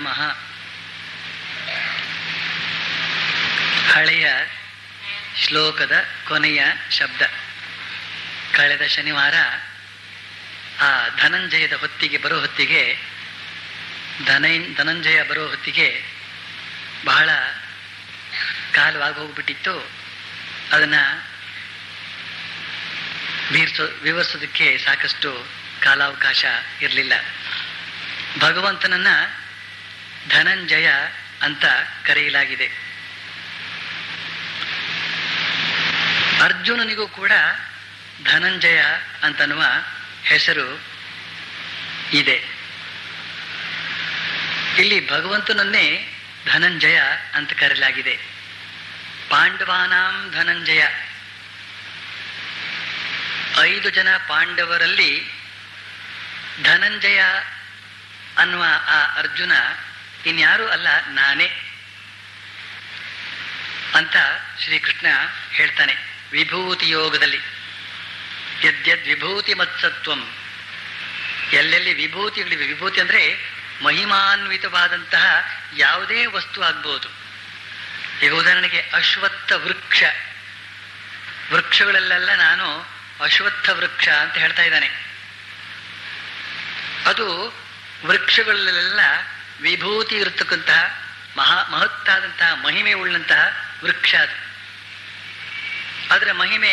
ನಮಃ ಹಳೆಯ ಶ್ಲೋಕದ ಕೊನೆಯ ಶಬ್ದ ಕಳೆದ ಶನಿವಾರ ಆ ಧನಂಜಯದ ಹೊತ್ತಿಗೆ ಬರೋ ಹೊತ್ತಿಗೆ ಧನೈ ಧನಂಜಯ ಬರೋ ಹೊತ್ತಿಗೆ ಬಹಳ ಕಾಲವಾಗಿ ಹೋಗ್ಬಿಟ್ಟಿತ್ತು ಅದನ್ನ ವೀರ್ಸೋ ವಿವರಿಸೋದಕ್ಕೆ ಸಾಕಷ್ಟು ಕಾಲಾವಕಾಶ ಇರಲಿಲ್ಲ ಭಗವಂತನನ್ನ ಧನಂಜಯ ಅಂತ ಕರೆಯಲಾಗಿದೆ ಅರ್ಜುನನಿಗೂ ಕೂಡ ಧನಂಜಯ ಅಂತನ್ನುವ ಹೆಸರು ಇದೆ ಇಲ್ಲಿ ಭಗವಂತನನ್ನೇ ಧನಂಜಯ ಅಂತ ಕರೆಯಲಾಗಿದೆ ಪಾಂಡವಾನಾಂ ಧನಂಜಯ ಐದು ಜನ ಪಾಂಡವರಲ್ಲಿ ಧನಂಜಯ ಅನ್ನುವ ಆ ಅರ್ಜುನ ಇನ್ಯಾರೂ ಅಲ್ಲ ನಾನೇ ಅಂತ ಶ್ರೀಕೃಷ್ಣ ಹೇಳ್ತಾನೆ ವಿಭೂತಿ ಯೋಗದಲ್ಲಿ ಯದ್ಯದ್ ವಿಭೂತಿ ಮತ್ಸತ್ವಂ ಎಲ್ಲೆಲ್ಲಿ ವಿಭೂತಿಗಳಿವೆ ವಿಭೂತಿ ಅಂದ್ರೆ ಮಹಿಮಾನ್ವಿತವಾದಂತಹ ಯಾವುದೇ ವಸ್ತು ಆಗ್ಬಹುದು ಈಗ ಉದಾಹರಣೆಗೆ ಅಶ್ವತ್ಥ ವೃಕ್ಷ ವೃಕ್ಷಗಳಲ್ಲೆಲ್ಲ ನಾನು ಅಶ್ವತ್ಥ ವೃಕ್ಷ ಅಂತ ಹೇಳ್ತಾ ಇದ್ದಾನೆ ಅದು ವೃಕ್ಷಗಳಲ್ಲೆಲ್ಲ ವಿಭೂತಿ ಇರತಕ್ಕಂತಹ ಮಹಾ ಮಹತ್ತಾದಂತಹ ಮಹಿಮೆ ಉಳ್ಳಂತಹ ವೃಕ್ಷ ಅದು ಅದರ ಮಹಿಮೆ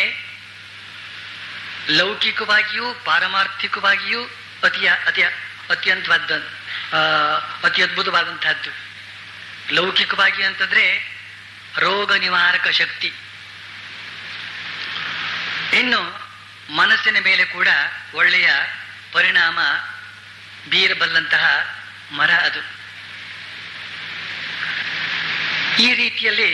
ಲೌಕಿಕವಾಗಿಯೂ ಪಾರಮಾರ್ಥಿಕವಾಗಿಯೂ ಅತಿಯ ಅತಿಯ ಅತ್ಯಂತವಾದ ಆ, ಅತಿ ಅದ್ಭುತವಾದಂತಹದ್ದು ಲೌಕಿಕವಾಗಿ ಅಂತಂದ್ರೆ ರೋಗ ನಿವಾರಕ ಶಕ್ತಿ ಇನ್ನು ಮನಸ್ಸಿನ ಮೇಲೆ ಕೂಡ ಒಳ್ಳೆಯ ಪರಿಣಾಮ ಬೀರಬಲ್ಲಂತಹ ಮರ ಅದು ಈ ರೀತಿಯಲ್ಲಿ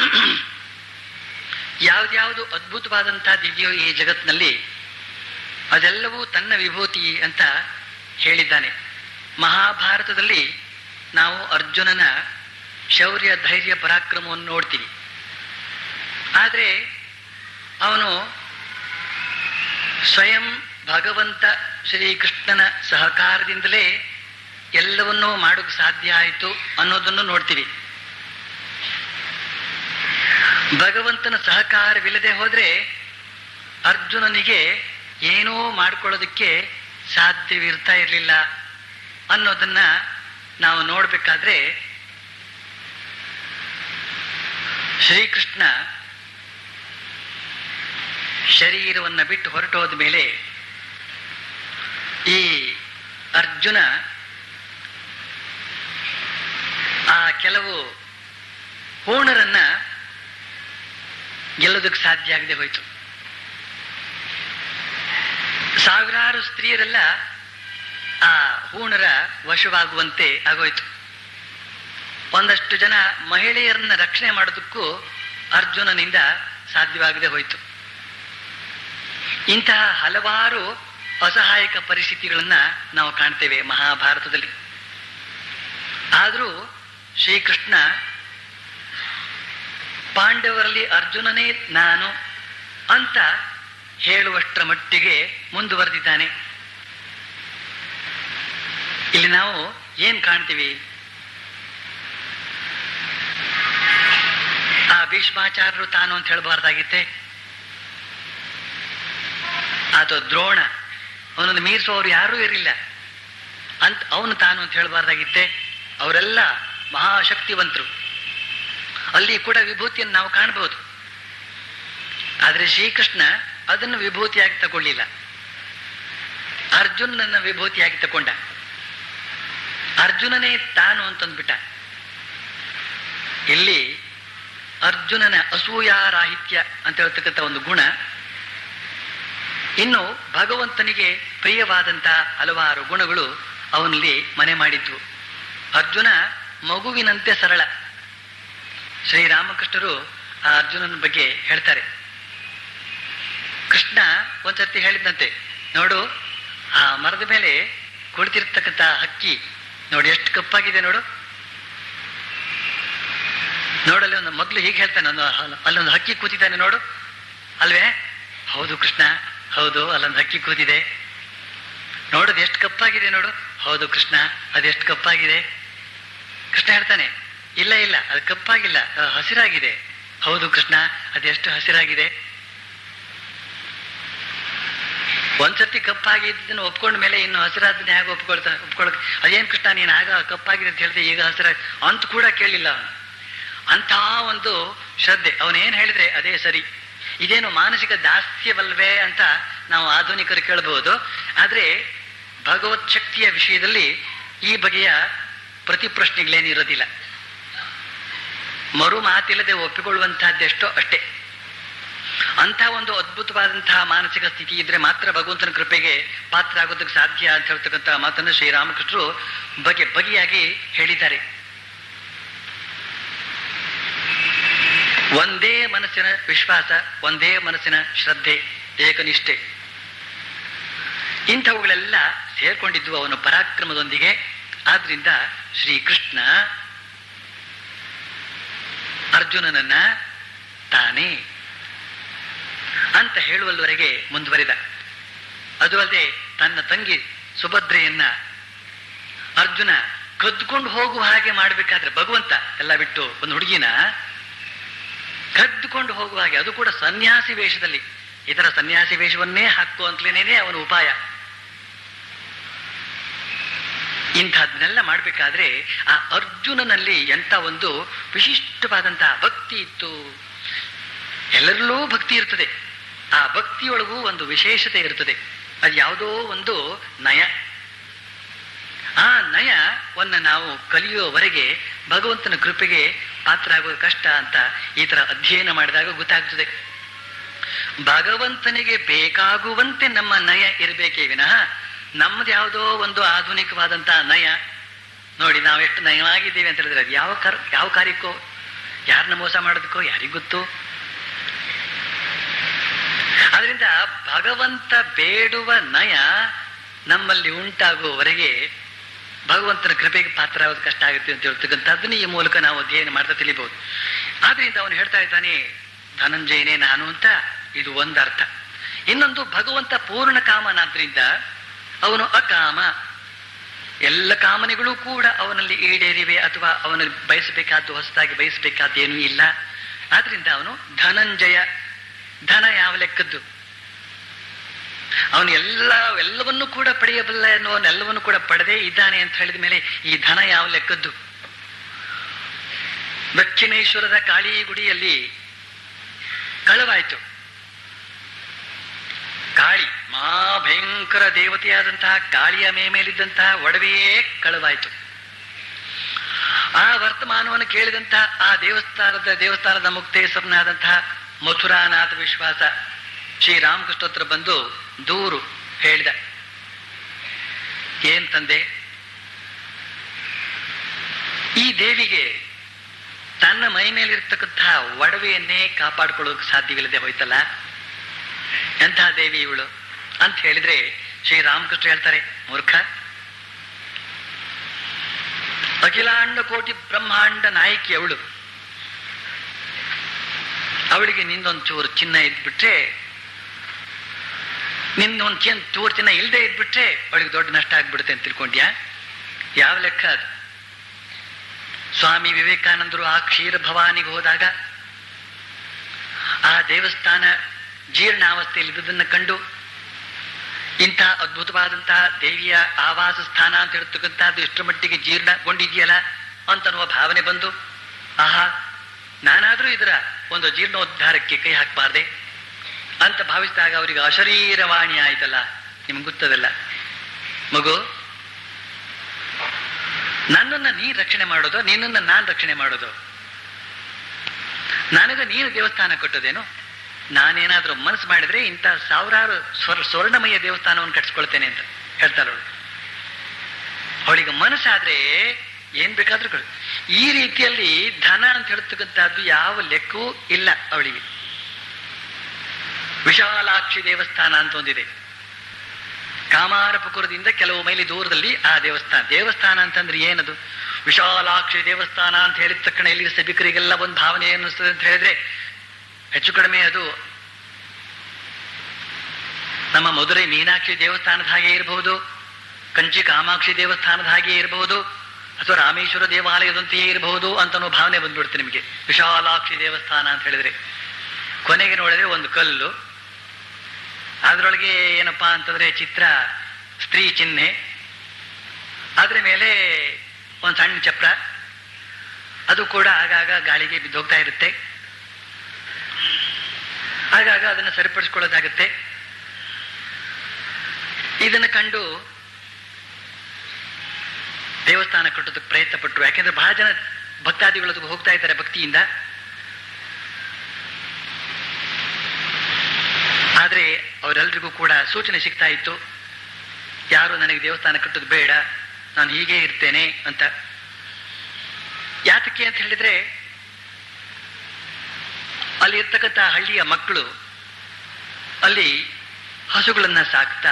ಯಾವ್ದ್ಯಾವುದು ಅದ್ಭುತವಾದಂತಹದ್ದಿದೆಯೋ ಈ ಜಗತ್ತಿನಲ್ಲಿ ಅದೆಲ್ಲವೂ ತನ್ನ ವಿಭೂತಿ ಅಂತ ಹೇಳಿದ್ದಾನೆ ಮಹಾಭಾರತದಲ್ಲಿ ನಾವು ಅರ್ಜುನನ ಶೌರ್ಯ ಧೈರ್ಯ ಪರಾಕ್ರಮವನ್ನು ನೋಡ್ತೀವಿ ಆದರೆ ಅವನು ಸ್ವಯಂ ಭಗವಂತ ಶ್ರೀಕೃಷ್ಣನ ಸಹಕಾರದಿಂದಲೇ ಎಲ್ಲವನ್ನೂ ಮಾಡೋಕೆ ಸಾಧ್ಯ ಆಯಿತು ಅನ್ನೋದನ್ನು ನೋಡ್ತೀವಿ ಭಗವಂತನ ಸಹಕಾರವಿಲ್ಲದೆ ಹೋದ್ರೆ ಅರ್ಜುನನಿಗೆ ಏನೂ ಮಾಡ್ಕೊಳ್ಳೋದಕ್ಕೆ ಸಾಧ್ಯವಿರ್ತಾ ಇರಲಿಲ್ಲ ಅನ್ನೋದನ್ನ ನಾವು ನೋಡ್ಬೇಕಾದ್ರೆ ಶ್ರೀಕೃಷ್ಣ ಶರೀರವನ್ನ ಬಿಟ್ಟು ಹೊರಟೋದ ಮೇಲೆ ಈ ಅರ್ಜುನ ಆ ಕೆಲವು ಹೂಣರನ್ನ ಗೆಲ್ಲೋದಕ್ಕೆ ಸಾಧ್ಯ ಆಗದೆ ಹೋಯ್ತು ಸಾವಿರಾರು ಸ್ತ್ರೀಯರೆಲ್ಲ ಆ ಹೂಣರ ವಶವಾಗುವಂತೆ ಆಗೋಯ್ತು ಒಂದಷ್ಟು ಜನ ಮಹಿಳೆಯರನ್ನ ರಕ್ಷಣೆ ಮಾಡೋದಕ್ಕೂ ಅರ್ಜುನನಿಂದ ಸಾಧ್ಯವಾಗದೆ ಹೋಯ್ತು ಇಂತಹ ಹಲವಾರು ಅಸಹಾಯಕ ಪರಿಸ್ಥಿತಿಗಳನ್ನ ನಾವು ಕಾಣ್ತೇವೆ ಮಹಾಭಾರತದಲ್ಲಿ ಆದರೂ ಶ್ರೀಕೃಷ್ಣ ಪಾಂಡವರಲ್ಲಿ ಅರ್ಜುನನೇ ನಾನು ಅಂತ ಹೇಳುವಷ್ಟರ ಮಟ್ಟಿಗೆ ಮುಂದುವರೆದಿದ್ದಾನೆ ಇಲ್ಲಿ ನಾವು ಏನ್ ಕಾಣ್ತೀವಿ ಆ ಭೀಷ್ಮಾಚಾರ್ಯರು ತಾನು ಅಂತ ಹೇಳಬಾರ್ದಾಗಿತ್ತೆ ಅಥವಾ ದ್ರೋಣ ಅವನನ್ನು ಮೀರಿಸುವವರು ಯಾರೂ ಇರಲಿಲ್ಲ ಅಂತ ಅವನು ತಾನು ಅಂತ ಹೇಳಬಾರ್ದಾಗಿತ್ತೆ ಅವರೆಲ್ಲ ಮಹಾಶಕ್ತಿವಂತರು ಅಲ್ಲಿ ಕೂಡ ವಿಭೂತಿಯನ್ನು ನಾವು ಕಾಣಬಹುದು ಆದರೆ ಶ್ರೀಕೃಷ್ಣ ಅದನ್ನು ವಿಭೂತಿಯಾಗಿ ತಗೊಳ್ಳಿಲ್ಲ ಅರ್ಜುನನ ವಿಭೂತಿಯಾಗಿ ತಕೊಂಡ ಅರ್ಜುನನೇ ತಾನು ಅಂತಂದ್ಬಿಟ್ಟ ಇಲ್ಲಿ ಅರ್ಜುನನ ಅಸೂಯಾರಾಹಿತ್ಯ ಅಂತ ಹೇಳ್ತಕ್ಕಂಥ ಒಂದು ಗುಣ ಇನ್ನು ಭಗವಂತನಿಗೆ ಪ್ರಿಯವಾದಂತಹ ಹಲವಾರು ಗುಣಗಳು ಅವನಲ್ಲಿ ಮನೆ ಮಾಡಿದ್ವು ಅರ್ಜುನ ಮಗುವಿನಂತೆ ಸರಳ ಶ್ರೀರಾಮಕೃಷ್ಣರು ಆ ಅರ್ಜುನನ ಬಗ್ಗೆ ಹೇಳ್ತಾರೆ ಕೃಷ್ಣ ಒಂದ್ಸರ್ತಿ ಹೇಳಿದಂತೆ ನೋಡು ಆ ಮರದ ಮೇಲೆ ಕುಳಿತಿರ್ತಕ್ಕಂಥ ಹಕ್ಕಿ ನೋಡಿ ಎಷ್ಟು ಕಪ್ಪಾಗಿದೆ ನೋಡು ನೋಡಲ್ಲಿ ಒಂದು ಮಗ್ಲು ಹೀಗೆ ಹೇಳ್ತಾನೆ ಒಂದು ಅಲ್ಲೊಂದು ಹಕ್ಕಿ ಕೂತಿದ್ದಾನೆ ನೋಡು ಅಲ್ವೇ ಹೌದು ಕೃಷ್ಣ ಹೌದು ಅಲ್ಲೊಂದು ಹಕ್ಕಿ ಕೂತಿದೆ ನೋಡೋದು ಎಷ್ಟು ಕಪ್ಪಾಗಿದೆ ನೋಡು ಹೌದು ಕೃಷ್ಣ ಅದೆಷ್ಟು ಕಪ್ಪಾಗಿದೆ ಕೃಷ್ಣ ಹೇಳ್ತಾನೆ ಇಲ್ಲ ಇಲ್ಲ ಅದು ಕಪ್ಪಾಗಿಲ್ಲ ಅದು ಹಸಿರಾಗಿದೆ ಹೌದು ಕೃಷ್ಣ ಅದೆಷ್ಟು ಹಸಿರಾಗಿದೆ ಒಂದ್ಸತಿ ಕಪ್ಪಾಗಿದ್ದನ್ನು ಒಪ್ಕೊಂಡ ಮೇಲೆ ಇನ್ನು ಹಸಿರಾದನ್ನ ಹೇಗೆ ಒಪ್ಕೊಳ್ತಾ ಒಪ್ಕೊಳಕ್ ಅದೇನ್ ಕೃಷ್ಣ ನೀನು ಆಗ ಕಪ್ಪಾಗಿದೆ ಅಂತ ಹೇಳಿದೆ ಈಗ ಹಸಿರ ಅಂತ ಕೂಡ ಕೇಳಿಲ್ಲ ಅವನು ಅಂಥ ಒಂದು ಶ್ರದ್ಧೆ ಅವನೇನ್ ಹೇಳಿದ್ರೆ ಅದೇ ಸರಿ ಇದೇನು ಮಾನಸಿಕ ದಾಸ್ಯವಲ್ವೇ ಅಂತ ನಾವು ಆಧುನಿಕರು ಕೇಳಬಹುದು ಆದ್ರೆ ಭಗವತ್ ಶಕ್ತಿಯ ವಿಷಯದಲ್ಲಿ ಈ ಬಗೆಯ ಪ್ರತಿ ಪ್ರಶ್ನೆಗಳೇನಿರೋದಿಲ್ಲ ಮರು ಮಾತಿಲ್ಲದೆ ಒಪ್ಪಿಕೊಳ್ಳುವಂತಹದ್ದೆಷ್ಟೋ ಅಷ್ಟೇ ಅಂಥ ಒಂದು ಅದ್ಭುತವಾದಂತಹ ಮಾನಸಿಕ ಸ್ಥಿತಿ ಇದ್ರೆ ಮಾತ್ರ ಭಗವಂತನ ಕೃಪೆಗೆ ಪಾತ್ರ ಆಗೋದಕ್ಕೆ ಸಾಧ್ಯ ಅಂತ ಹೇಳ್ತಕ್ಕಂತಹ ಮಾತನ್ನು ಶ್ರೀರಾಮಕೃಷ್ಣರು ಬಗೆ ಬಗೆಯಾಗಿ ಹೇಳಿದ್ದಾರೆ ಒಂದೇ ಮನಸ್ಸಿನ ವಿಶ್ವಾಸ ಒಂದೇ ಮನಸ್ಸಿನ ಶ್ರದ್ಧೆ ಏಕನಿಷ್ಠೆ ಇಂಥವುಗಳೆಲ್ಲ ಸೇರ್ಕೊಂಡಿದ್ವು ಅವನ ಪರಾಕ್ರಮದೊಂದಿಗೆ ಆದ್ರಿಂದ ಶ್ರೀಕೃಷ್ಣ ಅರ್ಜುನನನ್ನ ತಾನೇ ಅಂತ ಹೇಳುವಲ್ವರೆಗೆ ಮುಂದುವರಿದ ಅದು ಅಲ್ಲದೆ ತನ್ನ ತಂಗಿ ಸುಭದ್ರೆಯನ್ನ ಅರ್ಜುನ ಕದ್ದುಕೊಂಡು ಹೋಗುವ ಹಾಗೆ ಮಾಡ್ಬೇಕಾದ್ರೆ ಭಗವಂತ ಎಲ್ಲ ಬಿಟ್ಟು ಒಂದು ಹುಡುಗಿನ ಕದ್ದುಕೊಂಡು ಹೋಗುವ ಹಾಗೆ ಅದು ಕೂಡ ಸನ್ಯಾಸಿ ವೇಷದಲ್ಲಿ ಇದರ ಸನ್ಯಾಸಿ ವೇಷವನ್ನೇ ಹಾಕು ಅಂತಲೇನೇ ಅವನ ಉಪಾಯ ಇಂಥದ್ದನ್ನೆಲ್ಲ ಮಾಡ್ಬೇಕಾದ್ರೆ ಆ ಅರ್ಜುನನಲ್ಲಿ ಎಂತ ಒಂದು ವಿಶಿಷ್ಟವಾದಂತಹ ಭಕ್ತಿ ಇತ್ತು ಎಲ್ಲರಲ್ಲೂ ಭಕ್ತಿ ಇರ್ತದೆ ಆ ಭಕ್ತಿಯೊಳಗೂ ಒಂದು ವಿಶೇಷತೆ ಇರ್ತದೆ ಅದು ಯಾವುದೋ ಒಂದು ನಯ ಆ ನಯವನ್ನ ನಾವು ಕಲಿಯುವವರೆಗೆ ಭಗವಂತನ ಕೃಪೆಗೆ ಪಾತ್ರ ಆಗೋದು ಕಷ್ಟ ಅಂತ ಈ ತರ ಅಧ್ಯಯನ ಮಾಡಿದಾಗ ಗೊತ್ತಾಗ್ತದೆ ಭಗವಂತನಿಗೆ ಬೇಕಾಗುವಂತೆ ನಮ್ಮ ನಯ ಇರಬೇಕೇ ವಿನಃ ನಮ್ದು ಯಾವುದೋ ಒಂದು ಆಧುನಿಕವಾದಂತಹ ನಯ ನೋಡಿ ನಾವೆಷ್ಟು ನಯವಾಗಿದ್ದೀವಿ ಅಂತ ಹೇಳಿದ್ರೆ ಅದು ಯಾವ ಕರ್ ಯಾವ ಕಾರ್ಯಕ್ಕೋ ಯಾರನ್ನ ಮೋಸ ಮಾಡೋದಕ್ಕೋ ಯಾರಿಗ್ ಗೊತ್ತು ಆದ್ರಿಂದ ಭಗವಂತ ಬೇಡುವ ನಯ ನಮ್ಮಲ್ಲಿ ಉಂಟಾಗುವವರೆಗೆ ಭಗವಂತನ ಕೃಪೆಗೆ ಪಾತ್ರ ಆಗೋದು ಕಷ್ಟ ಆಗುತ್ತೆ ಅಂತ ಹೇಳ್ತಕ್ಕಂಥದ್ದನ್ನ ಈ ಮೂಲಕ ನಾವು ಅಧ್ಯಯನ ಮಾಡ್ತಾ ತಿಳಿಬಹುದು ಆದ್ರಿಂದ ಅವನು ಹೇಳ್ತಾ ಇದ್ದಾನೆ ಧನಂಜಯನೇ ನಾನು ಅಂತ ಇದು ಒಂದರ್ಥ ಇನ್ನೊಂದು ಭಗವಂತ ಪೂರ್ಣ ಕಾಮನಾದ್ರಿಂದ ಅವನು ಅಕಾಮ ಎಲ್ಲ ಕಾಮನೆಗಳು ಕೂಡ ಅವನಲ್ಲಿ ಈಡೇರಿವೆ ಅಥವಾ ಅವನಲ್ಲಿ ಬಯಸಬೇಕಾದ್ದು ಹೊಸದಾಗಿ ಬಯಸಬೇಕಾದ್ದು ಏನೂ ಇಲ್ಲ ಆದ್ರಿಂದ ಅವನು ಧನಂಜಯ ಧನ ಯಾವ ಲೆಕ್ಕದ್ದು ಅವನು ಎಲ್ಲ ಎಲ್ಲವನ್ನೂ ಕೂಡ ಪಡೆಯಬಲ್ಲ ಎನ್ನುವನ್ನೆಲ್ಲವನ್ನು ಕೂಡ ಪಡೆದೇ ಇದ್ದಾನೆ ಅಂತ ಹೇಳಿದ ಮೇಲೆ ಈ ಧನ ಯಾವ ಲೆಕ್ಕದ್ದು ದಕ್ಷಿಣೇಶ್ವರದ ಕಾಳಿ ಗುಡಿಯಲ್ಲಿ ಕಳವಾಯ್ತು ಕಾಳಿ ಮಹಾ ಭಯಂಕರ ದೇವತೆಯಾದಂತಹ ಕಾಳಿಯ ಮೇ ಮೇಲಿದ್ದಂತಹ ಒಡವೆಯೇ ಕಳವಾಯ್ತು ಆ ವರ್ತಮಾನವನ್ನು ಕೇಳಿದಂತಹ ಆ ದೇವಸ್ಥಾನದ ದೇವಸ್ಥಾನದ ಮುಕ್ತೇಶ್ವರನಾದಂತಹ ಮಥುರಾನಾಥ ವಿಶ್ವಾಸ ಶ್ರೀರಾಮಕೃಷ್ಣ ಹತ್ರ ಬಂದು ದೂರು ಹೇಳಿದ ಏನ್ ತಂದೆ ಈ ದೇವಿಗೆ ತನ್ನ ಮೈ ಮೇಲಿರ್ತಕ್ಕಂತಹ ಒಡವೆಯನ್ನೇ ಕಾಪಾಡ್ಕೊಳ್ಳೋಕೆ ಸಾಧ್ಯವಿಲ್ಲದೆ ಹೋಯ್ತಲ್ಲ ಎಂತಹ ದೇವಿ ಇವಳು ಅಂತ ಹೇಳಿದ್ರೆ ಶ್ರೀರಾಮಕೃಷ್ಣ ಹೇಳ್ತಾರೆ ಮೂರ್ಖ ಅಖಿಲಾಂಡ ಕೋಟಿ ಬ್ರಹ್ಮಾಂಡ ನಾಯಕಿ ಅವಳು ಅವಳಿಗೆ ನಿಂದೊಂದು ಚೂರು ಚಿನ್ನ ಇದ್ಬಿಟ್ರೆ ನಿಂದೊಂದು ಚಿನ್ನ ಚೂರು ಚಿನ್ನ ಇಲ್ಲದೆ ಇದ್ಬಿಟ್ರೆ ಅವಳಿಗೆ ದೊಡ್ಡ ನಷ್ಟ ಆಗ್ಬಿಡುತ್ತೆ ಅಂತ ತಿಳ್ಕೊಂಡ್ಯಾ ಯಾವ ಲೆಕ್ಕ ಅದು ಸ್ವಾಮಿ ವಿವೇಕಾನಂದರು ಆ ಕ್ಷೀರ ಭವಾನಿಗೆ ಹೋದಾಗ ಆ ದೇವಸ್ಥಾನ ಜೀರ್ಣಾವಸ್ಥೆಯಲ್ಲಿ ಇದ್ದುದನ್ನು ಕಂಡು ಇಂಥ ಅದ್ಭುತವಾದಂತಹ ದೇವಿಯ ಆವಾಸ ಸ್ಥಾನ ಅಂತ ಹೇಳ್ತಕ್ಕಂಥದ್ದು ಎಷ್ಟರ ಮಟ್ಟಿಗೆ ಜೀರ್ಣಗೊಂಡಿದೆಯಲ್ಲ ಅಂತನ್ನುವ ಭಾವನೆ ಬಂದು ಆಹಾ ನಾನಾದ್ರೂ ಇದರ ಒಂದು ಜೀರ್ಣೋದ್ಧಾರಕ್ಕೆ ಕೈ ಹಾಕಬಾರ್ದೆ ಅಂತ ಭಾವಿಸಿದಾಗ ಅವರಿಗೆ ಅಶರೀರವಾಣಿ ಆಯ್ತಲ್ಲ ನಿಮ್ಗೆ ಗೊತ್ತದಲ್ಲ ಮಗು ನನ್ನನ್ನ ನೀನ್ ರಕ್ಷಣೆ ಮಾಡೋದು ನಿನ್ನನ್ನ ನಾನ್ ರಕ್ಷಣೆ ಮಾಡೋದು ನನಗೆ ನೀನು ದೇವಸ್ಥಾನ ಕೊಟ್ಟೋದೇನು ನಾನೇನಾದ್ರೂ ಮನಸ್ಸು ಮಾಡಿದ್ರೆ ಇಂಥ ಸಾವಿರಾರು ಸ್ವರ್ ಸ್ವರ್ಣಮಯ ದೇವಸ್ಥಾನವನ್ನು ಕಟ್ಸ್ಕೊಳ್ತೇನೆ ಅಂತ ಹೇಳ್ತಾಳೆ ಅವಳು ಅವಳಿಗೆ ಮನಸ್ಸಾದ್ರೆ ಏನ್ ಬೇಕಾದ್ರೂ ಕೊಡು ಈ ರೀತಿಯಲ್ಲಿ ಧನ ಅಂತ ಹೇಳ್ತಕ್ಕಂಥದ್ದು ಯಾವ ಲೆಕ್ಕವೂ ಇಲ್ಲ ಅವಳಿಗೆ ವಿಶಾಲಾಕ್ಷಿ ದೇವಸ್ಥಾನ ಅಂತ ಒಂದಿದೆ ಕಾಮಾರಪುಕುರದಿಂದ ಕೆಲವು ಮೈಲಿ ದೂರದಲ್ಲಿ ಆ ದೇವಸ್ಥಾನ ದೇವಸ್ಥಾನ ಅಂತಂದ್ರೆ ಏನದು ವಿಶಾಲಾಕ್ಷಿ ದೇವಸ್ಥಾನ ಅಂತ ಹೇಳಿದ ತಕ್ಷಣ ಇಲ್ಲಿ ಸಭಿಕರಿಗೆಲ್ಲ ಒಂದು ಭಾವನೆ ಅನ್ನಿಸ್ತದೆ ಅಂತ ಹೇಳಿದ್ರೆ ಹೆಚ್ಚು ಕಡಿಮೆ ಅದು ನಮ್ಮ ಮಧುರೈ ಮೀನಾಕ್ಷಿ ದೇವಸ್ಥಾನದ ಹಾಗೆ ಇರಬಹುದು ಕಂಚಿ ಕಾಮಾಕ್ಷಿ ದೇವಸ್ಥಾನದ ಹಾಗೆ ಇರಬಹುದು ಅಥವಾ ರಾಮೇಶ್ವರ ದೇವಾಲಯದಂತೆಯೇ ಇರಬಹುದು ಅಂತ ಅನ್ನೋ ಭಾವನೆ ಬಂದ್ಬಿಡುತ್ತೆ ನಿಮಗೆ ವಿಶಾಲಾಕ್ಷಿ ದೇವಸ್ಥಾನ ಅಂತ ಹೇಳಿದ್ರೆ ಕೊನೆಗೆ ನೋಡಿದ್ರೆ ಒಂದು ಕಲ್ಲು ಅದರೊಳಗೆ ಏನಪ್ಪಾ ಅಂತಂದ್ರೆ ಚಿತ್ರ ಸ್ತ್ರೀ ಚಿಹ್ನೆ ಅದ್ರ ಮೇಲೆ ಒಂದು ಸಣ್ಣ ಚಪ್ರ ಅದು ಕೂಡ ಆಗಾಗ ಗಾಳಿಗೆ ಬಿದ್ದೋಗ್ತಾ ಇರುತ್ತೆ ಆಗಾಗ ಅದನ್ನು ಸರಿಪಡಿಸ್ಕೊಳ್ಳೋದಾಗುತ್ತೆ ಇದನ್ನು ಕಂಡು ದೇವಸ್ಥಾನ ಕಟ್ಟೋದಕ್ಕೆ ಪ್ರಯತ್ನ ಪಟ್ಟರು ಯಾಕೆಂದ್ರೆ ಬಹಳ ಜನ ಭಕ್ತಾದಿಗಳು ಅದಕ್ಕೆ ಹೋಗ್ತಾ ಇದ್ದಾರೆ ಭಕ್ತಿಯಿಂದ ಆದ್ರೆ ಅವರೆಲ್ಲರಿಗೂ ಕೂಡ ಸೂಚನೆ ಸಿಗ್ತಾ ಇತ್ತು ಯಾರು ನನಗೆ ದೇವಸ್ಥಾನ ಕಟ್ಟೋದು ಬೇಡ ನಾನು ಹೀಗೆ ಇರ್ತೇನೆ ಅಂತ ಯಾತಕ್ಕೆ ಅಂತ ಹೇಳಿದ್ರೆ ಅಲ್ಲಿ ಇರ್ತಕ್ಕಂಥ ಹಳ್ಳಿಯ ಮಕ್ಕಳು ಅಲ್ಲಿ ಹಸುಗಳನ್ನ ಸಾಕ್ತಾ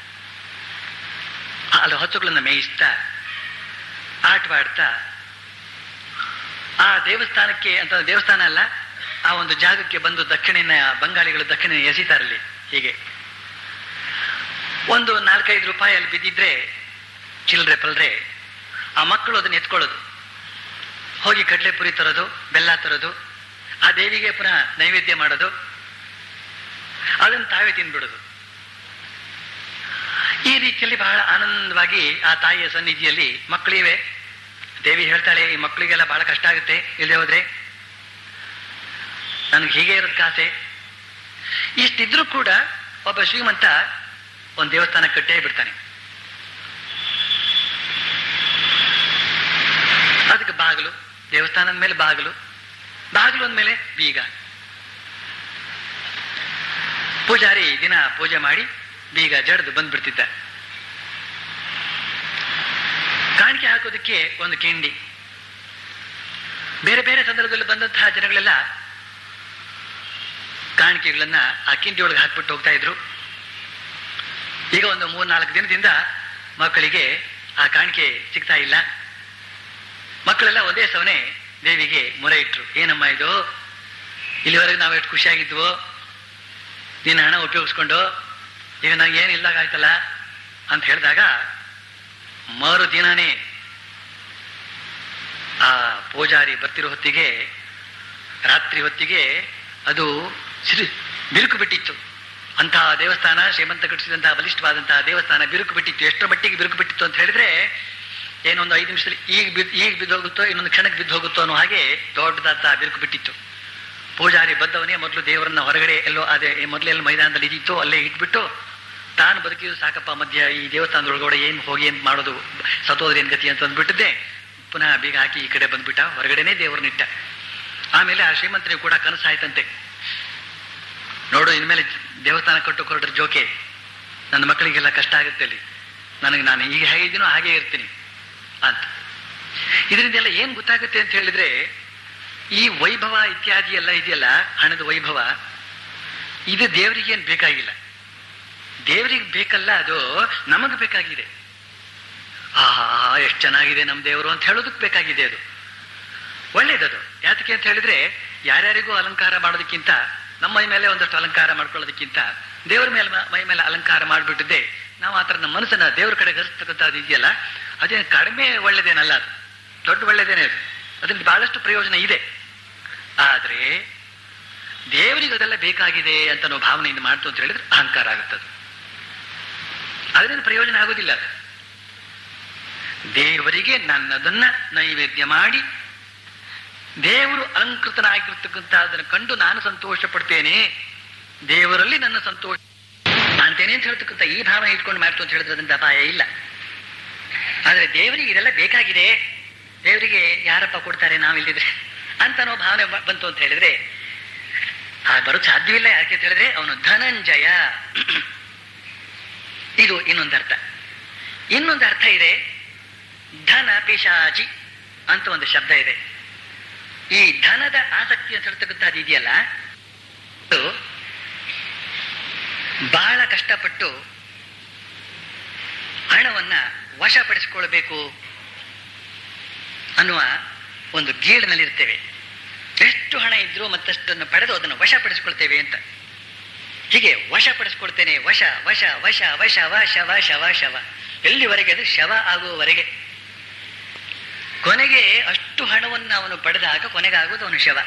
ಅಲ್ಲಿ ಹಸುಗಳನ್ನ ಮೇಯಿಸ್ತಾ ಆಟವಾಡ್ತಾ ಆ ದೇವಸ್ಥಾನಕ್ಕೆ ಅಂತ ದೇವಸ್ಥಾನ ಅಲ್ಲ ಆ ಒಂದು ಜಾಗಕ್ಕೆ ಬಂದು ದಕ್ಷಿಣಿನ ಬಂಗಾಳಿಗಳು ದಕ್ಷಿಣ ಎಸಿತಾರಲ್ಲಿ ಹೀಗೆ ಒಂದು ನಾಲ್ಕೈದು ರೂಪಾಯಿ ಅಲ್ಲಿ ಬಿದ್ದಿದ್ರೆ ಚಿಲ್ಲರೆ ಪಲ್ರೆ ಆ ಮಕ್ಕಳು ಅದನ್ನ ಎತ್ಕೊಳ್ಳೋದು ಹೋಗಿ ಕಡಲೆಪುರಿ ತರೋದು ಬೆಲ್ಲ ತರೋದು ಆ ದೇವಿಗೆ ಪುನಃ ನೈವೇದ್ಯ ಮಾಡೋದು ಅದನ್ನು ತಾವೇ ತಿಂದ್ಬಿಡೋದು ಈ ರೀತಿಯಲ್ಲಿ ಬಹಳ ಆನಂದವಾಗಿ ಆ ತಾಯಿಯ ಸನ್ನಿಧಿಯಲ್ಲಿ ಮಕ್ಕಳಿವೆ ದೇವಿ ಹೇಳ್ತಾಳೆ ಈ ಮಕ್ಕಳಿಗೆಲ್ಲ ಬಹಳ ಕಷ್ಟ ಆಗುತ್ತೆ ಇಲ್ಲದೆ ಹೋದ್ರೆ ನನಗೆ ಹೀಗೆ ಇರೋದಕ್ಕೆ ಆಸೆ ಇಷ್ಟಿದ್ರೂ ಕೂಡ ಒಬ್ಬ ಶ್ರೀಮಂತ ಒಂದು ದೇವಸ್ಥಾನ ಕಟ್ಟೇ ಬಿಡ್ತಾನೆ ಅದಕ್ಕೆ ಬಾಗಿಲು ದೇವಸ್ಥಾನದ ಮೇಲೆ ಬಾಗಿಲು ಬಾಗಿಲು ಅಂದ್ಮೇಲೆ ಬೀಗ ಪೂಜಾರಿ ದಿನ ಪೂಜೆ ಮಾಡಿ ಬೀಗ ಜಡ್ದು ಬಂದ್ಬಿಡ್ತಿದ್ದ ಕಾಣಿಕೆ ಹಾಕೋದಕ್ಕೆ ಒಂದು ಕಿಂಡಿ ಬೇರೆ ಬೇರೆ ಸಂದರ್ಭದಲ್ಲಿ ಬಂದಂತಹ ಜನಗಳೆಲ್ಲ ಕಾಣಿಕೆಗಳನ್ನ ಆ ಕಿಂಡಿ ಒಳಗೆ ಹಾಕ್ಬಿಟ್ಟು ಹೋಗ್ತಾ ಇದ್ರು ಈಗ ಒಂದು ಮೂರ್ ನಾಲ್ಕು ದಿನದಿಂದ ಮಕ್ಕಳಿಗೆ ಆ ಕಾಣಿಕೆ ಸಿಗ್ತಾ ಇಲ್ಲ ಮಕ್ಕಳೆಲ್ಲ ಒಂದೇ ಸವನೆ ದೇವಿಗೆ ಮೊರೆ ಇಟ್ರು ಏನಮ್ಮ ಇದು ಇಲ್ಲಿವರೆಗೆ ನಾವು ಎಷ್ಟು ಖುಷಿಯಾಗಿದ್ವು ನಿನ್ನ ಹಣ ಉಪಯೋಗಿಸ್ಕೊಂಡು ಈಗ ನಂಗೆ ಏನು ಇಲ್ದಾಗಾಯ್ತಲ್ಲ ಅಂತ ಹೇಳಿದಾಗ ಮರು ದಿನನೇ ಆ ಪೂಜಾರಿ ಬರ್ತಿರೋ ಹೊತ್ತಿಗೆ ರಾತ್ರಿ ಹೊತ್ತಿಗೆ ಅದು ಸಿರು ಬಿರುಕು ಬಿಟ್ಟಿತ್ತು ಅಂತಹ ದೇವಸ್ಥಾನ ಶ್ರೀಮಂತ ಕಟ್ಟಿಸಿದಂತಹ ಬಲಿಷ್ಠವಾದಂತಹ ದೇವಸ್ಥಾನ ಬಿರುಕು ಬಿಟ್ಟಿತ್ತು ಎಷ್ಟರ ಮಟ್ಟಿಗೆ ಬಿರುಕು ಬಿಟ್ಟಿತ್ತು ಅಂತ ಹೇಳಿದ್ರೆ ಏನೊಂದು ಐದು ನಿಮಿಷದಲ್ಲಿ ಈಗ ಬಿದ್ದು ಈಗ ಬಿದ್ದು ಹೋಗುತ್ತೋ ಇನ್ನೊಂದು ಕ್ಷಣಕ್ಕೆ ಬಿದ್ದು ಹೋಗುತ್ತೋ ಅನ್ನೋ ಹಾಗೆ ದೊಡ್ಡದಾದ ಬಿರುಕು ಬಿಟ್ಟಿತ್ತು ಪೂಜಾರಿ ಬಂದವನೇ ಮೊದಲು ದೇವರನ್ನ ಹೊರಗಡೆ ಎಲ್ಲೋ ಅದೇ ಮೊದಲೆಲ್ಲ ಮೈದಾನದಲ್ಲಿ ಇದ್ದಿತ್ತು ಅಲ್ಲೇ ಇಟ್ಬಿಟ್ಟು ತಾನು ಬದುಕಿದ್ರು ಸಾಕಪ್ಪ ಮಧ್ಯ ಈ ದೇವಸ್ಥಾನದೊಳಗಡೆ ಏನು ಹೋಗಿ ಏನ್ ಮಾಡೋದು ಸತೋದ್ರೆ ಏನ್ ಗತಿ ಅಂತ ಅಂದ್ಬಿಟ್ಟಿದ್ದೆ ಪುನಃ ಬೀಗ ಹಾಕಿ ಈ ಕಡೆ ಬಂದ್ಬಿಟ್ಟ ಹೊರಗಡೆನೆ ದೇವರನ್ನಿಟ್ಟ ಆಮೇಲೆ ಆ ಶ್ರೀಮಂತನಿಗೆ ಕೂಡ ಕನಸಾಯ್ತಂತೆ ನೋಡು ಇನ್ಮೇಲೆ ದೇವಸ್ಥಾನ ಕಟ್ಟು ಹೊರಡ್ರ ಜೋಕೆ ನನ್ನ ಮಕ್ಕಳಿಗೆಲ್ಲ ಕಷ್ಟ ಆಗುತ್ತೆ ಅಲ್ಲಿ ನನಗೆ ನಾನು ಈಗ ಹೇಗಿದ್ದೀನೋ ಹಾಗೆ ಇರ್ತೀನಿ ಅಂತ ಇದರಿಂದೆಲ್ಲ ಏನ್ ಗೊತ್ತಾಗುತ್ತೆ ಅಂತ ಹೇಳಿದ್ರೆ ಈ ವೈಭವ ಇತ್ಯಾದಿ ಎಲ್ಲ ಇದೆಯಲ್ಲ ಹಣದ ವೈಭವ ಇದು ದೇವರಿಗೆ ಏನ್ ಬೇಕಾಗಿಲ್ಲ ದೇವರಿಗೆ ಬೇಕಲ್ಲ ಅದು ನಮಗ್ ಬೇಕಾಗಿದೆ ಆಹಾ ಎಷ್ಟು ಚೆನ್ನಾಗಿದೆ ನಮ್ಮ ದೇವರು ಅಂತ ಹೇಳೋದಕ್ಕೆ ಬೇಕಾಗಿದೆ ಅದು ಒಳ್ಳೇದದು ಯಾತಕ್ಕೆ ಅಂತ ಹೇಳಿದ್ರೆ ಯಾರ್ಯಾರಿಗೂ ಅಲಂಕಾರ ಮಾಡೋದಕ್ಕಿಂತ ನಮ್ಮ ಮೈ ಮೇಲೆ ಒಂದಷ್ಟು ಅಲಂಕಾರ ಮಾಡ್ಕೊಳ್ಳೋದಕ್ಕಿಂತ ದೇವರ ಮೇಲೆ ಮೈ ಮೇಲೆ ಅಲಂಕಾರ ಮಾಡಿಬಿಟ್ಟಿದ್ದೆ ನಾವು ಆ ಥರ ನಮ್ಮ ಮನಸ್ಸನ್ನ ದೇವರ ಕಡೆ ಹರಿಸ್ತಕ್ಕಂಥದ್ದು ಇದೆಯಲ್ಲ ಅದೇನು ಕಡಿಮೆ ಒಳ್ಳೇದೇನಲ್ಲ ಅದು ದೊಡ್ಡ ಒಳ್ಳೇದೇನೆ ಅದು ಅದರಿಂದ ಬಹಳಷ್ಟು ಪ್ರಯೋಜನ ಇದೆ ಆದ್ರೆ ದೇವರಿಗೆ ಅದೆಲ್ಲ ಬೇಕಾಗಿದೆ ಅಂತ ನಾವು ಭಾವನೆಯಿಂದ ಮಾಡ್ತು ಅಂತ ಹೇಳಿದ್ರೆ ಅಹಂಕಾರ ಆಗುತ್ತದೆ ಅದರಿಂದ ಪ್ರಯೋಜನ ಆಗೋದಿಲ್ಲ ಅದು ದೇವರಿಗೆ ನನ್ನದನ್ನ ನೈವೇದ್ಯ ಮಾಡಿ ದೇವರು ಅಲಂಕೃತನಾಗಿರ್ತಕ್ಕಂಥ ಅದನ್ನು ಕಂಡು ನಾನು ಸಂತೋಷ ಪಡ್ತೇನೆ ದೇವರಲ್ಲಿ ನನ್ನ ಸಂತೋಷ ಕಾಣ್ತೇನೆ ಅಂತ ಹೇಳ್ತಕ್ಕಂಥ ಈ ಭಾವನೆ ಇಟ್ಕೊಂಡು ಮಾಡ್ತು ಅಂತ ಹೇಳಿದ್ರೆ ಅದರಿಂದ ಅಪಾಯ ಇಲ್ಲ ಆದ್ರೆ ದೇವರಿಗೆ ಇದೆಲ್ಲ ಬೇಕಾಗಿದೆ ದೇವರಿಗೆ ಯಾರಪ್ಪ ಕೊಡ್ತಾರೆ ನಾವಿಲ್ಲಿದ್ರೆ ಅಂತ ನಾವು ಭಾವನೆ ಬ- ಬಂತು ಅಂತ ಹೇಳಿದ್ರೆ ಆ ಬರೋಕ್ ಸಾಧ್ಯವಿಲ್ಲ ಯಾಕೆ ಅಂತ ಹೇಳಿದ್ರೆ ಅವನು ಧನಂಜಯ ಇದು ಇನ್ನೊಂದು ಅರ್ಥ ಇನ್ನೊಂದು ಅರ್ಥ ಇದೆ ಧನ ಪಿಶಾಚಿ ಅಂತ ಒಂದು ಶಬ್ದ ಇದೆ ಈ ಧನದ ಆಸಕ್ತಿ ಅಂತ ಹೇಳ್ತಕ್ಕಂಥದ್ದು ಇದೆಯಲ್ಲ ಅದು ಬಹಳ ಕಷ್ಟಪಟ್ಟು ಹಣವನ್ನ ವಶಪಡಿಸಿಕೊಳ್ಬೇಕು ಅನ್ನುವ ಒಂದು ಗೀಳಿನಲ್ಲಿರ್ತೇವೆ ಎಷ್ಟು ಹಣ ಇದ್ರೂ ಮತ್ತಷ್ಟನ್ನು ಪಡೆದು ಅದನ್ನು ವಶಪಡಿಸಿಕೊಳ್ತೇವೆ ಅಂತ ಹೀಗೆ ವಶಪಡಿಸ್ಕೊಳ್ತೇನೆ ವಶ ವಶ ವಶ ವಶ ವ ಶವ ಶವ ಶವ ಎಲ್ಲಿವರೆಗೆ ಅದು ಶವ ಆಗುವವರೆಗೆ ಕೊನೆಗೆ ಅಷ್ಟು ಹಣವನ್ನು ಅವನು ಪಡೆದಾಗ ಕೊನೆಗಾಗೋದು ಅವನು ಶವ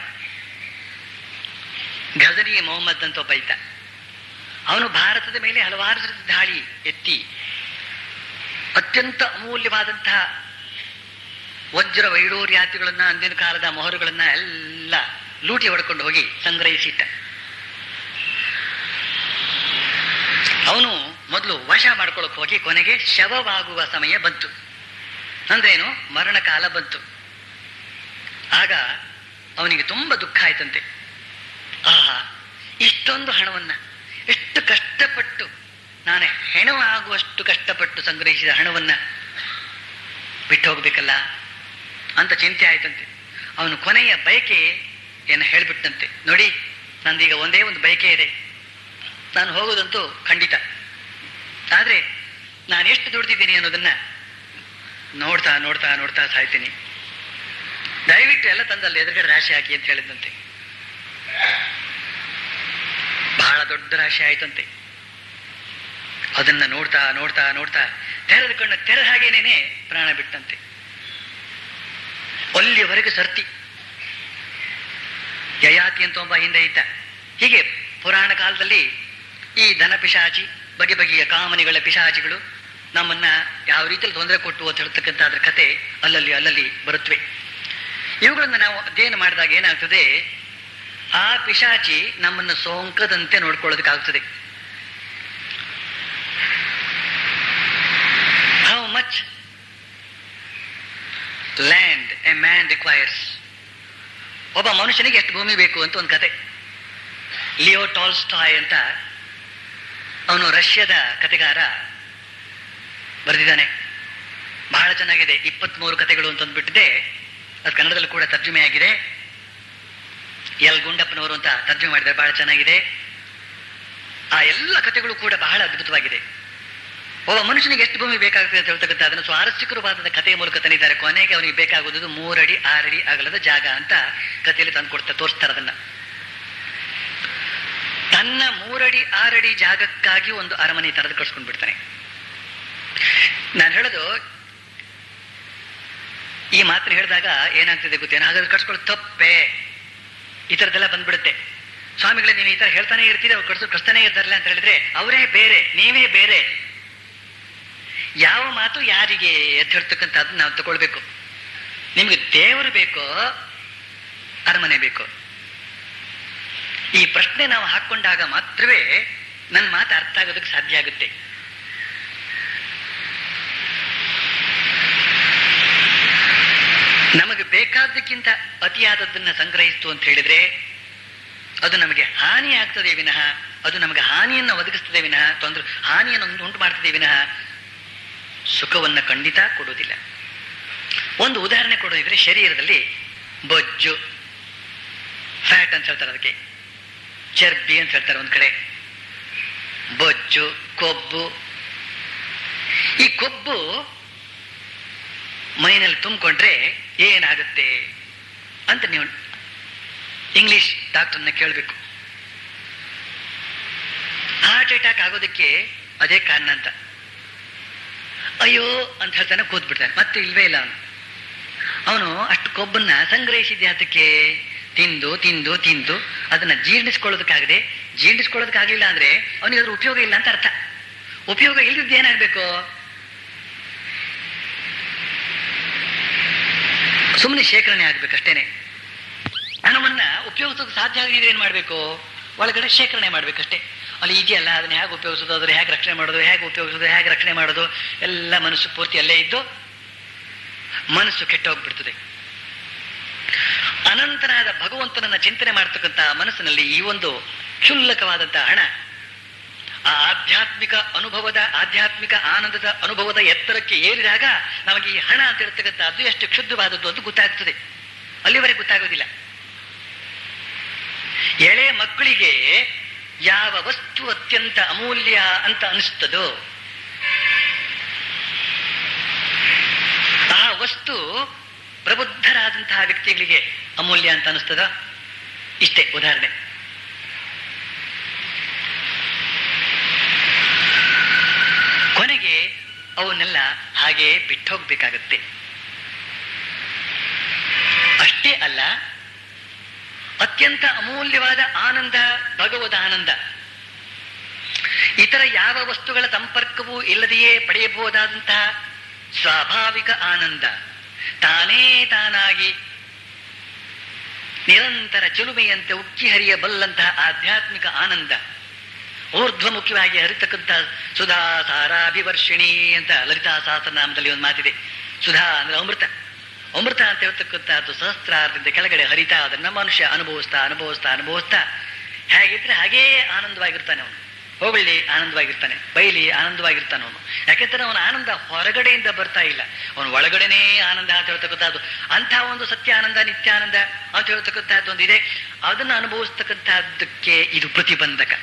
ಘಜನಿ ಮೊಹಮ್ಮದ್ ಅಂತ ಒಬ್ಬ ಇದ್ದ ಅವನು ಭಾರತದ ಮೇಲೆ ಹಲವಾರು ರೀತಿಯ ದಾಳಿ ಎತ್ತಿ ಅತ್ಯಂತ ಅಮೂಲ್ಯವಾದಂತಹ ವಜ್ರ ವೈಡೂರ್ಯಾತಿಗಳನ್ನ ಅಂದಿನ ಕಾಲದ ಮೊಹರುಗಳನ್ನ ಎಲ್ಲ ಲೂಟಿ ಹೊಡ್ಕೊಂಡು ಹೋಗಿ ಸಂಗ್ರಹಿಸಿಟ್ಟ ಅವನು ಮೊದಲು ವಶ ಮಾಡ್ಕೊಳಕ್ ಹೋಗಿ ಕೊನೆಗೆ ಶವವಾಗುವ ಸಮಯ ಬಂತು ಅಂದ್ರೇನು ಮರಣ ಕಾಲ ಬಂತು ಆಗ ಅವನಿಗೆ ತುಂಬಾ ದುಃಖ ಆಯ್ತಂತೆ ಆಹಾ ಇಷ್ಟೊಂದು ಹಣವನ್ನ ಎಷ್ಟು ಕಷ್ಟಪಟ್ಟು ನಾನು ಹೆಣವಾಗುವಷ್ಟು ಕಷ್ಟಪಟ್ಟು ಸಂಗ್ರಹಿಸಿದ ಹಣವನ್ನ ಬಿಟ್ಟು ಹೋಗ್ಬೇಕಲ್ಲ ಅಂತ ಚಿಂತೆ ಆಯ್ತಂತೆ ಅವನು ಕೊನೆಯ ಬಯಕೆ ಏನು ಹೇಳ್ಬಿಟ್ಟಂತೆ ನೋಡಿ ನಂದೀಗ ಒಂದೇ ಒಂದು ಬಯಕೆ ಇದೆ ನಾನು ಹೋಗೋದಂತೂ ಖಂಡಿತ ಆದ್ರೆ ನಾನು ಎಷ್ಟು ದುಡ್ದಿದ್ದೀನಿ ಅನ್ನೋದನ್ನ ನೋಡ್ತಾ ನೋಡ್ತಾ ನೋಡ್ತಾ ಸಾಯ್ತೀನಿ ದಯವಿಟ್ಟು ಎಲ್ಲ ತಂದಲ್ಲಿ ಎದುರುಗಡೆ ರಾಶಿ ಹಾಕಿ ಅಂತ ಹೇಳಿದಂತೆ ಬಹಳ ದೊಡ್ಡ ರಾಶಿ ಆಯ್ತಂತೆ ಅದನ್ನ ನೋಡ್ತಾ ನೋಡ್ತಾ ನೋಡ್ತಾ ತೆರೆದ ಕಣ್ಣು ತೆರೆದ ಹಾಗೇನೇನೆ ಪ್ರಾಣ ಬಿಟ್ಟಂತೆ ಅಲ್ಲಿವರೆಗೆ ಸರ್ತಿ ಯಯಾತಿ ಅಂತ ಒಬ್ಬ ಹಿಂದೆ ಇದ್ದ ಹೀಗೆ ಪುರಾಣ ಕಾಲದಲ್ಲಿ ಈ ಧನ ಪಿಶಾಚಿ ಬಗೆ ಬಗೆಯ ಕಾಮನೆಗಳ ಪಿಶಾಚಿಗಳು ನಮ್ಮನ್ನ ಯಾವ ರೀತಿಯಲ್ಲಿ ತೊಂದರೆ ಕೊಟ್ಟು ಅಂತ ಹೇಳ್ತಕ್ಕಂಥ ಅದ್ರ ಕತೆ ಅಲ್ಲಲ್ಲಿ ಅಲ್ಲಲ್ಲಿ ಬರುತ್ತವೆ ಇವುಗಳನ್ನ ನಾವು ಅಧ್ಯಯನ ಮಾಡಿದಾಗ ಏನಾಗ್ತದೆ ಆ ಪಿಶಾಚಿ ನಮ್ಮನ್ನು ಸೋಂಕದಂತೆ ನೋಡ್ಕೊಳ್ಳೋದಕ್ಕಾಗ್ತದೆ how much land a man requires ಒಬ್ಬ ಮನುಷ್ಯನಿಗೆ ಎಷ್ಟು ಭೂಮಿ ಬೇಕು ಅಂತ ಒಂದು ಕತೆ ಲಿಯೋ ಟಾಲ್ಸ್ಟಾಯ್ ಅಂತ ಅವನು ರಷ್ಯಾದ ಕತೆಗಾರ ಬರೆದಿದ್ದಾನೆ ಬಹಳ ಚೆನ್ನಾಗಿದೆ ಇಪ್ಪತ್ಮೂರು ಕತೆಗಳು ಅಂತ ಅಂದ್ಬಿಟ್ಟಿದೆ ಅದು ಕನ್ನಡದಲ್ಲಿ ಕೂಡ ತರ್ಜುಮೆ ಆಗಿದೆ ಎಲ್ ಗುಂಡಪ್ಪನವರು ಅಂತ ತರ್ಜುಮೆ ಮಾಡಿದ್ದಾರೆ ಬಹಳ ಚೆನ್ನಾಗಿದೆ ಆ ಎಲ್ಲ ಕಥೆಗಳು ಕೂಡ ಬಹಳ ಅದ್ಭುತವಾಗಿದೆ ಒಬ್ಬ ಮನುಷ್ಯನಿಗೆ ಎಷ್ಟು ಭೂಮಿ ಬೇಕಾಗ್ತದೆ ಅಂತ ಹೇಳ್ತಕ್ಕಂಥ ಅದನ್ನು ಸ್ವಾರಸ್ಯಕರವಾದ ಕಥೆಯ ಮೂಲಕ ತಂದಿದ್ದಾರೆ ಕೊನೆಗೆ ಅವನಿಗೆ ಬೇಕಾಗುವುದು ಮೂರಡಿ ಆರಡಿ ಅಗಲದ ಜಾಗ ಅಂತ ಕಥೆಯಲ್ಲಿ ತಂದು ಕೊಡ್ತಾ ತೋರಿಸ್ತಾರೆ ಅದನ್ನ ತನ್ನ ಮೂರಡಿ ಆರಡಿ ಜಾಗಕ್ಕಾಗಿ ಒಂದು ಅರಮನೆ ತರದು ಕಟ್ಸ್ಕೊಂಡ್ ಬಿಡ್ತಾನೆ ನಾನು ಹೇಳೋದು ಈ ಮಾತನ್ನ ಹೇಳಿದಾಗ ಏನಾಗ್ತದೆ ಗೊತ್ತೇನು ಹಾಗಾದ್ರೆ ಕಟ್ಸ್ಕೊಳ್ಳೋದು ತಪ್ಪೇ ಈ ಥರದ್ದೆಲ್ಲ ಬಂದ್ಬಿಡುತ್ತೆ ಸ್ವಾಮಿಗಳೇ ನೀವು ಈ ತರ ಹೇಳ್ತಾನೆ ಇರ್ತೀರಿ ಅವ್ರು ಕಟ್ಸೋ ಕಟ್ತಾನೆ ಇರ್ತಾರಲ್ಲ ಅಂತ ಹೇಳಿದ್ರೆ ಅವರೇ ಬೇರೆ ನೀವೇ ಬೇರೆ ಯಾವ ಮಾತು ಯಾರಿಗೆ ಅಂತ ಹೇಳ್ತಕ್ಕಂಥದ್ದು ನಾವು ತಗೊಳ್ಬೇಕು ನಿಮ್ಗೆ ದೇವರು ಬೇಕೋ ಅರಮನೆ ಬೇಕೋ ಈ ಪ್ರಶ್ನೆ ನಾವು ಹಾಕೊಂಡಾಗ ಮಾತ್ರವೇ ನನ್ನ ಮಾತು ಅರ್ಥ ಆಗೋದಕ್ಕೆ ಸಾಧ್ಯ ಆಗುತ್ತೆ ನಮಗೆ ಬೇಕಾದ್ದಕ್ಕಿಂತ ಅತಿಯಾದದ್ದನ್ನ ಸಂಗ್ರಹಿಸ್ತು ಅಂತ ಹೇಳಿದ್ರೆ ಅದು ನಮಗೆ ಹಾನಿ ಆಗ್ತದೆ ವಿನಃ ಅದು ನಮಗೆ ಹಾನಿಯನ್ನು ಒದಗಿಸ್ತದೆ ವಿನಃ ತೊಂದರೆ ಹಾನಿಯನ್ನು ಉಂಟು- ಉಂಟು ಮಾಡ್ತದೆ ವಿನಃ ಸುಖವನ್ನ ಖಂಡಿತ ಕೊಡುವುದಿಲ್ಲ ಒಂದು ಉದಾಹರಣೆ ಕೊಡೋದಿದ್ರೆ ಶರೀರದಲ್ಲಿ ಬೊಜ್ಜು ಫ್ಯಾಟ್ ಅಂತ ಹೇಳ್ತಾರೆ ಅದಕ್ಕೆ ಚರ್ಬಿ ಅಂತ ಹೇಳ್ತಾರೆ ಒಂದ್ ಕಡೆ ಬೊಜ್ಜು ಕೊಬ್ಬು ಈ ಕೊಬ್ಬು ಮೈನಲ್ಲಿ ತುಂಬಿಕೊಂಡ್ರೆ ಏನಾಗುತ್ತೆ ಅಂತ ನೀವು ಇಂಗ್ಲಿಷ್ ಡಾಕ್ಟರ್ನ ಕೇಳಬೇಕು ಹಾರ್ಟ್ ಅಟ್ಯಾಕ್ ಆಗೋದಕ್ಕೆ ಅದೇ ಕಾರಣ ಅಂತ ಅಯ್ಯೋ ಅಂತ ಹೇಳ್ತಾನೆ ಕೂತ್ ಬಿಡ್ತಾನೆ ಮತ್ತೆ ಇಲ್ವೇ ಇಲ್ಲ ಅವನು ಅವನು ಅಷ್ಟು ಕೊಬ್ಬನ್ನ ಸಂಗ್ರಹಿಸಿದ್ದೆ ಅದಕ್ಕೆ ತಿಂದು ತಿಂದು ತಿಂದು ಅದನ್ನ ಜೀರ್ಣಿಸ್ಕೊಳ್ಳೋದಕ್ಕಾಗದೆ ಜೀರ್ಣಿಸ್ಕೊಳ್ಳೋದಕ್ಕಾಗಲಿಲ್ಲ ಅಂದ್ರೆ ಅವನಿಗೆ ಅದ್ರ ಉಪಯೋಗ ಇಲ್ಲ ಅಂತ ಅರ್ಥ ಉಪಯೋಗ ಇಲ್ಲದಿದ್ದು ಏನಾಗಬೇಕು ಸುಮ್ಮನೆ ಶೇಖರಣೆ ಆಗ್ಬೇಕಷ್ಟೇನೆ ಹಣವನ್ನ ಉಪಯೋಗಿಸೋಕೆ ಸಾಧ್ಯ ಆಗಿದ್ರೆ ಏನ್ ಮಾಡ್ಬೇಕು ಒಳಗಡೆ ಶೇಖರಣೆ ಮಾಡ್ಬೇಕಷ್ಟೇ ಅಲ್ಲಿ ಇದೆಯಲ್ಲ ಅದನ್ನ ಹೇಗೆ ಉಪಯೋಗಿಸೋದು ಅದನ್ನ ಹೇಗೆ ರಕ್ಷಣೆ ಮಾಡೋದು ಹೇಗೆ ಉಪಯೋಗಿಸೋದು ಹೇಗೆ ರಕ್ಷಣೆ ಮಾಡೋದು ಎಲ್ಲ ಮನಸ್ಸು ಪೂರ್ತಿ ಅಲ್ಲೇ ಇದ್ದು ಮನಸ್ಸು ಕೆಟ್ಟೋಗ್ಬಿಡ್ತದೆ ಅನಂತನಾದ ಭಗವಂತನನ್ನ ಚಿಂತನೆ ಮಾಡ್ತಕ್ಕಂಥ ಮನಸ್ಸಿನಲ್ಲಿ ಈ ಒಂದು ಕ್ಷುಲ್ಲಕವಾದಂತಹ ಹಣ ಆ ಆಧ್ಯಾತ್ಮಿಕ ಅನುಭವದ ಆಧ್ಯಾತ್ಮಿಕ ಆನಂದದ ಅನುಭವದ ಎತ್ತರಕ್ಕೆ ಏರಿದಾಗ ನಮಗೆ ಈ ಹಣ ಅಂತ ಹೇಳ್ತಕ್ಕಂಥ ಅದು ಎಷ್ಟು ಕ್ಷುದ್ರವಾದದ್ದು ಅಂತ ಗೊತ್ತಾಗ್ತದೆ ಅಲ್ಲಿವರೆಗೆ ಗೊತ್ತಾಗೋದಿಲ್ಲ ಎಳೆ ಮಕ್ಕಳಿಗೆ ಯಾವ ವಸ್ತು ಅತ್ಯಂತ ಅಮೂಲ್ಯ ಅಂತ ಅನಿಸ್ತದೋ ಆ ವಸ್ತು ಪ್ರಬುದ್ಧರಾದಂತಹ ವ್ಯಕ್ತಿಗಳಿಗೆ ಅಮೂಲ್ಯ ಅಂತ ಅನಿಸ್ತದ ಇಷ್ಟೇ ಉದಾಹರಣೆ ಕೊನೆಗೆ ಅವನ್ನೆಲ್ಲ ಹಾಗೆ ಬಿಟ್ಟು ಹೋಗ್ಬೇಕಾಗತ್ತೆ ಅಷ್ಟೇ ಅಲ್ಲ ಅತ್ಯಂತ ಅಮೂಲ್ಯವಾದ ಆನಂದ ಭಗವದ ಆನಂದ ಇತರ ಯಾವ ವಸ್ತುಗಳ ಸಂಪರ್ಕವೂ ಇಲ್ಲದೆಯೇ ಪಡೆಯಬಹುದಾದಂತಹ ಸ್ವಾಭಾವಿಕ ಆನಂದ ತಾನೇ ತಾನಾಗಿ ನಿರಂತರ ಚಿಲುಮೆಯಂತೆ ಉಕ್ಕಿ ಹರಿಯಬಲ್ಲಂತಹ ಆಧ್ಯಾತ್ಮಿಕ ಆನಂದ ಊರ್ಧ್ವಮುಖಿಯಾಗಿ ಹರಿತಕ್ಕಂಥ ಸುಧಾ ಸಾರಾಭಿವರ್ಷಿಣಿ ಅಂತ ಲಲಿತಾ ಸಹಸ್ರನಾಮದಲ್ಲಿ ಒಂದು ಮಾತಿದೆ ಸುಧಾ ಅಂದ್ರೆ ಅಮೃತ ಅಮೃತ ಅಂತ ಹೇಳ್ತಕ್ಕಂಥದ್ದು ಸಹಸ್ರಾರದಿಂದ ಕೆಳಗಡೆ ಹರಿತಾ ಅದನ್ನ ಮನುಷ್ಯ ಅನುಭವಿಸ್ತಾ ಅನುಭವಿಸ್ತಾ ಅನುಭವಿಸ್ತಾ ಹೇಗಿದ್ರೆ ಹಾಗೇ ಆನಂದವಾಗಿರ್ತಾನೆ ಅವನು ಹೋಗಲಿ ಆನಂದವಾಗಿರ್ತಾನೆ ಬೈಲಿ ಆನಂದವಾಗಿರ್ತಾನೆ ಅವನು ಯಾಕೆಂದ್ರೆ ಅವನ ಆನಂದ ಹೊರಗಡೆಯಿಂದ ಬರ್ತಾ ಇಲ್ಲ ಅವನು ಒಳಗಡೆನೇ ಆನಂದ ಅಂತ ಹೇಳ್ತಕ್ಕಂಥದ್ದು ಅಂಥ ಒಂದು ಸತ್ಯ ಆನಂದ ನಿತ್ಯಾನಂದ ಅಂತ ಹೇಳ್ತಕ್ಕಂಥದ್ದು ಒಂದಿದೆ ಅದನ್ನು ಅನುಭವಿಸ್ತಕ್ಕಂಥದ್ದಕ್ಕೆ ಇದು ಪ್ರತಿಬಂಧಕ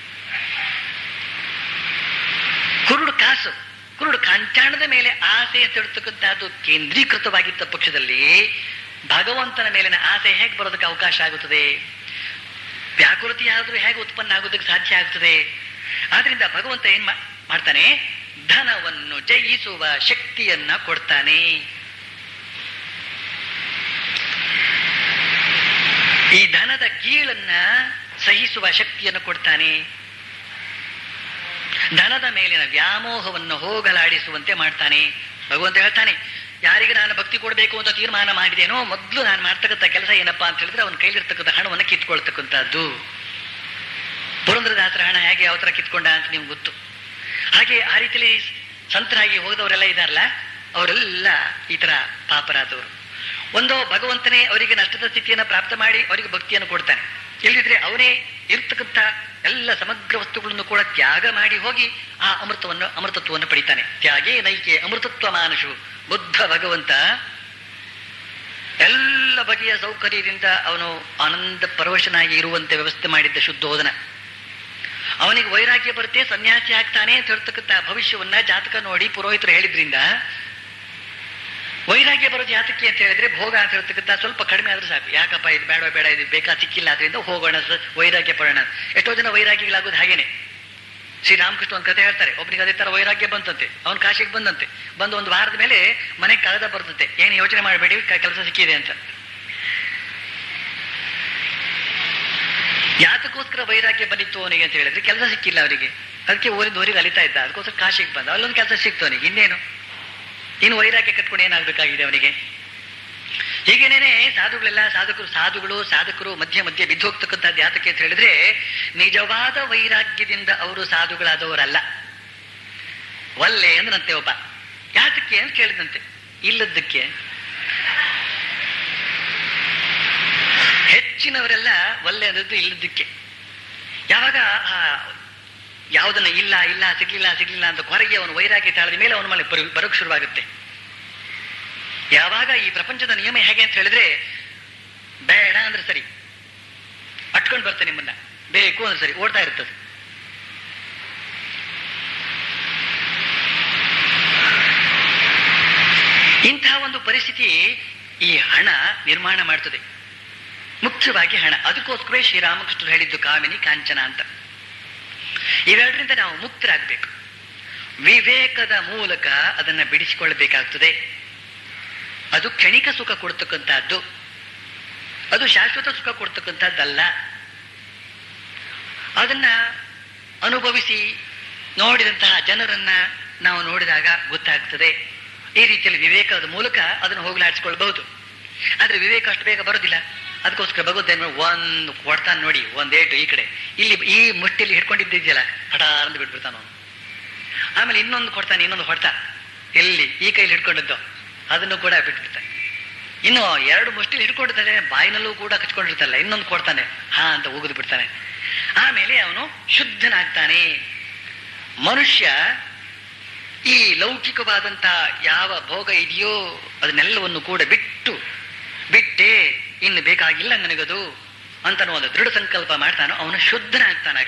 ಕುರುಡು ಕಾಸು ಕುರುಡು ಕಾಂಚಾಣದ ಮೇಲೆ ಆಸೆ ಅಂತ ಹೇಳ್ತಕ್ಕಂಥದ್ದು ಕೇಂದ್ರೀಕೃತವಾಗಿದ್ದ ಪಕ್ಷದಲ್ಲಿ ಭಗವಂತನ ಮೇಲಿನ ಆಸೆ ಹೇಗೆ ಬರೋದಕ್ಕೆ ಅವಕಾಶ ಆಗುತ್ತದೆ ವ್ಯಾಕುಲತೆಯಾದ್ರೂ ಹೇಗೆ ಉತ್ಪನ್ನ ಆಗೋದಕ್ಕೆ ಸಾಧ್ಯ ಆಗ್ತದೆ ಆದ್ರಿಂದ ಭಗವಂತ ಏನ್ ಮಾ- ಮಾಡ್ತಾನೆ ಧನವನ್ನು ಜಯಿಸುವ ಶಕ್ತಿಯನ್ನ ಕೊಡ್ತಾನೆ ಈ ಧನದ ಕೀಳನ್ನ ಸಹಿಸುವ ಶಕ್ತಿಯನ್ನು ಕೊಡ್ತಾನೆ ಧನದ ಮೇಲಿನ ವ್ಯಾಮೋಹವನ್ನು ಹೋಗಲಾಡಿಸುವಂತೆ ಮಾಡ್ತಾನೆ ಭಗವಂತ ಹೇಳ್ತಾನೆ ಯಾರಿಗೆ ನಾನು ಭಕ್ತಿ ಕೊಡಬೇಕು ಅಂತ ತೀರ್ಮಾನ ಮಾಡಿದೇನೋ ಮೊದಲು ನಾನು ಮಾಡ್ತಕ್ಕಂಥ ಕೆಲಸ ಏನಪ್ಪಾ ಅಂತ ಹೇಳಿದ್ರೆ ಅವನ ಕೈಲಿರ್ತಕ್ಕಂಥ ಹಣವನ್ನು ಕಿತ್ಕೊಳ್ತಕ್ಕಂಥದ್ದು ಪುರಂದ್ರದಾಸರ ಹಣ ಹೇಗೆ ಯಾವ ತರ ಕಿತ್ಕೊಂಡ ಅಂತ ನಿಮ್ಗೆ ಗೊತ್ತು ಹಾಗೆ ಆ ರೀತಿಯಲ್ಲಿ ಸಂತರಾಗಿ ಹೋದವರೆಲ್ಲ ಇದಾರಲ್ಲ ಅವರೆಲ್ಲ ಈ ತರ ಪಾಪರಾದವರು ಒಂದು ಭಗವಂತನೇ ಅವರಿಗೆ ನಷ್ಟದ ಸ್ಥಿತಿಯನ್ನು ಪ್ರಾಪ್ತ ಮಾಡಿ ಅವರಿಗೆ ಭಕ್ತಿಯನ್ನು ಕೊಡ್ತಾನೆ ಇಲ್ಲದಿದ್ರೆ ಅವನೇ ಇರ್ತಕ್ಕಂಥ ಎಲ್ಲ ಸಮಗ್ರ ವಸ್ತುಗಳನ್ನು ಕೂಡ ತ್ಯಾಗ ಮಾಡಿ ಹೋಗಿ ಆ ಅಮೃತವನ್ನು ಅಮೃತತ್ವವನ್ನು ಪಡಿತಾನೆ ತ್ಯಾಗೇ ನೈಕೆ ಅಮೃತತ್ವ ಮಾನುಷು ಬುದ್ಧ ಭಗವಂತ ಎಲ್ಲ ಬಗೆಯ ಸೌಕರ್ಯದಿಂದ ಅವನು ಆನಂದ ಪರವಶನಾಗಿ ಇರುವಂತೆ ವ್ಯವಸ್ಥೆ ಮಾಡಿದ್ದ ಶುದ್ಧೋದನ ಅವನಿಗೆ ವೈರಾಗ್ಯ ಬರುತ್ತೆ ಸನ್ಯಾಸಿ ಆಗ್ತಾನೆ ಅಂತ ಹೇಳ್ತಕ್ಕಂಥ ಭವಿಷ್ಯವನ್ನ ಜಾತಕ ನೋಡಿ ಪುರೋಹಿತರು ಹೇಳಿದ್ರಿಂದ ವೈರಾಗ್ಯ ಬರೋದು ಯಾತಕ್ಕೆ ಅಂತ ಹೇಳಿದ್ರೆ ಭೋಗ ಅಂತ ಹೇಳ್ತಕ್ಕಂಥ ಸ್ವಲ್ಪ ಕಡಿಮೆ ಆದ್ರೂ ಸಾಕು ಯಾಕಪ್ಪ ಇದು ಬೇಡ ಬೇಡ ಇದು ಬೇಕಾ ಸಿಕ್ಕಿಲ್ಲ ಅದರಿಂದ ಹೋಗೋಣ ಸ- ವೈರಾಗ್ಯ ಪಡೋಣ ಎಷ್ಟೋ ಜನ ವೈರಾಗ್ಯಗಳಾಗೋದು ಹಾಗೇನೆ ಶ್ರೀರಾಮಕೃಷ್ಣ ಒಂದು ಕಥೆ ಹೇಳ್ತಾರೆ ಒಬ್ಬನಿಗೆ ಅದೇ ತರ ವೈರಾಗ್ಯ ಬಂತಂತೆ ಅವನ್ ಕಾಶಿಗೆ ಬಂದಂತೆ ಬಂದು ಒಂದು ವಾರದ ಮೇಲೆ ಮನೆಗೆ ಕಾಗದ ಬರ್ತಂತೆ ಏನು ಯೋಚನೆ ಮಾಡಬೇಡಿ ಕೆಲಸ ಸಿಕ್ಕಿದೆ ಅಂತ ಯಾತಕ್ಕೋಸ್ಕರ ವೈರಾಗ್ಯ ಬಂದಿತ್ತು ಅವನಿಗೆ ಅಂತ ಹೇಳಿದ್ರೆ ಕೆಲಸ ಸಿಕ್ಕಿಲ್ಲ ಅವರಿಗೆ ಅದಕ್ಕೆ ಊರಿಂದ ಊರಿಗೆ ಅಲಿತಾ ಇದ್ದ ಅದಕ್ಕೋಸ್ಕರ ಕಾಶಿಗೆ ಬಂದ ಅಲ್ಲೊಂದು ಕೆಲಸ ಸಿಕ್ತು ಅವನಿಗೆ ಇನ್ನೇನು ಇನ್ನು ವೈರಾಗ್ಯ ಕಟ್ಕೊಂಡು ಏನಾಗಬೇಕಾಗಿದೆ ಅವನಿಗೆ ಹೀಗೇನೇನೆ ಸಾಧುಗಳೆಲ್ಲ ಸಾಧಕರು ಸಾಧುಗಳು ಸಾಧಕರು ಮಧ್ಯ ಮಧ್ಯೆ ಬಿದ್ದು ಹೋಗ್ತಕ್ಕಂಥದ್ದು ಯಾತಕ್ಕೆ ಅಂತ ಹೇಳಿದ್ರೆ ನಿಜವಾದ ವೈರಾಗ್ಯದಿಂದ ಅವರು ಸಾಧುಗಳಾದವರಲ್ಲ ಒಲ್ಲೆ ಅಂದ್ರಂತೆ ಒಬ್ಬ ಯಾತಕ್ಕೆ ಅಂತ ಕೇಳಿದಂತೆ ಇಲ್ಲದಕ್ಕೆ ಹೆಚ್ಚಿನವರೆಲ್ಲ ಒಲ್ಲೆ ಅಂದದ್ದು ಇಲ್ಲದಕ್ಕೆ ಯಾವಾಗ ಆ ಯಾವುದನ್ನ ಇಲ್ಲ ಇಲ್ಲ ಸಿಗ್ಲಿಲ್ಲ ಸಿಗ್ಲಿಲ್ಲ ಅಂತ ಹೊರಗೆ ಅವನು ವೈರಾಗ್ಯ ತಾಳದ ಮೇಲೆ ಅವನ ಮೇಲೆ ಬರು ಬರೋಕ್ ಶುರುವಾಗುತ್ತೆ ಯಾವಾಗ ಈ ಪ್ರಪಂಚದ ನಿಯಮ ಹೇಗೆ ಅಂತ ಹೇಳಿದ್ರೆ ಬೇಡ ಅಂದ್ರೆ ಸರಿ ಅಟ್ಕೊಂಡು ಬರ್ತೇನೆ ನಿಮ್ಮನ್ನ ಬೇಕು ಅಂದ್ರೆ ಸರಿ ಓಡ್ತಾ ಇರ್ತದೆ ಇಂತಹ ಒಂದು ಪರಿಸ್ಥಿತಿ ಈ ಹಣ ನಿರ್ಮಾಣ ಮಾಡ್ತದೆ ಮುಖ್ಯವಾಗಿ ಹಣ ಅದಕ್ಕೋಸ್ಕರವೇ ಶ್ರೀರಾಮಕೃಷ್ಣರು ಹೇಳಿದ್ದು ಕಾಮಿನಿ ಕಾಂಚನ ಅಂತ ಇವೆರಡರಿಂದ ನಾವು ಮುಕ್ತರಾಗಬೇಕು ವಿವೇಕದ ಮೂಲಕ ಅದನ್ನ ಬಿಡಿಸಿಕೊಳ್ಳಬೇಕಾಗ್ತದೆ ಅದು ಕ್ಷಣಿಕ ಸುಖ ಕೊಡ್ತಕ್ಕಂಥದ್ದು ಅದು ಶಾಶ್ವತ ಸುಖ ಕೊಡ್ತಕ್ಕಂಥದ್ದಲ್ಲ ಅದನ್ನ ಅನುಭವಿಸಿ ನೋಡಿದಂತಹ ಜನರನ್ನ ನಾವು ನೋಡಿದಾಗ ಗೊತ್ತಾಗ್ತದೆ ಈ ರೀತಿಯಲ್ಲಿ ವಿವೇಕದ ಮೂಲಕ ಅದನ್ನು ಹೋಗಲಾಡಿಸಿಕೊಳ್ಬಹುದು ಆದ್ರೆ ವಿವೇಕ ಅಷ್ಟು ಬೇಗ ಬರೋದಿಲ್ಲ ಅದಕ್ಕೋಸ್ಕರ ಭಗವಂತ ಏನ್ ಮಾಡ್- ಒಂದು ಕೊಡ್ತಾನೆ ನೋಡಿ ಒಂದೇಟು ಈ ಕಡೆ ಇಲ್ಲಿ ಈ ಮುಷ್ಟಿಯಲ್ಲಿ ಹಿಡ್ಕೊಂಡಿದ್ದಿದೆಯಲ್ಲ ಹಠ ಅಂತ ಬಿಟ್ಬಿಡ್ತಾನ ಅವನು ಆಮೇಲೆ ಇನ್ನೊಂದು ಕೊಡ್ತಾನೆ ಇನ್ನೊಂದು ಹೊಡ್ತಾ ಎಲ್ಲಿ ಈ ಕೈಲಿ ಹಿಡ್ಕೊಂಡಿದ್ದು ಅದನ್ನು ಕೂಡ ಬಿಟ್ಬಿಡ್ತಾನೆ ಇನ್ನು ಎರಡು ಮುಷ್ಟಿಲಿ ಹಿಡ್ಕೊಂಡಿರ್ತಾನೆ ಬಾಯಿನಲ್ಲೂ ಕೂಡ ಕಚ್ಕೊಂಡಿರ್ತಾನೆ ಇನ್ನೊಂದು ಕೊಡ್ತಾನೆ ಹಾ ಅಂತ ಉಗಿದು ಬಿಡ್ತಾನೆ ಆಮೇಲೆ ಅವನು ಶುದ್ಧನಾಗ್ತಾನೆ ಮನುಷ್ಯ ಈ ಲೌಕಿಕವಾದಂತ ಯಾವ ಭೋಗ ಇದೆಯೋ ಅದನ್ನೆಲ್ಲವನ್ನು ಕೂಡ ಬಿಟ್ಟು ಬಿಟ್ಟೆ ಇನ್ನು ಬೇಕಾಗಿಲ್ಲ ನನಗದು ಅಂತ ಒಂದು ದೃಢ ಸಂಕಲ್ಪ ಮಾಡ್ತಾನೋ ಅವನು ಶುದ್ಧನಾಗ್ತಾನಾಗ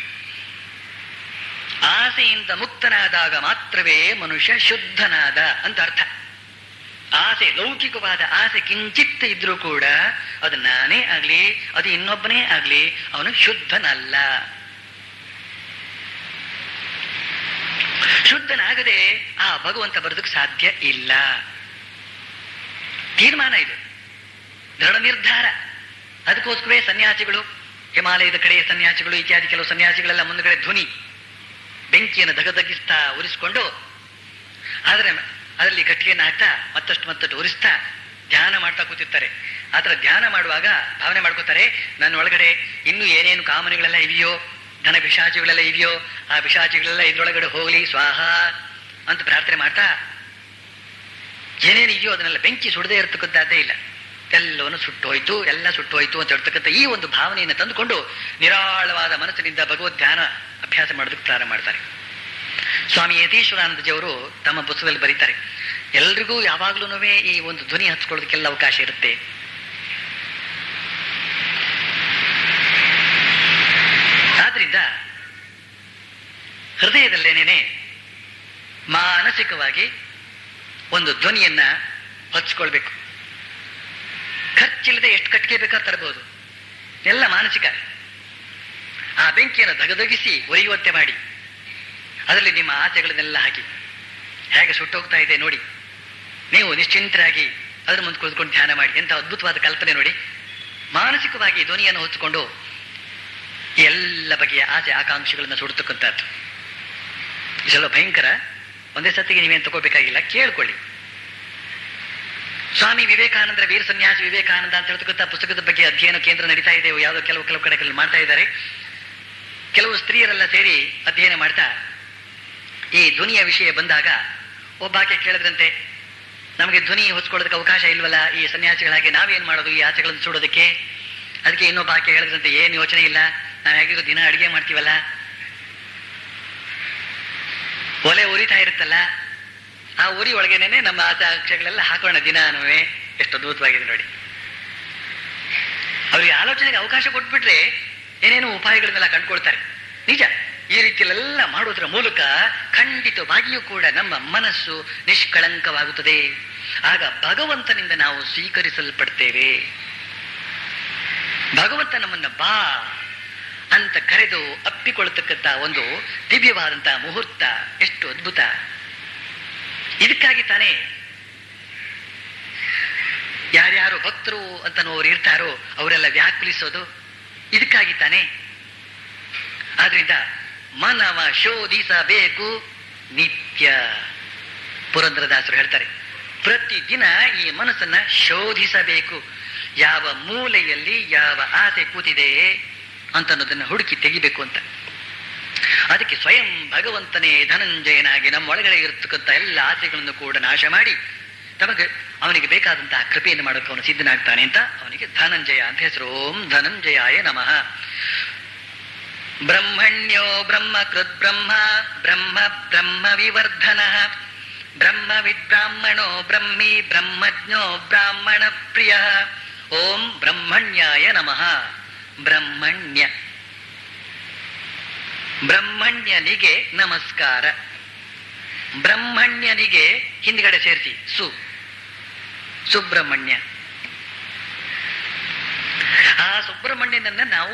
ಆಸೆಯಿಂದ ಮುಕ್ತನಾದಾಗ ಮಾತ್ರವೇ ಮನುಷ್ಯ ಶುದ್ಧನಾದ ಅಂತ ಅರ್ಥ ಆಸೆ ಲೌಕಿಕವಾದ ಆಸೆ ಕಿಂಚಿತ್ತ ಇದ್ರೂ ಕೂಡ ಅದು ನಾನೇ ಆಗ್ಲಿ ಅದು ಇನ್ನೊಬ್ಬನೇ ಆಗ್ಲಿ ಅವನು ಶುದ್ಧನಲ್ಲ ಶುದ್ಧನಾಗದೆ ಆ ಭಗವಂತ ಬರೋದಕ್ಕೆ ಸಾಧ್ಯ ಇಲ್ಲ ತೀರ್ಮಾನ ಇದು ದೃಢ ನಿರ್ಧಾರ ಅದಕ್ಕೋಸ್ಕರವೇ ಸನ್ಯಾಸಿಗಳು ಹಿಮಾಲಯದ ಕಡೆಯ ಸನ್ಯಾಸಿಗಳು ಇತ್ಯಾದಿ ಕೆಲವು ಸನ್ಯಾಸಿಗಳೆಲ್ಲ ಮುಂದುಗಡೆ ಧ್ವನಿ ಬೆಂಕಿಯನ್ನು ದಗದಗಿಸ್ತಾ ಉರಿಸ್ಕೊಂಡು ಆದರೆ ಅದರಲ್ಲಿ ಗಟ್ಟಿಗೆಯನ್ನು ಹಾಕ್ತಾ ಮತ್ತಷ್ಟು ಮತ್ತಷ್ಟು ಉರಿಸ್ತಾ ಧ್ಯಾನ ಮಾಡ್ತಾ ಕೂತಿರ್ತಾರೆ ಆ ಥರ ಧ್ಯಾನ ಮಾಡುವಾಗ ಭಾವನೆ ಮಾಡ್ಕೋತಾರೆ ನನ್ನ ಒಳಗಡೆ ಇನ್ನೂ ಏನೇನು ಕಾಮನೆಗಳೆಲ್ಲ ಇವೆಯೋ ಧನ ಪಿಶಾಚಿಗಳೆಲ್ಲ ಇವೆಯೋ ಆ ಪಿಶಾಚಿಗಳೆಲ್ಲ ಇದ್ರೊಳಗಡೆ ಹೋಗಲಿ ಸ್ವಾಹ ಅಂತ ಪ್ರಾರ್ಥನೆ ಮಾಡ್ತಾ ಏನೇನು ಇದೆಯೋ ಅದನ್ನೆಲ್ಲ ಬೆಂಕಿ ಸುಡದೇ ಇರತಕ್ಕಂಥದ್ದೇ ಇಲ್ಲ ಎಲ್ಲವನ್ನು ಸುಟ್ಟು ಹೋಯ್ತು ಎಲ್ಲ ಸುಟ್ಟು ಹೋಯ್ತು ಅಂತ ಹೇಳ್ತಕ್ಕಂಥ ಈ ಒಂದು ಭಾವನೆಯನ್ನು ತಂದುಕೊಂಡು ನಿರಾಳವಾದ ಮನಸ್ಸಿನಿಂದ ಭಗವದ್ ಧ್ಯಾನ ಅಭ್ಯಾಸ ಮಾಡೋದಕ್ಕೆ ಪ್ರಾರಂಭ ಮಾಡ್ತಾರೆ ಸ್ವಾಮಿ ಯತೀಶ್ವರಾನಂದಜಿಯವರು ತಮ್ಮ ಪುಸ್ತಕದಲ್ಲಿ ಬರೀತಾರೆ ಎಲ್ರಿಗೂ ಯಾವಾಗ್ಲೂ ಈ ಒಂದು ಧ್ವನಿ ಹಚ್ಕೊಳ್ಳೋದಕ್ಕೆಲ್ಲ ಅವಕಾಶ ಇರುತ್ತೆ ಆದ್ರಿಂದ ಹೃದಯದಲ್ಲೇನೇನೆ ಮಾನಸಿಕವಾಗಿ ಒಂದು ಧ್ವನಿಯನ್ನ ಹಚ್ಕೊಳ್ಬೇಕು ಖರ್ಚಿಲ್ಲದೆ ಎಷ್ಟು ಕಟ್ಟಿಗೆ ಬೇಕಾದ್ರೆ ತರಬಹುದು ಎಲ್ಲ ಮಾನಸಿಕ ಆ ಬೆಂಕಿಯನ್ನು ದಗದಗಿಸಿ ಒರೆಯುವಂತೆ ಮಾಡಿ ಅದರಲ್ಲಿ ನಿಮ್ಮ ಆಸೆಗಳನ್ನೆಲ್ಲ ಹಾಕಿ ಹೇಗೆ ಸುಟ್ಟೋಗ್ತಾ ಇದೆ ನೋಡಿ ನೀವು ನಿಶ್ಚಿಂತರಾಗಿ ಅದ್ರ ಮುಂದೆ ಕುಳಿತುಕೊಂಡು ಧ್ಯಾನ ಮಾಡಿ ಎಂತ ಅದ್ಭುತವಾದ ಕಲ್ಪನೆ ನೋಡಿ ಮಾನಸಿಕವಾಗಿ ಧ್ವನಿಯನ್ನು ಹೊಚ್ಚಿಕೊಂಡು ಎಲ್ಲ ಬಗೆಯ ಆಸೆ ಆಕಾಂಕ್ಷೆಗಳನ್ನು ಸುಡ್ತಕ್ಕಂಥದ್ದು ಇದೆಲ್ಲ ಭಯಂಕರ ಒಂದೇ ಸತಿಗೆ ನೀವೇನು ತಗೋಬೇಕಾಗಿಲ್ಲ ಕೇಳ್ಕೊಳ್ಳಿ ಸ್ವಾಮಿ ವಿವೇಕಾನಂದರ ವೀರ ಸನ್ಯಾಸಿ ವಿವೇಕಾನಂದ ಅಂತ ಹೇಳ್ತಕ್ಕಂಥ ಪುಸ್ತಕದ ಬಗ್ಗೆ ಅಧ್ಯಯನ ಕೇಂದ್ರ ನಡೀತಾ ಇದೆ ಯಾವುದೋ ಕೆಲವು ಕೆಲವು ಕಡೆಗಳಲ್ಲಿ ಮಾಡ್ತಾ ಇದ್ದಾರೆ ಕೆಲವು ಸ್ತ್ರೀಯರೆಲ್ಲ ಸೇರಿ ಅಧ್ಯಯನ ಮಾಡ್ತಾ ಈ ಧ್ವನಿಯ ವಿಷಯ ಬಂದಾಗ ಒಬ್ಬಾಕೆ ಕೇಳಿದ್ರಂತೆ ನಮಗೆ ಧ್ವನಿ ಹೊಚ್ಕೊಳ್ಳೋದಕ್ಕೆ ಅವಕಾಶ ಇಲ್ವಲ್ಲ ಈ ಸನ್ಯಾಸಿಗಳಾಗಿ ನಾವೇನ್ ಮಾಡೋದು ಈ ಆಚೆಗಳನ್ನು ಸುಡೋದಕ್ಕೆ ಅದಕ್ಕೆ ಇನ್ನೊಬ್ಬ ಆಕೆ ಹೇಳಿದ್ರಂತೆ ಏನ್ ಯೋಚನೆ ಇಲ್ಲ ನಾವು ಹೇಗಿದ್ರು ದಿನ ಅಡಿಗೆ ಮಾಡ್ತೀವಲ್ಲ ಒಲೆ ಉರಿತಾ ಇರುತ್ತಲ್ಲ ಆ ಉರಿ ಒಳಗೇನೆ ನಮ್ಮ ಆಸೆ ಆಕ್ಷೆಗಳೆಲ್ಲ ಹಾಕೋಣ ದಿನಾನುವೆ ಎಷ್ಟು ಅದ್ಭುತವಾಗಿದೆ ನೋಡಿ ಅವರಿಗೆ ಆಲೋಚನೆಗೆ ಅವಕಾಶ ಕೊಟ್ಬಿಟ್ರೆ ಏನೇನು ಉಪಾಯಗಳನ್ನೆಲ್ಲ ಕಂಡುಕೊಳ್ತಾರೆ ನಿಜ ಈ ರೀತಿಯಲ್ಲೆಲ್ಲ ಮಾಡೋದ್ರ ಮೂಲಕ ಖಂಡಿತವಾಗಿಯೂ ಕೂಡ ನಮ್ಮ ಮನಸ್ಸು ನಿಷ್ಕಳಂಕವಾಗುತ್ತದೆ ಆಗ ಭಗವಂತನಿಂದ ನಾವು ಸ್ವೀಕರಿಸಲ್ಪಡ್ತೇವೆ ಭಗವಂತ ನಮ್ಮನ್ನ ಬಾ ಅಂತ ಕರೆದು ಅಪ್ಪಿಕೊಳ್ಳತಕ್ಕಂಥ ಒಂದು ದಿವ್ಯವಾದಂತಹ ಮುಹೂರ್ತ ಎಷ್ಟು ಅದ್ಭುತ ಇದಕ್ಕಾಗಿ ತಾನೇ ಯಾರ್ಯಾರು ಭಕ್ತರು ಅಂತನೋರು ಇರ್ತಾರೋ ಅವರೆಲ್ಲ ವ್ಯಾಕುಲಿಸೋದು ಇದಕ್ಕಾಗಿ ತಾನೇ ಆದ್ರಿಂದ ಮನವ ಶೋಧಿಸಬೇಕು ನಿತ್ಯ ಪುರಂದ್ರದಾಸರು ಹೇಳ್ತಾರೆ ಪ್ರತಿದಿನ ಈ ಮನಸ್ಸನ್ನ ಶೋಧಿಸಬೇಕು ಯಾವ ಮೂಲೆಯಲ್ಲಿ ಯಾವ ಆಸೆ ಕೂತಿದೆ ಅಂತ ಅನ್ನೋದನ್ನ ಹುಡುಕಿ ತೆಗಿಬೇಕು ಅಂತ ಅದಕ್ಕೆ ಸ್ವಯಂ ಭಗವಂತನೇ ಧನಂಜಯನಾಗಿ ನಮ್ಮ ಒಳಗಡೆ ಇರತಕ್ಕಂಥ ಎಲ್ಲ ಆಸೆಗಳನ್ನು ಕೂಡ ನಾಶ ಮಾಡಿ ತಮಗೆ ಅವನಿಗೆ ಬೇಕಾದಂತಹ ಕೃಪೆಯನ್ನು ಮಾಡೋಕೆ ಅವನು ಸಿದ್ಧನಾಗ್ತಾನೆ ಅಂತ ಅವನಿಗೆ ಧನಂಜಯ ಅಂತ ಹೆಸರು ಓಂ ಧನಂಜಯಾಯ ನಮಃ ಬ್ರಹ್ಮಣ್ಯೋ ಬ್ರಹ್ಮ ಕೃತ್ ಬ್ರಹ್ಮ ಬ್ರಹ್ಮ ಬ್ರಹ್ಮ ವಿವರ್ಧನ ಬ್ರಹ್ಮ ವಿಬ್ರಾಹ್ಮಣೋ ಬ್ರಹ್ಮಿ ಬ್ರಹ್ಮಜ್ಞೋ ಬ್ರಾಹ್ಮಣ ಪ್ರಿಯ ಓಂ ಬ್ರಹ್ಮಣ್ಯಾಯ ನಮಃ ಬ್ರಹ್ಮಣ್ಯ ಬ್ರಹ್ಮಣ್ಯನಿಗೆ ನಮಸ್ಕಾರ ಬ್ರಹ್ಮಣ್ಯನಿಗೆ ಹಿಂದ್ಗಡೆ ಸೇರಿಸಿ ಸು ಸುಬ್ರಹ್ಮಣ್ಯ ಆ ಸುಬ್ರಹ್ಮಣ್ಯನನ್ನ ನಾವು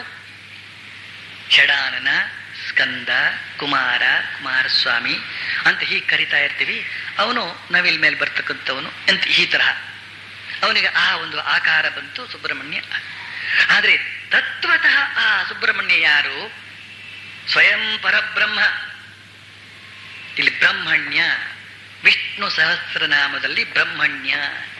ಷಡಾನನ ಸ್ಕಂದ ಕುಮಾರ ಕುಮಾರಸ್ವಾಮಿ ಅಂತ ಹೀಗೆ ಕರಿತಾ ಇರ್ತೀವಿ ಅವನು ನವಿಲ್ ಮೇಲೆ ಬರ್ತಕ್ಕಂಥವನು ಅಂತ ಈ ತರಹ ಅವನಿಗೆ ಆ ಒಂದು ಆಕಾರ ಬಂತು ಸುಬ್ರಹ್ಮಣ್ಯ ಆದ್ರೆ ತತ್ವತಃ ಆ ಸುಬ್ರಹ್ಮಣ್ಯ ಯಾರು ಸ್ವಯಂ ಪರಬ್ರಹ್ಮ ಇಲ್ಲಿ ಬ್ರಹ್ಮಣ್ಯ ವಿಷ್ಣು ಸಹಸ್ರನಾಮದಲ್ಲಿ ಬ್ರಹ್ಮಣ್ಯ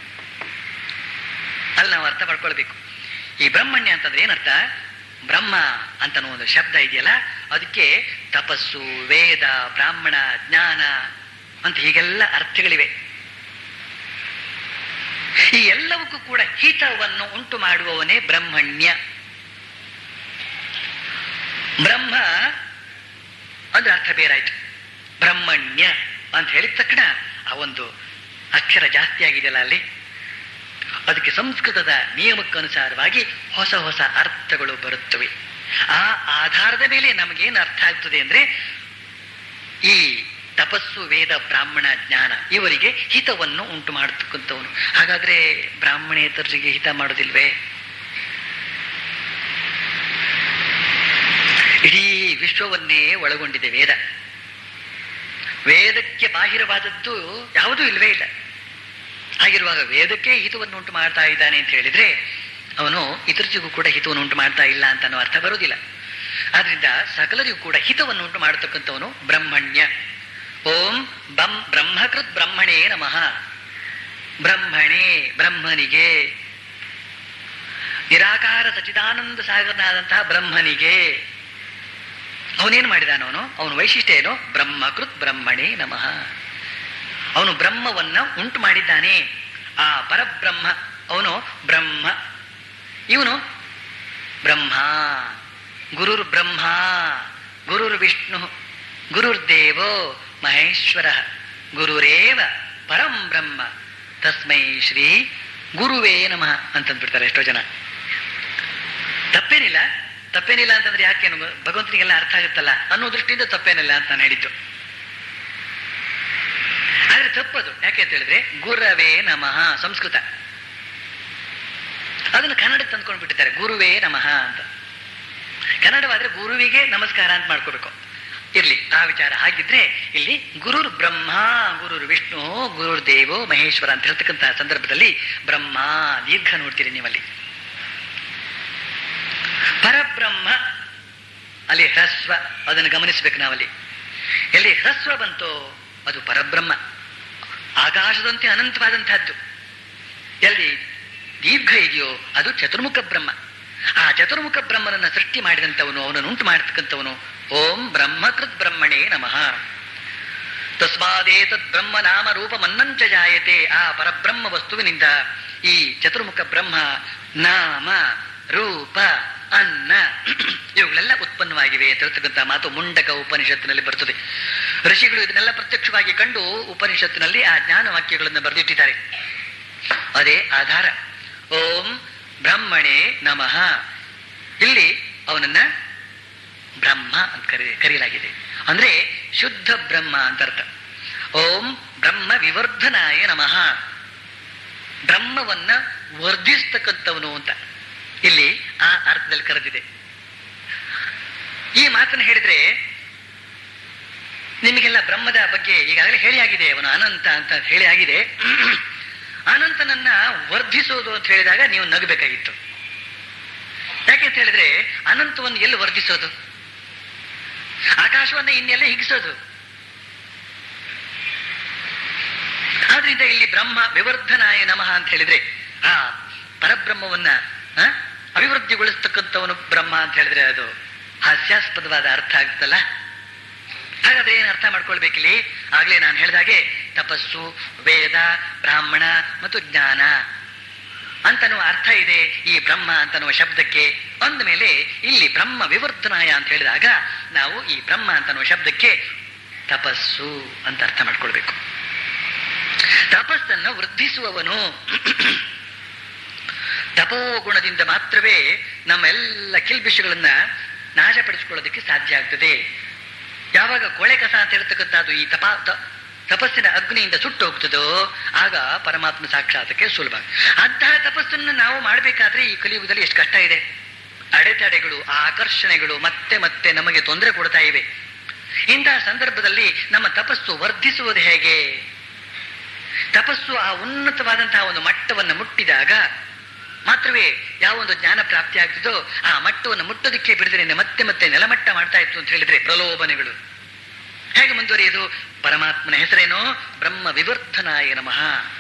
ಅಲ್ಲಿ ನಾವು ಅರ್ಥ ಮಾಡ್ಕೊಳ್ಬೇಕು ಈ ಬ್ರಹ್ಮಣ್ಯ ಅಂತಂದ್ರೆ ಏನರ್ಥ ಬ್ರಹ್ಮ ಅಂತ ಒಂದು ಶಬ್ದ ಇದೆಯಲ್ಲ ಅದಕ್ಕೆ ತಪಸ್ಸು ವೇದ ಬ್ರಾಹ್ಮಣ ಜ್ಞಾನ ಅಂತ ಹೀಗೆಲ್ಲ ಅರ್ಥಗಳಿವೆ ಈ ಎಲ್ಲವಕ್ಕೂ ಕೂಡ ಹಿತವನ್ನು ಉಂಟು ಮಾಡುವವನೇ ಬ್ರಹ್ಮಣ್ಯ ಬ್ರಹ್ಮ ಅಂದ್ರೆ ಅರ್ಥ ಬೇರಾಯ್ತು ಬ್ರಹ್ಮಣ್ಯ ಅಂತ ಹೇಳಿದ ತಕ್ಷಣ ಆ ಒಂದು ಅಕ್ಷರ ಜಾಸ್ತಿ ಆಗಿದೆಯಲ್ಲ ಅಲ್ಲಿ ಅದಕ್ಕೆ ಸಂಸ್ಕೃತದ ನಿಯಮಕ್ಕನುಸಾರವಾಗಿ ಹೊಸ ಹೊಸ ಅರ್ಥಗಳು ಬರುತ್ತವೆ ಆ ಆಧಾರದ ಮೇಲೆ ನಮಗೇನು ಅರ್ಥ ಆಗ್ತದೆ ಅಂದ್ರೆ ಈ ತಪಸ್ಸು ವೇದ ಬ್ರಾಹ್ಮಣ ಜ್ಞಾನ ಇವರಿಗೆ ಹಿತವನ್ನು ಉಂಟು ಮಾಡತಕ್ಕಂಥವನು ಹಾಗಾದ್ರೆ ಬ್ರಾಹ್ಮಣೇತರರಿಗೆ ಹಿತ ಮಾಡೋದಿಲ್ವೇ ಇಡೀ ವಿಶ್ವವನ್ನೇ ಒಳಗೊಂಡಿದೆ ವೇದ ವೇದಕ್ಕೆ ಬಾಹಿರವಾದದ್ದು ಯಾವುದೂ ಇಲ್ವೇ ಇಲ್ಲ ಹಾಗಿರುವಾಗ ವೇದಕ್ಕೆ ಹಿತವನ್ನು ಉಂಟು ಮಾಡ್ತಾ ಇದ್ದಾನೆ ಅಂತ ಹೇಳಿದ್ರೆ ಅವನು ಇತರರಿಗೂ ಕೂಡ ಹಿತವನ್ನು ಉಂಟು ಮಾಡ್ತಾ ಇಲ್ಲ ಅಂತ ಅನ್ನೋ ಅರ್ಥ ಬರೋದಿಲ್ಲ ಆದ್ರಿಂದ ಸಕಲರಿಗೂ ಕೂಡ ಹಿತವನ್ನು ಉಂಟು ಮಾಡತಕ್ಕಂಥವನು ಬ್ರಹ್ಮಣ್ಯ ಓಂ ಬಂ ಬ್ರಹ್ಮಕೃತ್ ಬ್ರಹ್ಮಣೇ ನಮಃ ಬ್ರಹ್ಮಣೇ ಬ್ರಹ್ಮನಿಗೆ ನಿರಾಕಾರ ಸಚಿದಾನಂದ ಸಾಗರನಾದಂತಹ ಬ್ರಹ್ಮನಿಗೆ ಅವನೇನ್ ಮಾಡಿದಾನ ಅವನು ಅವನ ವೈಶಿಷ್ಟ್ಯ ಏನು ಬ್ರಹ್ಮಕೃತ್ ಬ್ರಹ್ಮಣೇ ನಮಃ ಅವನು ಬ್ರಹ್ಮವನ್ನ ಉಂಟು ಮಾಡಿದ್ದಾನೆ ಆ ಪರಬ್ರಹ್ಮ ಅವನು ಬ್ರಹ್ಮ ಇವನು ಬ್ರಹ್ಮ ಗುರುರ್ ಬ್ರಹ್ಮ ಗುರುರ್ ವಿಷ್ಣು ಗುರುರ್ದೇವೋ ಮಹೇಶ್ವರ ಗುರುರೇವ ಪರಂ ಬ್ರಹ್ಮ ತಸ್ಮೈ ಶ್ರೀ ಗುರುವೇ ನಮಃ ಅಂತಂದ್ಬಿಡ್ತಾರೆ ಎಷ್ಟೋ ಜನ ತಪ್ಪೇನಿಲ್ಲ ತಪ್ಪೇನಿಲ್ಲ ಅಂತಂದ್ರೆ ಯಾಕೇನು ಭಗವಂತನಿಗೆಲ್ಲ ಅರ್ಥ ಆಗುತ್ತಲ್ಲ ಅನ್ನೋ ದೃಷ್ಟಿಯಿಂದ ತಪ್ಪೇನಿಲ್ಲ ಅಂತ ನಾನು ಹೇಳಿದ್ದು ಆದ್ರೆ ತಪ್ಪದು ಯಾಕೆ ಅಂತ ಹೇಳಿದ್ರೆ ಗುರವೇ ನಮಃ ಸಂಸ್ಕೃತ ಅದನ್ನು ಕನ್ನಡ ತಂದ್ಕೊಂಡು ಬಿಟ್ಟಿದ್ದಾರೆ ಗುರುವೇ ನಮಃ ಅಂತ ಕನ್ನಡವಾದ್ರೆ ಗುರುವಿಗೆ ನಮಸ್ಕಾರ ಅಂತ ಮಾಡ್ಕೋಬೇಕು ಇರ್ಲಿ ಆ ವಿಚಾರ ಹಾಗಿದ್ರೆ ಇಲ್ಲಿ ಗುರುರ್ ಬ್ರಹ್ಮ ಗುರುರ್ ವಿಷ್ಣು ಗುರುರ್ ದೇವೋ ಮಹೇಶ್ವರ ಅಂತ ಹೇಳ್ತಕ್ಕಂತಹ ಸಂದರ್ಭದಲ್ಲಿ ಬ್ರಹ್ಮ ದೀರ್ಘ ನೋಡ್ತೀರಿ ನೀವಲ್ಲಿ ಪರಬ್ರಹ್ಮ ಅಲ್ಲಿ ಹ್ರಸ್ವ ಅದನ್ನು ಗಮನಿಸ್ಬೇಕು ನಾವಲ್ಲಿ ಎಲ್ಲಿ ಹ್ರಸ್ವ ಬಂತೋ ಅದು ಪರಬ್ರಹ್ಮ ಆಕಾಶದಂತೆ ಅನಂತವಾದಂತಹದ್ದು ಎಲ್ಲಿ ದೀರ್ಘ ಇದೆಯೋ ಅದು ಚತುರ್ಮುಖ ಬ್ರಹ್ಮ ಆ ಚತುರ್ಮುಖ ಬ್ರಹ್ಮನನ್ನ ಸೃಷ್ಟಿ ಮಾಡಿದಂಥವನು ಅವನನ್ನು ಉಂಟು ಮಾಡತಕ್ಕಂಥವನು ಓಂ ಬ್ರಹ್ಮಕೃತ್ ಬ್ರಹ್ಮಣೇ ನಮಃ ತಸ್ಮಾದೇತದ್ ಬ್ರಹ್ಮ ನಾಮ ರೂಪ ಮನ್ನಂಚ ಜಾಯತೆ ಆ ಪರಬ್ರಹ್ಮ ವಸ್ತುವಿನಿಂದ ಈ ಚತುರ್ಮುಖ ಬ್ರಹ್ಮ ನಾಮ ರೂಪ ಅನ್ನ ಇವುಗಳೆಲ್ಲ ಉತ್ಪನ್ನವಾಗಿವೆ ಅಂತ ಹೇಳ್ತಕ್ಕಂಥ ಮಾತು ಮುಂಡಕ ಉಪನಿಷತ್ತಿನಲ್ಲಿ ಬರ್ತದೆ ಋಷಿಗಳು ಇದನ್ನೆಲ್ಲ ಪ್ರತ್ಯಕ್ಷವಾಗಿ ಕಂಡು ಉಪನಿಷತ್ತಿನಲ್ಲಿ ಆ ಜ್ಞಾನ ವಾಕ್ಯಗಳನ್ನು ಬರೆದಿಟ್ಟಿದ್ದಾರೆ ಅದೇ ಆಧಾರ ಓಂ ಬ್ರಹ್ಮಣೇ ನಮಃ ಇಲ್ಲಿ ಅವನನ್ನ ಬ್ರಹ್ಮ ಅಂತ ಕರಿ ಕರೆಯಲಾಗಿದೆ ಅಂದ್ರೆ ಶುದ್ಧ ಬ್ರಹ್ಮ ಅಂತ ಅರ್ಥ ಓಂ ಬ್ರಹ್ಮ ವಿವರ್ಧನಾಯ ನಮಃ ಬ್ರಹ್ಮವನ್ನ ವರ್ಧಿಸ್ತಕ್ಕಂಥವನು ಅಂತ ಇಲ್ಲಿ ಆ ಅರ್ಥದಲ್ಲಿ ಕರೆದಿದೆ ಈ ಮಾತನ್ನು ಹೇಳಿದ್ರೆ ನಿಮಗೆಲ್ಲ ಬ್ರಹ್ಮದ ಬಗ್ಗೆ ಈಗಾಗಲೇ ಹೇಳಿ ಆಗಿದೆ ಅವನು ಅನಂತ ಅಂತ ಹೇಳಿ ಆಗಿದೆ ಅನಂತನನ್ನ ವರ್ಧಿಸೋದು ಅಂತ ಹೇಳಿದಾಗ ನೀವು ನಗಬೇಕಾಗಿತ್ತು ಯಾಕೆ ಅಂತ ಹೇಳಿದ್ರೆ ಅನಂತವನ್ನು ಎಲ್ಲಿ ವರ್ಧಿಸೋದು ಆಕಾಶವನ್ನ ಇನ್ನೆಲ್ಲ ಹಿಗಿಸೋದು ಆದ್ರಿಂದ ಇಲ್ಲಿ ಬ್ರಹ್ಮ ವಿವರ್ಧನಾಯ ನಮಃ ಅಂತ ಹೇಳಿದ್ರೆ ಆ ಪರಬ್ರಹ್ಮವನ್ನ ಆ, ಅಭಿವೃದ್ಧಿಗೊಳಿಸ್ತಕ್ಕಂಥವನು ಬ್ರಹ್ಮ ಅಂತ ಹೇಳಿದ್ರೆ ಅದು ಹಾಸ್ಯಾಸ್ಪದವಾದ ಅರ್ಥ ಆಗುತ್ತಲ್ಲ ಹಾಗಾದ್ರೆ ಏನು ಅರ್ಥ ಮಾಡ್ಕೊಳ್ಬೇಕಿಲ್ಲಿ ಆಗ್ಲೇ ನಾನು ಹೇಳಿದಾಗೆ ತಪಸ್ಸು ವೇದ ಬ್ರಾಹ್ಮಣ ಮತ್ತು ಜ್ಞಾನ ಅಂತನ್ನುವ ಅರ್ಥ ಇದೆ ಈ ಬ್ರಹ್ಮ ಅಂತನ್ನುವ ಶಬ್ದಕ್ಕೆ ಅಂದ ಮೇಲೆ ಇಲ್ಲಿ ಬ್ರಹ್ಮ ವಿವರ್ತನಾಯ ಅಂತ ಹೇಳಿದಾಗ ನಾವು ಈ ಬ್ರಹ್ಮ ಅಂತನ್ನುವ ಶಬ್ದಕ್ಕೆ ತಪಸ್ಸು ಅಂತ ಅರ್ಥ ಮಾಡ್ಕೊಳ್ಬೇಕು ತಪಸ್ಸನ್ನು ವೃದ್ಧಿಸುವವನು ತಪೋಗುಣದಿಂದ ಮಾತ್ರವೇ ನಮ್ಮೆಲ್ಲ ಕಿಲ್ಬಿಷಗಳನ್ನ ನಾಶಪಡಿಸಿಕೊಳ್ಳೋದಕ್ಕೆ ಸಾಧ್ಯ ಆಗ್ತದೆ ಯಾವಾಗ ಕೊಳೆ ಕಸ ಅಂತ ಹೇಳ್ತಕ್ಕಂಥದ್ದು ಈ ತಪಾ ತ- ತಪಸ್ಸಿನ ಅಗ್ನಿಯಿಂದ ಸುಟ್ಟು ಹೋಗ್ತದೋ ಆಗ ಪರಮಾತ್ಮ ಸಾಕ್ಷಾತಕ್ಕೆ ಸುಲಭ ಅಂತಹ ತಪಸ್ಸನ್ನು ನಾವು ಮಾಡಬೇಕಾದ್ರೆ ಈ ಕಲಿಯುಗದಲ್ಲಿ ಎಷ್ಟು ಕಷ್ಟ ಇದೆ ಅಡೆತಡೆಗಳು ಆಕರ್ಷಣೆಗಳು ಮತ್ತೆ ಮತ್ತೆ ನಮಗೆ ತೊಂದರೆ ಕೊಡ್ತಾ ಇವೆ ಇಂತಹ ಸಂದರ್ಭದಲ್ಲಿ ನಮ್ಮ ತಪಸ್ಸು ವರ್ಧಿಸುವುದು ಹೇಗೆ ತಪಸ್ಸು ಆ ಉನ್ನತವಾದಂತಹ ಒಂದು ಮಟ್ಟವನ್ನು ಮುಟ್ಟಿದಾಗ ಮಾತ್ರವೇ ಯಾವ ಒಂದು ಜ್ಞಾನ ಪ್ರಾಪ್ತಿ ಆಗ್ತದೋ ಆ ಮಟ್ಟವನ್ನು ಮುಟ್ಟೋದಕ್ಕೆ ಬಿಡದ್ರೆ ಮತ್ತೆ ಮತ್ತೆ ನೆಲಮಟ್ಟ ಮಾಡ್ತಾ ಇತ್ತು ಅಂತ ಹೇಳಿದ್ರೆ ಪ್ರಲೋಭನೆಗಳು ಹೇಗೆ ಮುಂದುವರಿಯುವುದು ಪರಮಾತ್ಮನ ಹೆಸರೇನು ಬ್ರಹ್ಮ ವಿವರ್ಧನಾಯ ನಮಃ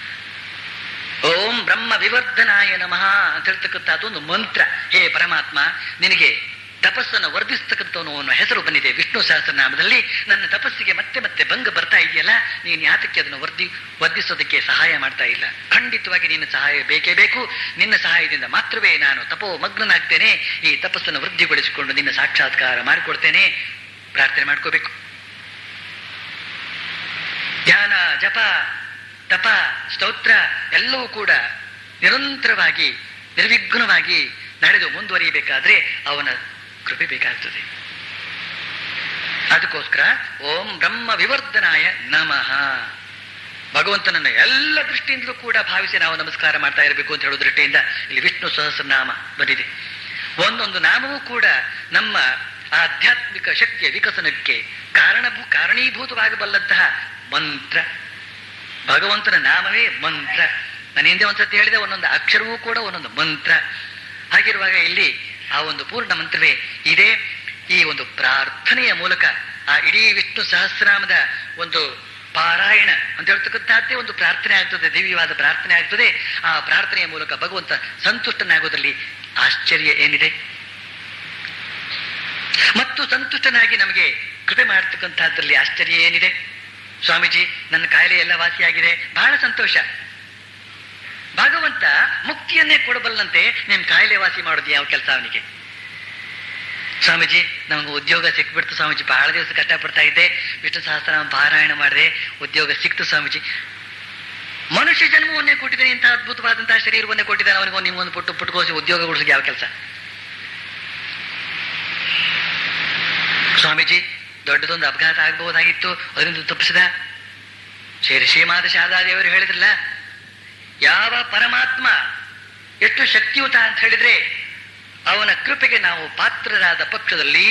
ಓಂ ಬ್ರಹ್ಮ ವಿವರ್ಧನಾಯ ನಮಃ ಅಂತ ಹೇಳ್ತಕ್ಕಂಥದ್ದು ಒಂದು ಮಂತ್ರ ಹೇ ಪರಮಾತ್ಮ ನಿನಗೆ ತಪಸ್ಸನ್ನು ವರ್ಧಿಸ್ತಕ್ಕಂಥವನು ಅನ್ನೋ ಹೆಸರು ಬಂದಿದೆ ವಿಷ್ಣು ಸಹಸ್ರನಾಮದಲ್ಲಿ ನನ್ನ ತಪಸ್ಸಿಗೆ ಮತ್ತೆ ಮತ್ತೆ ಭಂಗ ಬರ್ತಾ ಇದೆಯಲ್ಲ ನೀನು ಯಾತಕ್ಕೆ ಅದನ್ನು ವರ್ಧಿ ವರ್ಧಿಸೋದಕ್ಕೆ ಸಹಾಯ ಮಾಡ್ತಾ ಇಲ್ಲ ಖಂಡಿತವಾಗಿ ನಿನ್ನ ಸಹಾಯ ಬೇಕೇ ಬೇಕು ನಿನ್ನ ಸಹಾಯದಿಂದ ಮಾತ್ರವೇ ನಾನು ತಪೋ ಮಗ್ನನಾಗ್ತೇನೆ ಈ ತಪಸ್ಸನ್ನು ವೃದ್ಧಿಗೊಳಿಸಿಕೊಂಡು ನಿನ್ನ ಸಾಕ್ಷಾತ್ಕಾರ ಮಾಡಿಕೊಡ್ತೇನೆ ಪ್ರಾರ್ಥನೆ ಮಾಡ್ಕೋಬೇಕು ಧ್ಯಾನ ಜಪ ತಪ ಸ್ತೋತ್ರ ಎಲ್ಲವೂ ಕೂಡ ನಿರಂತರವಾಗಿ ನಿರ್ವಿಘ್ನವಾಗಿ ನಡೆದು ಮುಂದುವರಿಯಬೇಕಾದ್ರೆ ಅವನ ಕೃಪೆ ಬೇಕಾಗ್ತದೆ ಅದಕ್ಕೋಸ್ಕರ ಓಂ ಬ್ರಹ್ಮ ವಿವರ್ಧನಾಯ ನಮಃ ಭಗವಂತನನ್ನ ಎಲ್ಲ ದೃಷ್ಟಿಯಿಂದಲೂ ಕೂಡ ಭಾವಿಸಿ ನಾವು ನಮಸ್ಕಾರ ಮಾಡ್ತಾ ಇರಬೇಕು ಅಂತ ಹೇಳೋ ದೃಷ್ಟಿಯಿಂದ ಇಲ್ಲಿ ವಿಷ್ಣು ಸಹಸ್ರನಾಮ ಬಂದಿದೆ ಒಂದೊಂದು ನಾಮವೂ ಕೂಡ ನಮ್ಮ ಆಧ್ಯಾತ್ಮಿಕ ಶಕ್ತಿಯ ವಿಕಸನಕ್ಕೆ ಕಾರಣಭೂ ಕಾರಣೀಭೂತವಾಗಬಲ್ಲಂತಹ ಮಂತ್ರ ಭಗವಂತನ ನಾಮವೇ ಮಂತ್ರ ನಾನು ಹಿಂದೆ ಒಂದ್ಸತಿ ಹೇಳಿದೆ ಒಂದೊಂದು ಅಕ್ಷರವೂ ಕೂಡ ಒಂದೊಂದು ಮಂತ್ರ ಹಾಗಿರುವಾಗ ಇಲ್ಲಿ ಆ ಒಂದು ಪೂರ್ಣ ಮಂತ್ರವೇ ಇದೆ ಈ ಒಂದು ಪ್ರಾರ್ಥನೆಯ ಮೂಲಕ ಆ ಇಡೀ ವಿಷ್ಣು ಸಹಸ್ರನಾಮದ ಒಂದು ಪಾರಾಯಣ ಅಂತ ಹೇಳ್ತಕ್ಕಂಥದ್ದೇ ಒಂದು ಪ್ರಾರ್ಥನೆ ಆಗ್ತದೆ ದಿವ್ಯವಾದ ಪ್ರಾರ್ಥನೆ ಆಗ್ತದೆ ಆ ಪ್ರಾರ್ಥನೆಯ ಮೂಲಕ ಭಗವಂತ ಸಂತುಷ್ಟನಾಗೋದ್ರಲ್ಲಿ ಆಶ್ಚರ್ಯ ಏನಿದೆ ಮತ್ತು ಸಂತುಷ್ಟನಾಗಿ ನಮಗೆ ಕೃಪೆ ಮಾಡ್ತಕ್ಕಂಥದ್ರಲ್ಲಿ ಆಶ್ಚರ್ಯ ಏನಿದೆ ಸ್ವಾಮೀಜಿ ನನ್ನ ಕಾಯಿಲೆ ಎಲ್ಲ ವಾಸಿಯಾಗಿದೆ ಬಹಳ ಸಂತೋಷ ಭಗವಂತ ಮುಕ್ತಿಯನ್ನೇ ಕೊಡಬಲ್ಲಂತೆ ನಿಮ್ ಕಾಯಿಲೆ ವಾಸಿ ಮಾಡೋದು ಯಾವ ಕೆಲಸ ಅವನಿಗೆ ಸ್ವಾಮೀಜಿ ನಮ್ಗೆ ಉದ್ಯೋಗ ಸಿಕ್ಬಿಡ್ತು ಸ್ವಾಮೀಜಿ ಬಹಳ ದಿವಸ ಕಷ್ಟಪಡ್ತಾ ಇದ್ದೆ ವಿಷ್ಣು ಸಹಸ್ರ ಪಾರಾಯಣ ಮಾಡಿದೆ ಉದ್ಯೋಗ ಸಿಕ್ತು ಸ್ವಾಮೀಜಿ ಮನುಷ್ಯ ಜನ್ಮವನ್ನೇ ಕೊಟ್ಟಿದ್ದಾನೆ ಇಂಥ ಅದ್ಭುತವಾದಂತಹ ಶರೀರವನ್ನೇ ಕೊಟ್ಟಿದ್ದಾನೆ ಅವನಿಗೆ ನಿಮ್ಗೊಂದು ಪುಟ್ಟು ಪುಟ್ಟುಕೋಸಿ ಉದ್ಯೋಗ ಕೊಡಿಸೋದು ಯಾವ ಕೆಲಸ ಸ್ವಾಮೀಜಿ ದೊಡ್ಡದೊಂದು ಅಪಘಾತ ಆಗಬಹುದಾಗಿತ್ತು ಅದರಿಂದ ತಪ್ಪಿಸಿದ ಶ್ರೀ ಶ್ರೀಮಾತ ಶಾರದಾದೇವರು ಹೇಳಿದ್ರಲ್ಲ ಯಾವ ಪರಮಾತ್ಮ ಎಷ್ಟು ಶಕ್ತಿಯುತ ಅಂತ ಹೇಳಿದ್ರೆ ಅವನ ಕೃಪೆಗೆ ನಾವು ಪಾತ್ರರಾದ ಪಕ್ಷದಲ್ಲಿ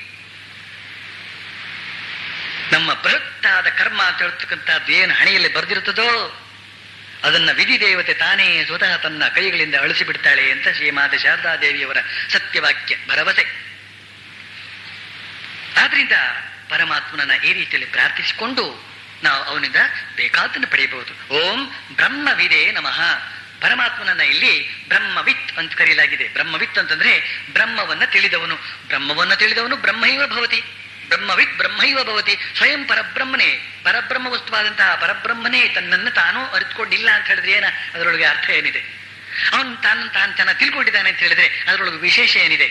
ನಮ್ಮ ಬೃಹತ್ತಾದ ಕರ್ಮ ಅಂತ ಹೇಳ್ತಕ್ಕಂಥದ್ದು ಏನು ಹಣೆಯಲ್ಲಿ ಬರೆದಿರುತ್ತದೋ ಅದನ್ನ ವಿಧಿ ದೇವತೆ ತಾನೇ ಸ್ವತಃ ತನ್ನ ಕೈಗಳಿಂದ ಅಳಿಸಿ ಬಿಡ್ತಾಳೆ ಅಂತ ಶ್ರೀಮಾತ ಶಾರದಾದೇವಿಯವರ ಸತ್ಯವಾಕ್ಯ ಭರವಸೆ ಆದ್ರಿಂದ ಪರಮಾತ್ಮನನ್ನ ಈ ರೀತಿಯಲ್ಲಿ ಪ್ರಾರ್ಥಿಸಿಕೊಂಡು ನಾವು ಅವನಿಂದ ಬೇಕಾದನ್ನು ಪಡೆಯಬಹುದು ಓಂ ಬ್ರಹ್ಮವಿದೆ ನಮಃ ಪರಮಾತ್ಮನನ್ನ ಇಲ್ಲಿ ಬ್ರಹ್ಮವಿತ್ ಅಂತ ಕರೆಯಲಾಗಿದೆ ಬ್ರಹ್ಮವಿತ್ ಅಂತಂದ್ರೆ ಬ್ರಹ್ಮವನ್ನ ತಿಳಿದವನು ಬ್ರಹ್ಮವನ್ನ ತಿಳಿದವನು ಬ್ರಹ್ಮೈವ ಭವತಿ ಬ್ರಹ್ಮವಿತ್ ಬ್ರಹ್ಮೈವ ಭವತಿ ಸ್ವಯಂ ಪರಬ್ರಹ್ಮನೇ ಪರಬ್ರಹ್ಮ ವಸ್ತುವಾದಂತಹ ಪರಬ್ರಹ್ಮನೇ ತನ್ನನ್ನು ತಾನು ಅರಿತುಕೊಂಡಿಲ್ಲ ಅಂತ ಹೇಳಿದ್ರೆ ಏನ ಅದರೊಳಗೆ ಅರ್ಥ ಏನಿದೆ ಅವನು ತಾನು ತಾನು ಚೆನ್ನಾಗಿ ತಿಳ್ಕೊಂಡಿದ್ದಾನೆ ಅಂತ ಹೇಳಿದ್ರೆ ಅದರೊಳಗೆ ವಿಶೇಷ ಏನಿದೆ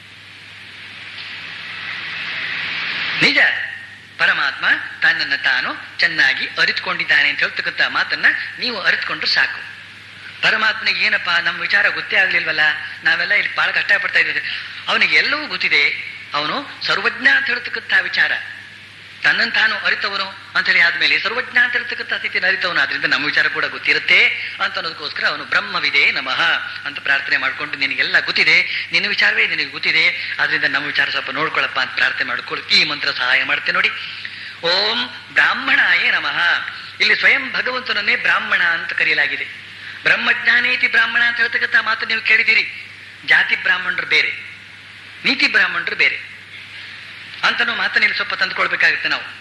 ನಿಜ ಪರಮಾತ್ಮ ತನ್ನನ್ನು ತಾನು ಚೆನ್ನಾಗಿ ಅರಿತುಕೊಂಡಿದ್ದಾನೆ ಅಂತ ಹೇಳ್ತಕ್ಕಂಥ ಮಾತನ್ನ ನೀವು ಅರಿತುಕೊಂಡ್ರೆ ಸಾಕು ಪರಮಾತ್ಮನಿಗೆ ಏನಪ್ಪಾ ನಮ್ಮ ವಿಚಾರ ಗೊತ್ತೇ ಆಗ್ಲಿಲ್ವಲ್ಲ ನಾವೆಲ್ಲ ಇಲ್ಲಿ ಬಹಳ ಕಷ್ಟಪಡ್ತಾ ಇದ್ದೀವಿ ಅವನಿಗೆ ಎಲ್ಲವೂ ಗೊತ್ತಿದೆ ಅವನು ಸರ್ವಜ್ಞ ಅಂತ ಹೇಳ್ತಕ್ಕಂಥ ವಿಚಾರ ತನ್ನನ್ನು ತಾನು ಅರಿತವನು ಅಂತ ಹೇಳಿ ಆದ್ಮೇಲೆ ಸರ್ವಜ್ಞ ಅಂತ ಹೇಳ್ತಕ್ಕಂಥ ಸ್ಥಿತಿಯನ್ನು ಅರಿತವನು ಆದ್ರಿಂದ ನಮ್ಮ ವಿಚಾರ ಕೂಡ ಗೊತ್ತಿರುತ್ತೆ ಅಂತ ಅನ್ನೋದಕ್ಕೋಸ್ಕರ ಅವನು ಬ್ರಹ್ಮವಿದೆ ನಮಃ ಅಂತ ಪ್ರಾರ್ಥನೆ ಮಾಡ್ಕೊಂಡು ನಿನಗೆಲ್ಲ ಗೊತ್ತಿದೆ ನಿನ್ನ ವಿಚಾರವೇ ನಿನಗೆ ಗೊತ್ತಿದೆ ಆದ್ರಿಂದ ನಮ್ಮ ವಿಚಾರ ಸ್ವಲ್ಪ ನೋಡ್ಕೊಳಪ್ಪ ಅಂತ ಪ್ರಾರ್ಥನೆ ಮಾಡ್ಕೊಳ್ಳಿ ಈ ಮಂತ್ರ ಸಹಾಯ ಮಾಡ್ತೇನೆ ನೋಡಿ ಓಂ ಬ್ರಾಹ್ಮಣಾಯೇ ನಮಃ ಇಲ್ಲಿ ಸ್ವಯಂ ಭಗವಂತನನ್ನೇ ಬ್ರಾಹ್ಮಣ ಅಂತ ಕರೆಯಲಾಗಿದೆ ಬ್ರಹ್ಮಜ್ಞಾನೇತಿ ಬ್ರಾಹ್ಮಣ ಅಂತ ಹೇಳ್ತಕ್ಕಂಥ ಮಾತು ನೀವು ಕೇಳಿದ್ದೀರಿ ಜಾತಿ ಬ್ರಾಹ್ಮಣರು ಬೇರೆ ನೀತಿ ಬ್ರಾಹ್ಮಣರು ಬೇರೆ ಅಂತನೂ ಮಾತನ್ನ ಇಲ್ಲಿ ಸ್ವಲ್ಪ ತಂದುಕೊಳ್ಬೇಕಾಗುತ್ತೆ ನಾವು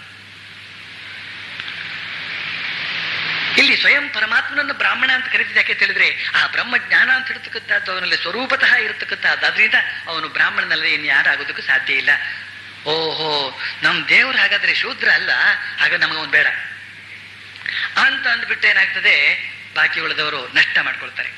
ಇಲ್ಲಿ ಸ್ವಯಂ ಪರಮಾತ್ಮನನ್ನು ಬ್ರಾಹ್ಮಣ ಅಂತ ಕರೀತಿದ್ದು ಯಾಕೆ ತಿಳಿದ್ರೆ ಆ ಬ್ರಹ್ಮ ಜ್ಞಾನ ಅಂತ ಹೇಳ್ತಕ್ಕಂಥದ್ದು ಅವನಲ್ಲಿ ಸ್ವರೂಪತಃ ಇರತಕ್ಕಂಥದ್ದು ಅದರಿಂದ ಅವನು ಬ್ರಾಹ್ಮಣನಲ್ಲಿ ಇನ್ನು ಯಾರಾಗೋದಕ್ಕೂ ಸಾಧ್ಯ ಇಲ್ಲ ಓಹೋ ನಮ್ ದೇವ್ರು ಹಾಗಾದ್ರೆ ಶೂದ್ರ ಅಲ್ಲ ಹಾಗ ನಮಗವನ್ ಬೇಡ ಅಂತ ಅಂದ್ಬಿಟ್ಟು ಏನಾಗ್ತದೆ ಬಾಕಿ ಉಳಿದವರು ನಷ್ಟ ಮಾಡ್ಕೊಳ್ತಾರೆ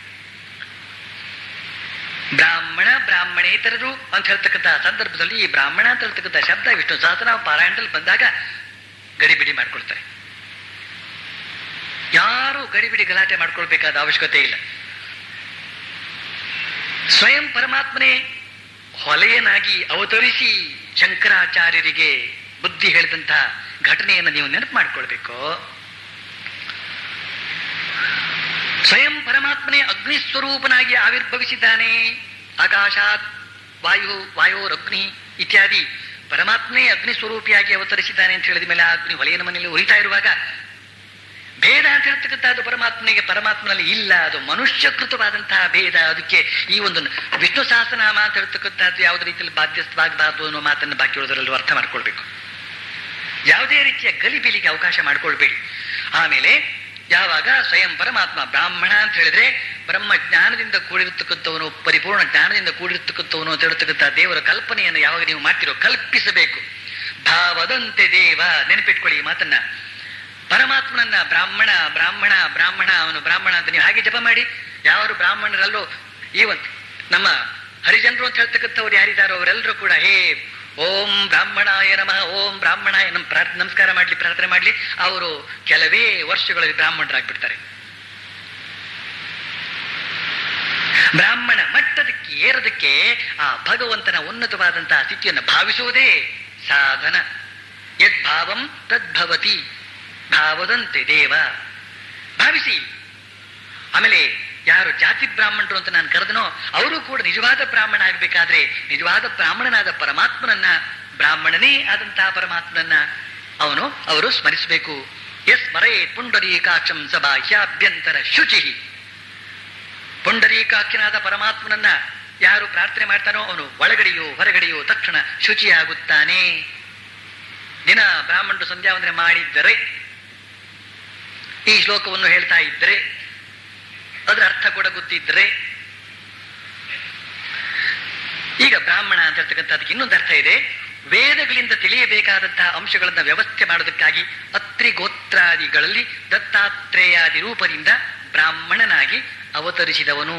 ಬ್ರಾಹ್ಮಣ ಬ್ರಾಹ್ಮಣೇತರರು ಅಂತ ಹೇಳ್ತಕ್ಕಂಥ ಸಂದರ್ಭದಲ್ಲಿ ಈ ಬ್ರಾಹ್ಮಣ ಅಂತ ಹೇಳ್ತಕ್ಕಂಥ ಶಬ್ದ ವಿಷ್ಣು ಸಹಸ್ರ ಪಾರಾಯಣದಲ್ಲಿ ಬಂದಾಗ ಗಡಿಬಿಡಿ ಮಾಡ್ಕೊಳ್ತಾರೆ ಯಾರು ಗಡಿಬಿಡಿ ಗಲಾಟೆ ಮಾಡ್ಕೊಳ್ಬೇಕಾದ ಅವಶ್ಯಕತೆ ಇಲ್ಲ ಸ್ವಯಂ ಪರಮಾತ್ಮನೇ ಹೊಲೆಯನಾಗಿ ಅವತರಿಸಿ ಶಂಕರಾಚಾರ್ಯರಿಗೆ ಬುದ್ಧಿ ಹೇಳಿದಂತಹ ಘಟನೆಯನ್ನು ನೀವು ನೆನಪು ಮಾಡ್ಕೊಳ್ಬೇಕು ಸ್ವಯಂ ಪರಮಾತ್ಮನೇ ಅಗ್ನಿ ಸ್ವರೂಪನಾಗಿ ಆವಿರ್ಭವಿಸಿದ್ದಾನೆ ಆಕಾಶಾತ್ ವಾಯು ವಾಯೋರಗ್ನಿ ಇತ್ಯಾದಿ ಪರಮಾತ್ಮನೇ ಅಗ್ನಿ ಸ್ವರೂಪಿಯಾಗಿ ಅವತರಿಸಿದ್ದಾನೆ ಅಂತ ಹೇಳಿದ ಮೇಲೆ ಆ ಅಗ್ನಿ ಹೊಲೆಯನ ಮನೆಯಲ್ಲಿ ಉರಿತಾ ಇರುವಾಗ ಭೇದ ಅಂತ ಹೇಳ್ತಕ್ಕಂಥದ್ದು ಪರಮಾತ್ಮನಿಗೆ ಪರಮಾತ್ಮನಲ್ಲಿ ಇಲ್ಲ ಅದು ಮನುಷ್ಯಕೃತವಾದಂತಹ ಭೇದ ಅದಕ್ಕೆ ಈ ಒಂದು ವಿಷ್ಣು ಸಹಸ್ರನಾಮ ಅಂತ ಹೇಳ್ತಕ್ಕಂಥದ್ದು ಯಾವುದೇ ರೀತಿಯಲ್ಲಿ ಬಾಧ್ಯಸ್ಥವಾಗಬಾರದು ಅನ್ನೋ ಮಾತನ್ನು ಬಾಕಿ ಉಳಿದರಲ್ಲೂ ಅರ್ಥ ಮಾಡ್ಕೊಳ್ಬೇಕು ಯಾವುದೇ ರೀತಿಯ ಗಲಿಬಿಲಿಗೆ ಅವಕಾಶ ಮಾಡ್ಕೊಳ್ಬೇಡಿ ಆಮೇಲೆ ಯಾವಾಗ ಸ್ವಯಂ ಪರಮಾತ್ಮ ಬ್ರಾಹ್ಮಣ ಅಂತ ಹೇಳಿದ್ರೆ ಬ್ರಹ್ಮ ಜ್ಞಾನದಿಂದ ಕೂಡಿರ್ತಕ್ಕಂಥವನು ಪರಿಪೂರ್ಣ ಜ್ಞಾನದಿಂದ ಕೂಡಿರ್ತಕ್ಕಂಥವನು ಅಂತ ಹೇಳ್ತಕ್ಕಂಥ ದೇವರ ಕಲ್ಪನೆಯನ್ನು ಯಾವಾಗ ನೀವು ಮಾಡ್ತಿರೋ ಕಲ್ಪಿಸಬೇಕು ಭಾವದಂತೆ ದೇವ ನೆನಪಿಟ್ಕೊಳ್ಳಿ ಈ ಮಾತನ್ನ ಪರಮಾತ್ಮನನ್ನ ಬ್ರಾಹ್ಮಣ ಬ್ರಾಹ್ಮಣ ಬ್ರಾಹ್ಮಣ ಅವನು ಬ್ರಾಹ್ಮಣ ಅಂತ ನೀವು ಹಾಗೆ ಜಪ ಮಾಡಿ ಯಾರು ಬ್ರಾಹ್ಮಣರಲ್ಲೋ ಈವನ್ ನಮ್ಮ ಹರಿಜನರು ಅಂತ ಹೇಳ್ತಕ್ಕಂಥವ್ರು ಯಾರಿದ್ದಾರೋ ಅವರೆಲ್ಲರೂ ಕೂಡ ಹೇ ಓಂ ಬ್ರಾಹ್ಮಣಾಯ ನಮಃ ಓಂ ಬ್ರಾಹ್ಮಣಾಯ ನಮ್ ಪ್ರಾರ್ಥನೆ ನಮಸ್ಕಾರ ಮಾಡ್ಲಿ ಪ್ರಾರ್ಥನೆ ಮಾಡ್ಲಿ ಅವರು ಕೆಲವೇ ವರ್ಷಗಳಲ್ಲಿ ಬ್ರಾಹ್ಮಣರಾಗ್ಬಿಡ್ತಾರೆ ಬ್ರಾಹ್ಮಣ ಮಟ್ಟದಕ್ಕೆ ಏರದಕ್ಕೆ ಆ ಭಗವಂತನ ಉನ್ನತವಾದಂತಹ ಸ್ಥಿತಿಯನ್ನು ಭಾವಿಸುವುದೇ ಸಾಧನ ಯದ್ಭಾವಂ ತದ್ಭವತಿ ಭಾವದಂತೆ ದೇವ ಭಾವಿಸಿ ಆಮೇಲೆ ಯಾರು ಜಾತಿ ಬ್ರಾಹ್ಮಣರು ಅಂತ ನಾನು ಕರೆದನೋ ಅವರು ಕೂಡ ನಿಜವಾದ ಬ್ರಾಹ್ಮಣ ಆಗ್ಬೇಕಾದ್ರೆ ನಿಜವಾದ ಬ್ರಾಹ್ಮಣನಾದ ಪರಮಾತ್ಮನನ್ನ ಬ್ರಾಹ್ಮಣನೇ ಆದಂತಹ ಪರಮಾತ್ಮನನ್ನ ಅವನು ಅವರು ಸ್ಮರಿಸಬೇಕು ಎಸ್ ಮರೇ ಪುಂಡರೀಕಾಕ್ಷಂ ಸಭಾಹ್ಯಾಭ್ಯಂತರ ಶುಚಿ ಪುಂಡರೀಕಾಖ್ಯನಾದ ಪರಮಾತ್ಮನನ್ನ ಯಾರು ಪ್ರಾರ್ಥನೆ ಮಾಡ್ತಾನೋ ಅವನು ಒಳಗಡೆಯೋ ಹೊರಗಡೆಯೋ ತಕ್ಷಣ ಶುಚಿಯಾಗುತ್ತಾನೆ ದಿನ ಬ್ರಾಹ್ಮಣರು ಸಂಧ್ಯಾ ವಂದನೆ ಮಾಡಿದ್ದರೆ ಈ ಶ್ಲೋಕವನ್ನು ಹೇಳ್ತಾ ಇದ್ದರೆ ಅದರ ಅರ್ಥ ಕೂಡ ಗೊತ್ತಿದ್ದರೆ ಈಗ ಬ್ರಾಹ್ಮಣ ಅಂತ ಹೇಳ್ತಕ್ಕಂಥದ್ದಕ್ಕೆ ಇನ್ನೊಂದು ಅರ್ಥ ಇದೆ ವೇದಗಳಿಂದ ತಿಳಿಯಬೇಕಾದಂತಹ ಅಂಶಗಳನ್ನ ವ್ಯವಸ್ಥೆ ಮಾಡೋದಕ್ಕಾಗಿ ಅತ್ರಿ ಗೋತ್ರಾದಿಗಳಲ್ಲಿ ದತ್ತಾತ್ರೇಯಾದಿ ರೂಪದಿಂದ ಬ್ರಾಹ್ಮಣನಾಗಿ ಅವತರಿಸಿದವನು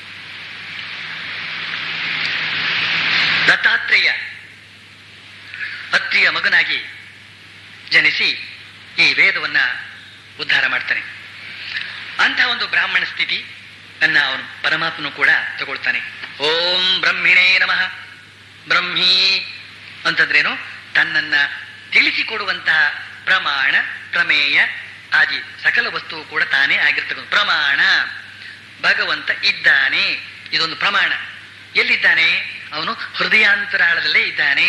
ದತ್ತಾತ್ರೇಯ ಅತ್ರಿಯ ಮಗನಾಗಿ ಜನಿಸಿ ಈ ವೇದವನ್ನ ಉದ್ಧಾರ ಮಾಡ್ತಾನೆ ಅಂತಹ ಒಂದು ಬ್ರಾಹ್ಮಣ ಸ್ಥಿತಿ ಅನ್ನ ಅವನು ಪರಮಾತ್ಮನು ಕೂಡ ತಗೊಳ್ತಾನೆ ಓಂ ಬ್ರಹ್ಮಿಣೇ ನಮಃ ಬ್ರಹ್ಮಿ ಅಂತಂದ್ರೇನು ತನ್ನನ್ನ ತಿಳಿಸಿಕೊಡುವಂತಹ ಪ್ರಮಾಣ ಪ್ರಮೇಯ ಆದಿ ಸಕಲ ವಸ್ತುವು ಕೂಡ ತಾನೇ ಆಗಿರ್ತಕ್ಕಂಥ ಪ್ರಮಾಣ ಭಗವಂತ ಇದ್ದಾನೆ ಇದೊಂದು ಪ್ರಮಾಣ ಎಲ್ಲಿದ್ದಾನೆ ಅವನು ಹೃದಯಾಂತರಾಳದಲ್ಲೇ ಇದ್ದಾನೆ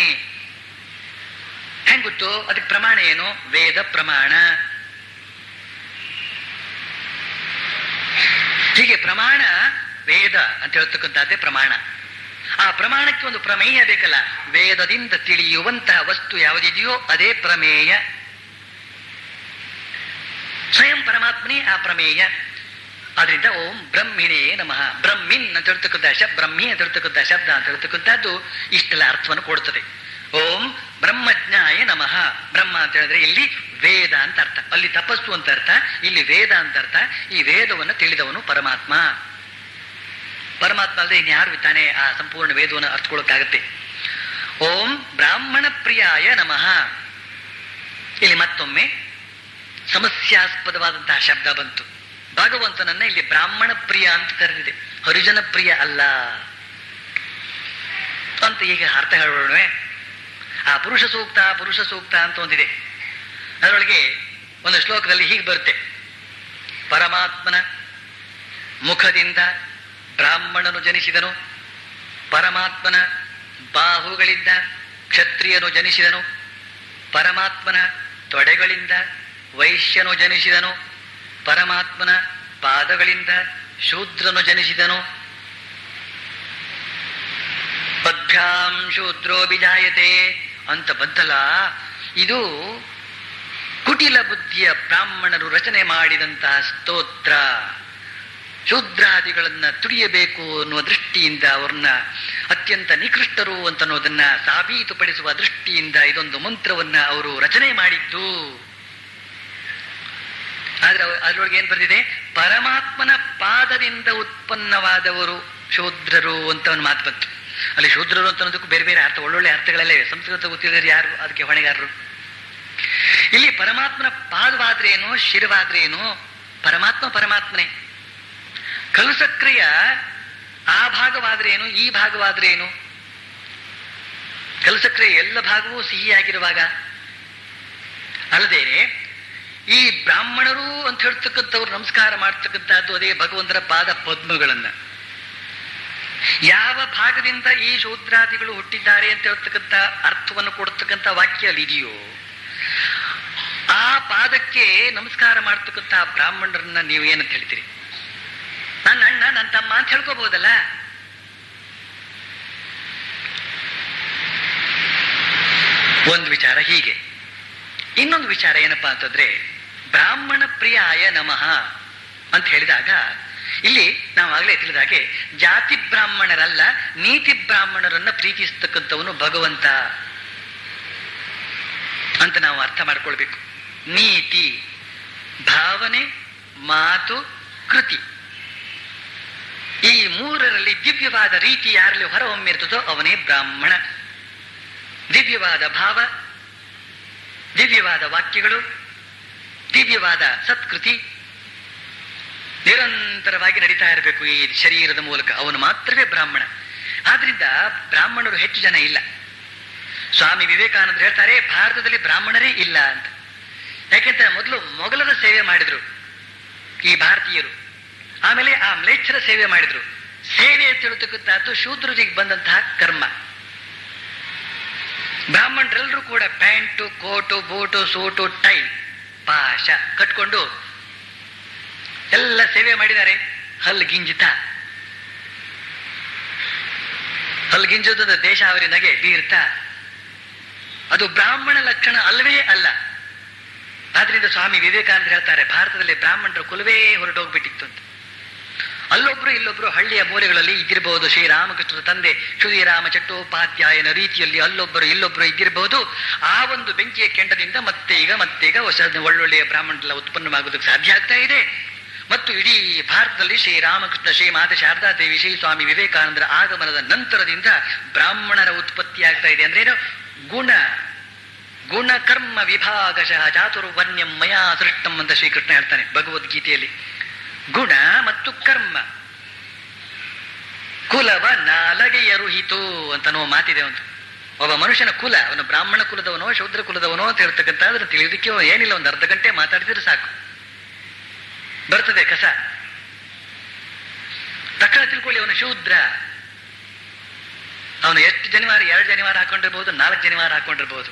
ಹೆಂಗ್ ಗೊತ್ತು ಅದಕ್ಕೆ ಪ್ರಮಾಣ ಏನು ವೇದ ಪ್ರಮಾಣ ಹೀಗೆ ಪ್ರಮಾಣ ವೇದ ಅಂತ ಹೇಳ್ತಕ್ಕಂಥದ್ದೇ ಪ್ರಮಾಣ ಆ ಪ್ರಮಾಣಕ್ಕೆ ಒಂದು ಪ್ರಮೇಯ ಬೇಕಲ್ಲ ವೇದದಿಂದ ತಿಳಿಯುವಂತಹ ವಸ್ತು ಯಾವುದಿದೆಯೋ ಅದೇ ಪ್ರಮೇಯ ಸ್ವಯಂ ಪರಮಾತ್ಮನೇ ಆ ಪ್ರಮೇಯ ಆದ್ರಿಂದ ಓಂ ಬ್ರಹ್ಮಿಣೇ ನಮಃ ಬ್ರಹ್ಮಿನ್ ಅಂತ ಹೇಳ್ತಕ್ಕಂಥ ಶಬ್ದ ಬ್ರಹ್ಮಿ ಅಂತ ಹೇಳ್ತಕ್ಕಂಥ ಶಬ್ದ ಅಂತ ಹೇಳ್ತಕ್ಕಂಥದ್ದು ಇಷ್ಟೆಲ್ಲ ಅರ್ಥವನ್ನು ಕೊಡುತ್ತದೆ ಓಂ ಬ್ರಹ್ಮಜ್ಞಾಯ ನಮಃ ಬ್ರಹ್ಮ ಅಂತ ಹೇಳಿದ್ರೆ ಇಲ್ಲಿ ವೇದ ಅಂತ ಅರ್ಥ ಅಲ್ಲಿ ತಪಸ್ಸು ಅಂತ ಅರ್ಥ ಇಲ್ಲಿ ವೇದ ಅಂತ ಅರ್ಥ ಈ ವೇದವನ್ನು ತಿಳಿದವನು ಪರಮಾತ್ಮ ಪರಮಾತ್ಮ ಅಲ್ಲದೆ ಇನ್ಯಾರು ತಾನೇ ಆ ಸಂಪೂರ್ಣ ವೇದವನ್ನು ಅರ್ಥಕೊಳ್ಳೋಕ್ಕಾಗತ್ತೆ ಓಂ ಬ್ರಾಹ್ಮಣ ಪ್ರಿಯಾಯ ನಮಃ ಇಲ್ಲಿ ಮತ್ತೊಮ್ಮೆ ಸಮಸ್ಯಾಸ್ಪದವಾದಂತಹ ಶಬ್ದ ಬಂತು ಭಗವಂತನನ್ನ ಇಲ್ಲಿ ಬ್ರಾಹ್ಮಣ ಪ್ರಿಯ ಅಂತ ಕರೆದಿದೆ ಹರಿಜನ ಪ್ರಿಯ ಅಲ್ಲ ಅಂತ ಈಗ ಅರ್ಥ ಹೇಳೋಣವೇ ಆ ಪುರುಷ ಸೂಕ್ತ ಪುರುಷ ಸೂಕ್ತ ಅಂತ ಒಂದಿದೆ ಅದರೊಳಗೆ ಒಂದು ಶ್ಲೋಕದಲ್ಲಿ ಹೀಗೆ ಬರುತ್ತೆ ಪರಮಾತ್ಮನ ಮುಖದಿಂದ ಬ್ರಾಹ್ಮಣನು ಜನಿಸಿದನು ಪರಮಾತ್ಮನ ಬಾಹುಗಳಿಂದ ಕ್ಷತ್ರಿಯನು ಜನಿಸಿದನು ಪರಮಾತ್ಮನ ತೊಡೆಗಳಿಂದ ವೈಶ್ಯನು ಜನಿಸಿದನು ಪರಮಾತ್ಮನ ಪಾದಗಳಿಂದ ಶೂದ್ರನು ಜನಿಸಿದನು ಪದ್ಭ್ಯಾಂ ಶೂದ್ರೋ ಬಿಜಾಯತೆ ಅಂತ ಬಂತಲ್ಲ ಇದು ಕುಟಿಲ ಬುದ್ಧಿಯ ಬ್ರಾಹ್ಮಣರು ರಚನೆ ಮಾಡಿದಂತಹ ಸ್ತೋತ್ರ ಶೂದ್ರಾದಿಗಳನ್ನ ತುಡಿಯಬೇಕು ಅನ್ನುವ ದೃಷ್ಟಿಯಿಂದ ಅವ್ರನ್ನ ಅತ್ಯಂತ ನಿಕೃಷ್ಟರು ಅಂತ ಅನ್ನೋದನ್ನ ಸಾಬೀತುಪಡಿಸುವ ದೃಷ್ಟಿಯಿಂದ ಇದೊಂದು ಮಂತ್ರವನ್ನ ಅವರು ರಚನೆ ಮಾಡಿದ್ದು ಆದ್ರೆ ಅವ- ಅದ್ರೊಳಗೆ ಏನ್ ಬರೆದಿದೆ ಪರಮಾತ್ಮನ ಪಾದದಿಂದ ಉತ್ಪನ್ನವಾದವರು ಶೂದ್ರರು ಅಂತ ಒಂದು ಮಾತು ಬಂತು ಅಲ್ಲಿ ಶೂದ್ರರು ಅಂತ ಅನ್ನೋದಕ್ಕೂ ಬೇರೆ ಬೇರೆ ಅರ್ಥ ಒಳ್ಳೊಳ್ಳೆ ಅರ್ಥಗಳೆಲ್ಲ ಇವೆ ಸಂಸ್ಕೃತ ಗೊತ್ತಿಲ್ಲದ್ರೆ ಯಾರು ಅದಕ್ಕೆ ಹೊಣೆಗಾರರು ಇಲ್ಲಿ ಪರಮಾತ್ಮನ ಪಾದವಾದ್ರೇನು ಶಿರವಾದ್ರೇನು ಪರಮಾತ್ಮ ಪರಮಾತ್ಮನೇ ಕಲುಸಕ್ರಿಯ ಆ ಭಾಗವಾದ್ರೇನು ಈ ಭಾಗವಾದ್ರೇನು ಕಲುಸಕ್ರಿಯ ಎಲ್ಲ ಭಾಗವೂ ಸಿಹಿಯಾಗಿರುವಾಗ ಅಲ್ಲದೇನೆ ಈ ಬ್ರಾಹ್ಮಣರು ಅಂತ ಹೇಳ್ತಕ್ಕಂಥವ್ರು ನಮಸ್ಕಾರ ಮಾಡ್ತಕ್ಕಂಥದ್ದು ಅದೇ ಭಗವಂತನ ಪಾದ ಪದ್ಮಗಳನ್ನ ಯಾವ ಭಾಗದಿಂದ ಈ ಶೂದ್ರಾದಿಗಳು ಹುಟ್ಟಿದ್ದಾರೆ ಅಂತ ಹೇಳ್ತಕ್ಕಂಥ ಅರ್ಥವನ್ನು ಕೊಡ್ತಕ್ಕಂಥ ವಾಕ್ಯ ಅಲ್ಲಿ ಇದೆಯೋ ಆ ಪಾದಕ್ಕೆ ನಮಸ್ಕಾರ ಮಾಡ್ತಕ್ಕಂಥ ಬ್ರಾಹ್ಮಣರನ್ನ ನೀವು ಏನಂತ ಹೇಳ್ತೀರಿ ನನ್ನ ಅಣ್ಣ ನನ್ನ ತಮ್ಮ ಅಂತ ಹೇಳ್ಕೋಬಹುದಲ್ಲ ಒಂದು ವಿಚಾರ ಹೀಗೆ ಇನ್ನೊಂದು ವಿಚಾರ ಏನಪ್ಪಾ ಅಂತಂದ್ರೆ ಬ್ರಾಹ್ಮಣ ಪ್ರಿಯಾಯ ನಮಃ ಅಂತ ಹೇಳಿದಾಗ ಇಲ್ಲಿ ನಾವು ಆಗಲೇ ತಿಳಿದ ಹಾಗೆ ಜಾತಿ ಬ್ರಾಹ್ಮಣರಲ್ಲ ನೀತಿ ಬ್ರಾಹ್ಮಣರನ್ನ ಪ್ರೀತಿಸ್ತಕ್ಕಂಥವನು ಭಗವಂತ ಅಂತ ನಾವು ಅರ್ಥ ಮಾಡ್ಕೊಳ್ಬೇಕು ನೀತಿ ಭಾವನೆ ಮಾತು ಕೃತಿ ಈ ಮೂರರಲ್ಲಿ ದಿವ್ಯವಾದ ರೀತಿ ಯಾರಲ್ಲಿ ಹೊರಹೊಮ್ಮಿರ್ತದೋ ಅವನೇ ಬ್ರಾಹ್ಮಣ ದಿವ್ಯವಾದ ಭಾವ ದಿವ್ಯವಾದ ವಾಕ್ಯಗಳು ದಿವ್ಯವಾದ ಸತ್ಕೃತಿ ನಿರಂತರವಾಗಿ ನಡೀತಾ ಇರಬೇಕು ಈ ಶರೀರದ ಮೂಲಕ ಅವನು ಮಾತ್ರವೇ ಬ್ರಾಹ್ಮಣ ಆದ್ರಿಂದ ಬ್ರಾಹ್ಮಣರು ಹೆಚ್ಚು ಜನ ಇಲ್ಲ ಸ್ವಾಮಿ ವಿವೇಕಾನಂದರು ಹೇಳ್ತಾರೆ ಭಾರತದಲ್ಲಿ ಬ್ರಾಹ್ಮಣರೇ ಇಲ್ಲ ಅಂತ ಯಾಕೆಂತ ಮೊದಲು ಮೊಘಲರ ಸೇವೆ ಮಾಡಿದ್ರು ಈ ಭಾರತೀಯರು ಆಮೇಲೆ ಆ ಮ್ಲೇಚ್ಛರ ಸೇವೆ ಮಾಡಿದ್ರು ಸೇವೆ ಅಂತ ಹೇಳ್ತಕ್ಕಂಥದ್ದು ಶೂದ್ರರಿಗೆ ಬಂದಂತಹ ಕರ್ಮ ಬ್ರಾಹ್ಮಣರೆಲ್ಲರೂ ಕೂಡ pant coat boot suit tie ಪಾಶ ಕಟ್ಕೊಂಡು ಎಲ್ಲ ಸೇವೆ ಮಾಡಿದ್ದಾರೆ ಹಲ್ಲು ಗಿಂಜಿತ ಹಲ್ಗಿಂಜದ ದೇಶ ಅವರಿ ನಗೆ ಬೀರ್ತಾ ಅದು ಬ್ರಾಹ್ಮಣ ಲಕ್ಷಣ ಅಲ್ವೇ ಅಲ್ಲ ಆದ್ರಿಂದ ಸ್ವಾಮಿ ವಿವೇಕಾನಂದ ಹೇಳ್ತಾರೆ ಭಾರತದಲ್ಲಿ ಬ್ರಾಹ್ಮಣರ ಕುಲವೇ ಹೊರಟೋಗ್ಬಿಟ್ಟಿತ್ತು ಅಂತ ಅಲ್ಲೊಬ್ರು ಇಲ್ಲೊಬ್ರು ಹಳ್ಳಿಯ ಮೂಲೆಗಳಲ್ಲಿ ಇದ್ದಿರಬಹುದು ಶ್ರೀರಾಮಕೃಷ್ಣರ ತಂದೆ ಶ್ರೀರಾಮ ಚಟ್ಟೋಪಾಧ್ಯಾಯನ ರೀತಿಯಲ್ಲಿ ಅಲ್ಲೊಬ್ಬರು ಇಲ್ಲೊಬ್ರು ಇದ್ದಿರಬಹುದು ಆ ಒಂದು ಬೆಂಕಿಯ ಕೆಂಡದಿಂದ ಮತ್ತೆ ಈಗ ಮತ್ತೆ ಈಗ ಹೊಸ ಒಳ್ಳೊಳ್ಳೆಯ ಬ್ರಾಹ್ಮಣರೆಲ್ಲ ಉತ್ಪನ್ನವಾಗುವುದಕ್ಕೆ ಸಾಧ್ಯ ಆಗ್ತಾ ಇದೆ ಮತ್ತು ಇಡೀ ಭಾರತದಲ್ಲಿ ಶ್ರೀರಾಮಕೃಷ್ಣ ಶ್ರೀ ಮಾತೆ ಶಾರದಾ ದೇವಿ ಶ್ರೀ ಸ್ವಾಮಿ ವಿವೇಕಾನಂದರ ಆಗಮನದ ನಂತರದಿಂದ ಬ್ರಾಹ್ಮಣರ ಉತ್ಪತ್ತಿ ಆಗ್ತಾ ಇದೆ ಅಂದ್ರೆ ಏನು ಗುಣ ಗುಣ ಕರ್ಮ ವಿಭಾಗಶಃ ಚಾತುರ್ವನ್ಯಂ ಮಯಾ ಸೃಷ್ಟಂ ಅಂತ ಶ್ರೀಕೃಷ್ಣ ಹೇಳ್ತಾನೆ ಭಗವದ್ಗೀತೆಯಲ್ಲಿ ಗುಣ ಮತ್ತು ಕರ್ಮ ಕುಲವ ನಾಲಗೆಯರುಹಿತು ಅಂತ ಅನ್ನೋ ಮಾತಿದೆ ಒಂದು ಒಬ್ಬ ಮನುಷ್ಯನ ಕುಲ ಅವನು ಬ್ರಾಹ್ಮಣ ಕುಲದವನೋ ಶೂದ್ರ ಕುಲದವನೋ ಅಂತ ಹೇಳ್ತಕ್ಕಂಥ ಅದನ್ನು ತಿಳಿಯೋದಕ್ಕೆ ಏನಿಲ್ಲ ಒಂದು ಅರ್ಧ ಗಂಟೆ ಮಾತಾಡಿದ್ರೆ ಸಾಕು ಬರ್ತದೆ ಕಸ ತಕ್ಷಣ ತಿಳ್ಕೊಳ್ಳಿ ಅವನು ಶೂದ್ರ ಅವನು ಎಷ್ಟು ಜನಿವಾರ ಎರಡು ಜನಿವಾರ ಹಾಕೊಂಡಿರ್ಬೋದು ನಾಲ್ಕು ಜನಿವಾರ ಹಾಕೊಂಡಿರ್ಬೋದು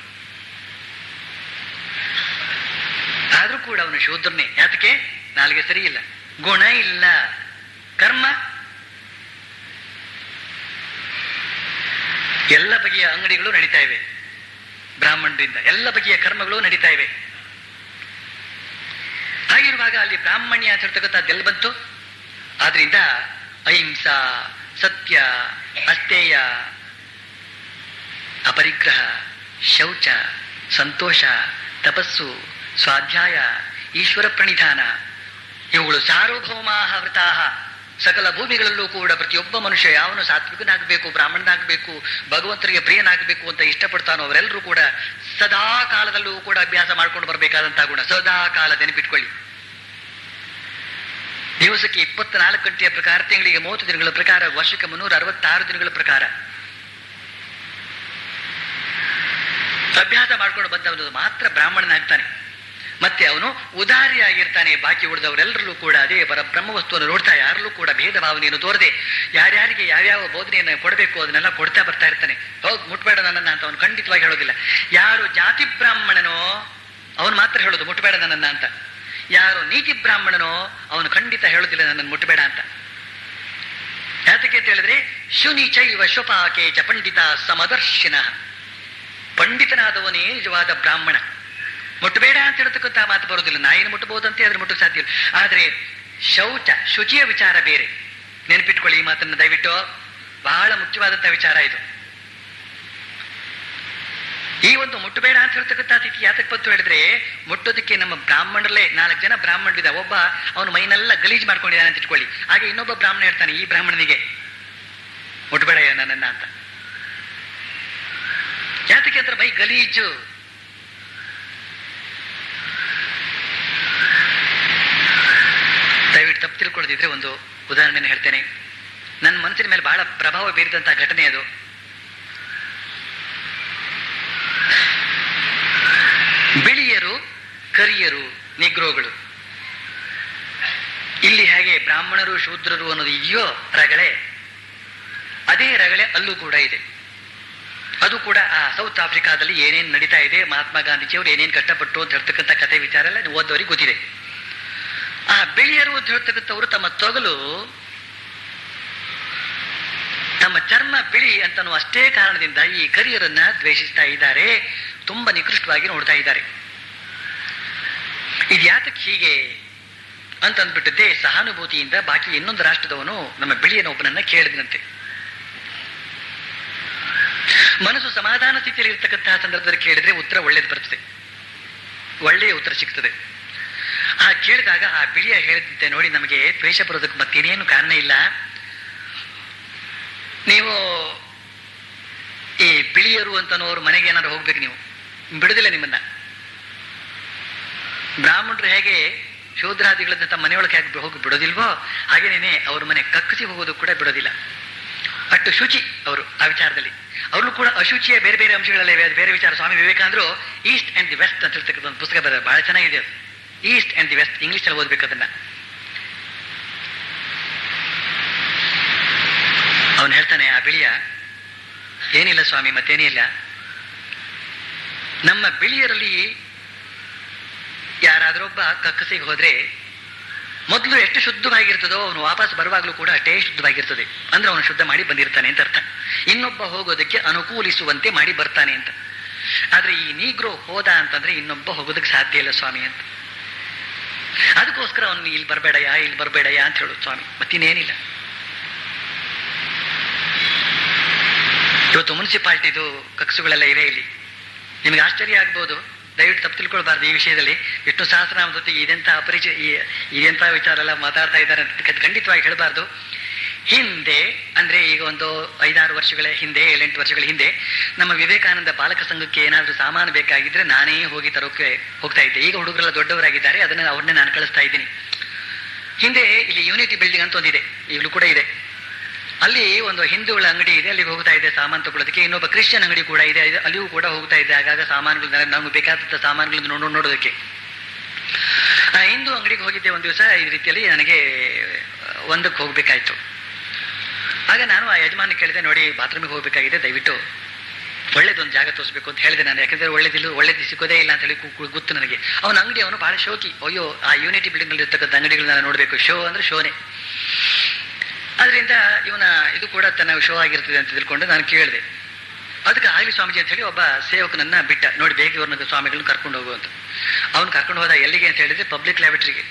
ಆದ್ರೂ ಕೂಡ ಅವನು ಶೂದ್ರನೇ ಯಾತಕ್ಕೆ ನಾಲ್ಗೆ ಸರಿ ಇಲ್ಲ ಗುಣ ಇಲ್ಲ ಕರ್ಮ ಎಲ್ಲ ಬಗೆಯ ಅಂಗಡಿಗಳು ನಡೀತಾ ಇವೆ ಬ್ರಾಹ್ಮಣರಿಂದ ಎಲ್ಲ ಬಗೆಯ ಕರ್ಮಗಳು ನಡೀತಾ ಇವೆ ಹಾಗಿರುವಾಗ ಅಲ್ಲಿ ಬ್ರಾಹ್ಮಣ್ಯ ಅಂತ ಹೇಳ್ತಕ್ಕಂಥದ್ದು ಎಲ್ಲಿ ಬಂತು ಆದ್ರಿಂದ ಅಹಿಂಸಾ ಸತ್ಯ ಅಸ್ತೇಯ ಅಪರಿಗ್ರಹ ಶೌಚ ಸಂತೋಷ ತಪಸ್ಸು ಸ್ವಾಧ್ಯಾಯ ಈಶ್ವರ ಪ್ರಣಿಧಾನ ಇವುಗಳು ಸಾರ್ವಭೌಮಾಹ ವೃತಾಹ ಸಕಲ ಭೂಮಿಗಳಲ್ಲೂ ಕೂಡ ಪ್ರತಿಯೊಬ್ಬ ಮನುಷ್ಯ ಯಾವನು ಸಾತ್ವಿಕನಾಗಬೇಕು ಬ್ರಾಹ್ಮಣನಾಗಬೇಕು ಭಗವಂತರಿಗೆ ಪ್ರಿಯನಾಗಬೇಕು ಅಂತ ಇಷ್ಟಪಡ್ತಾನೋ ಅವರೆಲ್ಲರೂ ಕೂಡ ಸದಾ ಕಾಲದಲ್ಲೂ ಕೂಡ ಅಭ್ಯಾಸ ಮಾಡ್ಕೊಂಡು ಬರಬೇಕಾದಂತಹ ಗುಣ ಸದಾ ಕಾಲ ನೆನಪಿಟ್ಕೊಳ್ಳಿ ದಿವಸಕ್ಕೆ ಇಪ್ಪತ್ನಾಲ್ಕು ಗಂಟೆಯ ಪ್ರಕಾರ ತಿಂಗಳಿಗೆ ಮೂವತ್ತು ದಿನಗಳ ಪ್ರಕಾರ ವರ್ಷಕ್ಕೆ ಮುನ್ನೂರ ಅರವತ್ತಾರು ದಿನಗಳ ಪ್ರಕಾರ ಅಭ್ಯಾಸ ಮಾಡ್ಕೊಂಡು ಬಂದವನು ಮಾತ್ರ ಬ್ರಾಹ್ಮಣನಾಗ್ತಾನೆ ಮತ್ತೆ ಅವನು ಉದಾರಿಯಾಗಿರ್ತಾನೆ ಬಾಕಿ ಉಳಿದವರೆಲ್ಲರಲ್ಲೂ ಕೂಡ ಅದೇ ಪರ ಬ್ರಹ್ಮ ವಸ್ತುವನ್ನು ನೋಡ್ತಾ ಯಾರಲ್ಲೂ ಕೂಡ ಭೇದ ಭಾವನೆಯನ್ನು ತೋರದೆ ಯಾರ್ಯಾರಿಗೆ ಯಾವ್ಯಾವ ಬೋಧನೆಯನ್ನು ಕೊಡಬೇಕು ಅದನ್ನೆಲ್ಲ ಕೊಡ್ತಾ ಬರ್ತಾ ಇರ್ತಾನೆ ಹೋಗ್ ಮುಟ್ಬೇಡ ನನ್ನನ್ನ ಅಂತ ಅವನು ಖಂಡಿತವಾಗಿ ಹೇಳೋದಿಲ್ಲ ಯಾರು ಜಾತಿ ಬ್ರಾಹ್ಮಣನೋ ಅವನು ಮಾತ್ರ ಹೇಳೋದು ಮುಟ್ಬೇಡ ನನ್ನನ್ನ ಅಂತ ಯಾರು ನೀತಿ ಬ್ರಾಹ್ಮಣನೋ ಅವನು ಖಂಡಿತ ಹೇಳೋದಿಲ್ಲ ನನ್ನನ್ನು ಮುಟ್ಬೇಡ ಅಂತ ಯಾತಕ್ಕೆ ಅಂತ ಹೇಳಿದ್ರೆ ಶುನಿ ಚೈವ ಶುಪಾಕೆ ಚ ಪಂಡಿತ ಸಮದರ್ಶಿನ ಪಂಡಿತನಾದವನೇ ನಿಜವಾದ ಬ್ರಾಹ್ಮಣ ಮುಟ್ಟಬೇಡ ಅಂತ ಹೇಳ್ತಕ್ಕಂಥ ಮಾತು ಬರೋದಿಲ್ಲ ನಾಯಿನ ಮುಟ್ಟಬಹುದಂತೆ ಅದ್ರ ಮುಟ್ಟಕ್ಕೆ ಸಾಧ್ಯ ಇಲ್ಲ ಆದ್ರೆ ಶೌಚ ಶುಚಿಯ ವಿಚಾರ ಬೇರೆ ನೆನಪಿಟ್ಕೊಳ್ಳಿ ಈ ಮಾತನ್ನು ದಯವಿಟ್ಟು ಬಹಳ ಮುಖ್ಯವಾದಂತಹ ವಿಚಾರ ಇದು ಈ ಒಂದು ಮುಟ್ಟಬೇಡ ಅಂತ ಹೇಳ್ತಕ್ಕಂಥ ಸ್ಥಿತಿ ಯಾತಕ್ಕೆ ಬಂತು ಹೇಳಿದ್ರೆ ಮುಟ್ಟೋದಕ್ಕೆ ನಮ್ಮ ಬ್ರಾಹ್ಮಣರಲ್ಲೇ ನಾಲ್ಕು ಜನ ಬ್ರಾಹ್ಮಣರಿದ ಒಬ್ಬ ಅವನು ಮೈನೆಲ್ಲ ಗಲೀಜ್ ಮಾಡ್ಕೊಂಡಿದ್ದಾನೆ ಅಂತ ಇಟ್ಕೊಳ್ಳಿ ಹಾಗೆ ಇನ್ನೊಬ್ಬ ಬ್ರಾಹ್ಮಣ ಹೇಳ್ತಾನೆ ಈ ಬ್ರಾಹ್ಮಣನಿಗೆ ಮುಟ್ಟಬೇಡ ನನ್ನನ್ನ ಅಂತ ಯಾತಕ್ಕೆ ಅಂದ್ರೆ ಮೈ ಗಲೀಜು ದಯವಿಟ್ಟು ತಪ್ಪು ತಿಳ್ಕೊಳ್ಳದಿದ್ರೆ ಒಂದು ಉದಾಹರಣೆನ ಹೇಳ್ತೇನೆ ನನ್ನ ಮನಸ್ಸಿನ ಮೇಲೆ ಬಹಳ ಪ್ರಭಾವ ಬೀರಿದಂತಹ ಘಟನೆ ಅದು ಬಿಳಿಯರು ಕರಿಯರು ನಿಗ್ರೋಗಳು ಇಲ್ಲಿ ಹೇಗೆ ಬ್ರಾಹ್ಮಣರು ಶೂದ್ರರು ಅನ್ನೋದು ಇದೆಯೋ ರಗಳೆ ಅದೇ ರಗಳೆ ಅಲ್ಲೂ ಕೂಡ ಇದೆ ಅದು ಕೂಡ ಆ ಸೌತ್ ಆಫ್ರಿಕಾದಲ್ಲಿ ಏನೇನು ನಡೀತಾ ಇದೆ ಮಹಾತ್ಮ ಗಾಂಧೀಜಿಯವರು ಏನೇನು ಕಷ್ಟಪಟ್ಟು ಅಂತ ಹೇಳ್ತಕ್ಕಂಥ ಕಥೆ ವಿಚಾರ ಎಲ್ಲ ನೀವು ಓದೋರಿಗೆ ಗೊತ್ತಿದೆ ಆ ಬಿಳಿಯರು ಅಂತ ಹೇಳ್ತಕ್ಕಂಥವ್ರು ತಮ್ಮ ತೊಗಲು ತಮ್ಮ ಚರ್ಮ ಬಿಳಿ ಅಂತನೂ ಅಷ್ಟೇ ಕಾರಣದಿಂದ ಈ ಕರಿಯರನ್ನ ದ್ವೇಷಿಸ್ತಾ ಇದ್ದಾರೆ ತುಂಬಾ ನಿಕೃಷ್ಟವಾಗಿ ನೋಡ್ತಾ ಇದ್ದಾರೆ ಇದು ಯಾತಕ್ಕೆ ಹೀಗೆ ಅಂತ ಅಂದ್ಬಿಟ್ಟಿದ್ದೆ ಸಹಾನುಭೂತಿಯಿಂದ ಬಾಕಿ ಇನ್ನೊಂದು ರಾಷ್ಟ್ರದವನು ನಮ್ಮ ಬಿಳಿಯನೊಬ್ಬನನ್ನ ಕೇಳಿದಂತೆ ಮನಸ್ಸು ಸಮಾಧಾನ ಸ್ಥಿತಿಯಲ್ಲಿ ಇರ್ತಕ್ಕಂತಹ ಸಂದರ್ಭದಲ್ಲಿ ಕೇಳಿದ್ರೆ ಉತ್ತರ ಒಳ್ಳೇದು ಬರ್ತದೆ ಒಳ್ಳೆಯ ಉತ್ತರ ಸಿಗ್ತದೆ ಆ ಕೇಳಿದಾಗ ಆ ಬಿಳಿಯ ಹೇಳಿದಂತೆ ನೋಡಿ ನಮಗೆ ದ್ವೇಷ ಬರೋದಕ್ಕೆ ಮತ್ತೇನೇನು ಕಾರಣ ಇಲ್ಲ ನೀವು ಈ ಬಿಳಿಯರು ಅಂತನೋರು ಮನೆಗೆ ಏನಾದ್ರು ಹೋಗ್ಬೇಕು ನೀವು ಬಿಡುದಿಲ್ಲ ನಿಮ್ಮನ್ನ ಬ್ರಾಹ್ಮಣರು ಹೇಗೆ ಶೂದ್ರಾದಿಗಳನ್ನ ತಮ್ಮ ಮನೆಯೊಳಗೆ ಹೇಗೆ ಹೋಗಿ ಬಿಡೋದಿಲ್ವೋ ಹಾಗೇನೇನೆ ಅವ್ರ ಮನೆ ಕಕ್ಕಸಿ ಹೋಗೋದು ಕೂಡ ಬಿಡೋದಿಲ್ಲ ಅಷ್ಟು ಶುಚಿ ಅವರು ಆ ವಿಚಾರದಲ್ಲಿ ಅವ್ರಲ್ಲೂ ಕೂಡ ಅಶುಚಿಯ ಬೇರೆ ಬೇರೆ ಅಂಶಗಳಲ್ಲಿವೆ ಅದು ಬೇರೆ ವಿಚಾರ ಸ್ವಾಮಿ ವಿವೇಕಾನಂದರು ಈಸ್ಟ್ ಅಂಡ್ ದಿ ವೆಸ್ಟ್ ಅಂತ ಹೇಳ್ತಕ್ಕಂಥ ಒಂದು ಪುಸ್ತಕ ಬರ ಬಹಳ ಚೆನ್ನಾಗಿದೆ ಅದು east and the west English ಅಲ್ಲಿ ಓದ್ಬೇಕು ಅದನ್ನ ಅವನು ಹೇಳ್ತಾನೆ ಆ ಬಿಳಿಯ ಏನಿಲ್ಲ ಸ್ವಾಮಿ ಮತ್ತೇನೇ ಇಲ್ಲ ನಮ್ಮ ಬಿಳಿಯರಲ್ಲಿ ಯಾರಾದ್ರೊಬ್ಬ ಕಕ್ಕಸಿಗೆ ಹೋದ್ರೆ ಮೊದಲು ಎಷ್ಟು ಶುದ್ಧವಾಗಿರ್ತದೋ ಅವನು ವಾಪಸ್ ಬರುವಾಗಲೂ ಕೂಡ ಅಷ್ಟೇ ಶುದ್ಧವಾಗಿರ್ತದೆ ಅಂದ್ರೆ ಅವನು ಶುದ್ಧ ಮಾಡಿ ಬಂದಿರ್ತಾನೆ ಅಂತ ಅರ್ಥ ಇನ್ನೊಬ್ಬ ಹೋಗೋದಕ್ಕೆ ಅನುಕೂಲಿಸುವಂತೆ ಮಾಡಿ ಬರ್ತಾನೆ ಅಂತ ಆದ್ರೆ ಈ ನೀಗ್ರೋ ಹೋದ ಅಂತಂದ್ರೆ ಇನ್ನೊಬ್ಬ ಹೋಗೋದಕ್ಕೆ ಸಾಧ್ಯ ಇಲ್ಲ ಸ್ವಾಮಿ ಅಂತ ಅದಕ್ಕೋಸ್ಕರ ಅವನು ಇಲ್ಲಿ ಬರಬೇಡಯ್ಯ ಇಲ್ಲಿ ಬರಬೇಡಯ್ಯ ಅಂತ ಹೇಳೋದು ಸ್ವಾಮಿ ಮತ್ತಿನ್ನೇನಿಲ್ಲ ಇವತ್ತು ಮುನ್ಸಿಪಾಲ್ಟಿದು ಕಕ್ಷುಗಳೆಲ್ಲ ಇವೆ ಇಲ್ಲಿ ನಿಮಗೆ ಆಶ್ಚರ್ಯ ಆಗ್ಬೋದು ದಯವಿಟ್ಟು ತಪ್ಪು ತಿಳ್ಕೊಳ್ಬಾರ್ದು ಈ ವಿಷಯದಲ್ಲಿ ವಿಷ್ಣು ಸಹಸ್ರನಾಮ ಜೊತೆಗೆ ಇದೆಂತ ಅಪರಿಚಯ ಈ- ಇದೆಂತ ವಿಚಾರ ಎಲ್ಲ ಮಾತಾಡ್ತಾ ಇದ್ದಾರೆ ಅಂತ ಖ- ಖಂಡಿತವಾಗಿ ಹೇಳಬಾರ್ದು ಹಿಂದೆ ಅಂದ್ರೆ ಈಗ ಒಂದು ಐದಾರು ವರ್ಷಗಳ ಹಿಂದೆ ಏಳೆಂಟು ವರ್ಷಗಳ ಹಿಂದೆ ನಮ್ಮ ವಿವೇಕಾನಂದ ಬಾಲಕ ಸಂಘಕ್ಕೆ ಏನಾದ್ರೂ ಸಾಮಾನು ಬೇಕಾಗಿದ್ರೆ ನಾನೇ ಹೋಗಿ ತರೋಕೆ ಹೋಗ್ತಾ ಇದ್ದೆ ಈಗ ಹುಡುಗರೆಲ್ಲ ದೊಡ್ಡವರಾಗಿದ್ದಾರೆ ಅದನ್ನ ಅವ್ರನ್ನೇ ನಾನು ಕಳಿಸ್ತಾ ಇದ್ದೀನಿ ಹಿಂದೆ ಇಲ್ಲಿ ಯೂನಿಟಿ ಬಿಲ್ಡಿಂಗ್ ಅಂತ ಒಂದಿದೆ ಈಗಲೂ ಕೂಡ ಇದೆ ಅಲ್ಲಿ ಒಂದು ಹಿಂದೂಗಳ ಅಂಗಡಿ ಇದೆ ಅಲ್ಲಿಗೆ ಹೋಗ್ತಾ ಇದೆ ಸಾಮಾನು ತಗೊಳ್ಳೋದಕ್ಕೆ ಇನ್ನೊಬ್ಬ ಕ್ರಿಶ್ಚಿಯನ್ ಅಂಗಡಿ ಕೂಡ ಇದೆ ಅದು- ಅಲ್ಲಿಯೂ ಕೂಡ ಹೋಗ್ತಾ ಇದೆ ಆಗಾಗ ಸಾಮಾನುಗಳು ನಮ್ಗೆ ಬೇಕಾದಂತ ಸಾಮಾನುಗಳನ್ನು ನೋಡೋ ನೋಡೋದಕ್ಕೆ ಆ ಹಿಂದೂ ಅಂಗಡಿಗೆ ಹೋಗಿದ್ದೆ ಒಂದು ದಿವಸ ಈ ರೀತಿಯಲ್ಲಿ ನನಗೆ ಒಂದಕ್ಕೆ ಹೋಗ್ಬೇಕಾಯ್ತು ಆಗ ನಾನು ಆ ಯಜಮಾನ ಕೇಳಿದೆ ನೋಡಿ ಬಾತ್ರೂಮಿಗೆ ಹೋಗ್ಬೇಕಾಗಿದೆ ದಯವಿಟ್ಟು ಒಳ್ಳೇದೊಂದು ಜಾಗ ತೋರಿಸ್ಬೇಕು ಅಂತ ಹೇಳಿದೆ ನಾನು ಯಾಕಂದ್ರೆ ಒಳ್ಳೇದಿಲ್ಲ ಒಳ್ಳೇದು ಸಿಗೋದೇ ಇಲ್ಲ ಅಂತ ಹೇಳಿ ಕು- ಕು- ಗೊತ್ತು ನನಗೆ ಅವನ ಅಂಗಡಿ ಅವನು ಬಹಳ ಶೋಕಿ ಅಯ್ಯೋ ಆ ಯೂನಿಟಿ ಬಿಲ್ಡಿಂಗ್ ನಲ್ಲಿ ಇರ್ತಕ್ಕಂಥ ಅಂಗಡಿಗಳನ್ನ ನೋಡಬೇಕು ಶೋ ಅಂದ್ರೆ ಶೋನೆ ಅದರಿಂದ ಇವನ ಇದು ಕೂಡ ತನ್ನ ಶೋ ಆಗಿರ್ತದೆ ಅಂತ ತಿಳ್ಕೊಂಡು ನಾನು ಕೇಳಿದೆ ಅದಕ್ಕೆ ಆಗಲಿ ಸ್ವಾಮೀಜಿ ಅಂತ ಹೇಳಿ ಒಬ್ಬ ಸೇವಕನನ್ನ ಬಿಟ್ಟ ನೋಡಿ ಬೇಗ ಇವ್ರನ್ನ ಸ್ವಾಮಿಗಳನ್ನ ಕರ್ಕೊಂಡು ಹೋಗು ಅಂತ ಅವನು ಕರ್ಕೊಂಡು ಹೋದ ಎಲ್ಲಿಗೆ ಅಂತ ಹೇಳಿದ್ರೆ ಪಬ್ಲಿಕ್ ಲ್ಯಾಬರೇಟರಿಗೆ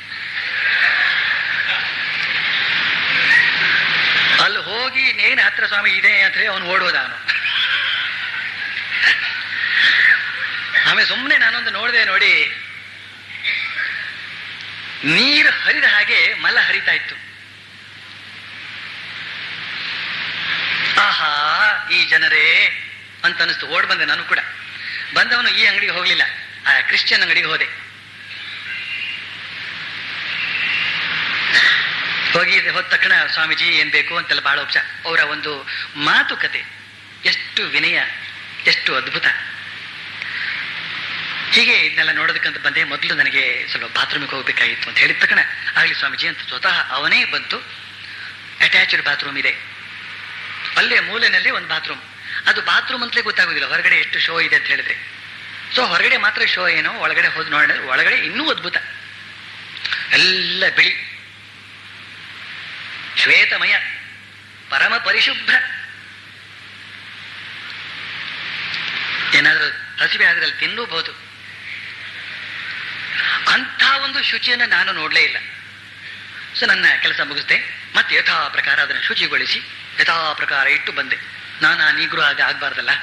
ಅಲ್ಲಿ ಹೋಗಿ ನೇನ ಹತ್ರ ಸ್ವಾಮಿ ಇದೆ ಅಂತ ಹೇಳಿ ಅವನು ಓಡೋದ ಅವನು ಆಮೇಲೆ ಸುಮ್ಮನೆ ನಾನೊಂದು ನೋಡಿದೆ ನೋಡಿ ನೀರು ಹರಿದ ಹಾಗೆ ಮಲ ಹರಿತಾ ಇತ್ತು ಆಹಾ ಈ ಜನರೇ ಅಂತ ಅನಿಸ್ತು ಓಡ್ ಬಂದೆ ನಾನು ಕೂಡ ಬಂದವನು ಈ ಅಂಗಡಿಗೆ ಹೋಗ್ಲಿಲ್ಲ ಆ ಕ್ರಿಶ್ಚಿಯನ್ ಅಂಗಡಿಗೆ ಹೋದೆ ಹೋಗಿ ಹೋದ ತಕ್ಷಣ ಸ್ವಾಮೀಜಿ ಏನ್ ಬೇಕು ಅಂತೆಲ್ಲ ಬಹಳ ಉಪಚಾರ ಅವರ ಒಂದು ಮಾತುಕತೆ ಎಷ್ಟು ವಿನಯ ಎಷ್ಟು ಅದ್ಭುತ ಹೀಗೆ ಇದನ್ನೆಲ್ಲ ನೋಡೋದಕ್ಕಂತ ಬಂದೆ ಮೊದಲು ನನಗೆ ಸ್ವಲ್ಪ ಬಾತ್ರೂಮಿಗೆ ಹೋಗ್ಬೇಕಾಗಿತ್ತು ಅಂತ ಹೇಳಿದ ತಕ್ಷಣ ಆಗ್ಲಿ ಸ್ವಾಮೀಜಿ ಅಂತ ಸ್ವತಃ ಅವನೇ ಬಂತು ಅಟ್ಯಾಚ್ಡ್ ಬಾತ್ರೂಮ್ ಇದೆ ಅಲ್ಲೇ ಮೂಲೆನಲ್ಲಿ ಒಂದು ಬಾತ್ರೂಮ್ ಅದು ಬಾತ್ರೂಮ್ ಅಂತಲೇ ಗೊತ್ತಾಗೋದಿಲ್ಲ ಹೊರಗಡೆ ಎಷ್ಟು ಶೋ ಇದೆ ಅಂತ ಹೇಳಿದ್ರೆ ಸೊ ಹೊರಗಡೆ ಮಾತ್ರ ಶೋ ಏನೋ ಒಳಗಡೆ ಹೋದ್ ನೋಡಿದ್ರೆ ಒಳಗಡೆ ಇನ್ನೂ ಅದ್ಭುತ ಎಲ್ಲ ಬಿಳಿ ಶ್ವೇತಮಯ ಪರಮ ಪರಿಶುಭ್ರ ಏನಾದ್ರೂ ಹಸಿವೆ ಆದ್ರೆ ಅಲ್ಲಿ ತಿನ್ನಬಹುದು ಅಂಥ ಒಂದು ಶುಚಿಯನ್ನು ನಾನು ನೋಡಲೇ ಇಲ್ಲ ಸೊ ನನ್ನ ಕೆಲಸ ಮುಗಿಸ್ದೆ ಮತ್ತೆ ಯಥಾ ಪ್ರಕಾರ ಅದನ್ನು ಶುಚಿಗೊಳಿಸಿ ಯಥಾ ಪ್ರಕಾರ ಇಟ್ಟು ಬಂದೆ ನಾನು ಆ ನೀಗ್ರು ಆಗ ಆಗ್ಬಾರ್ದಲ್ಲ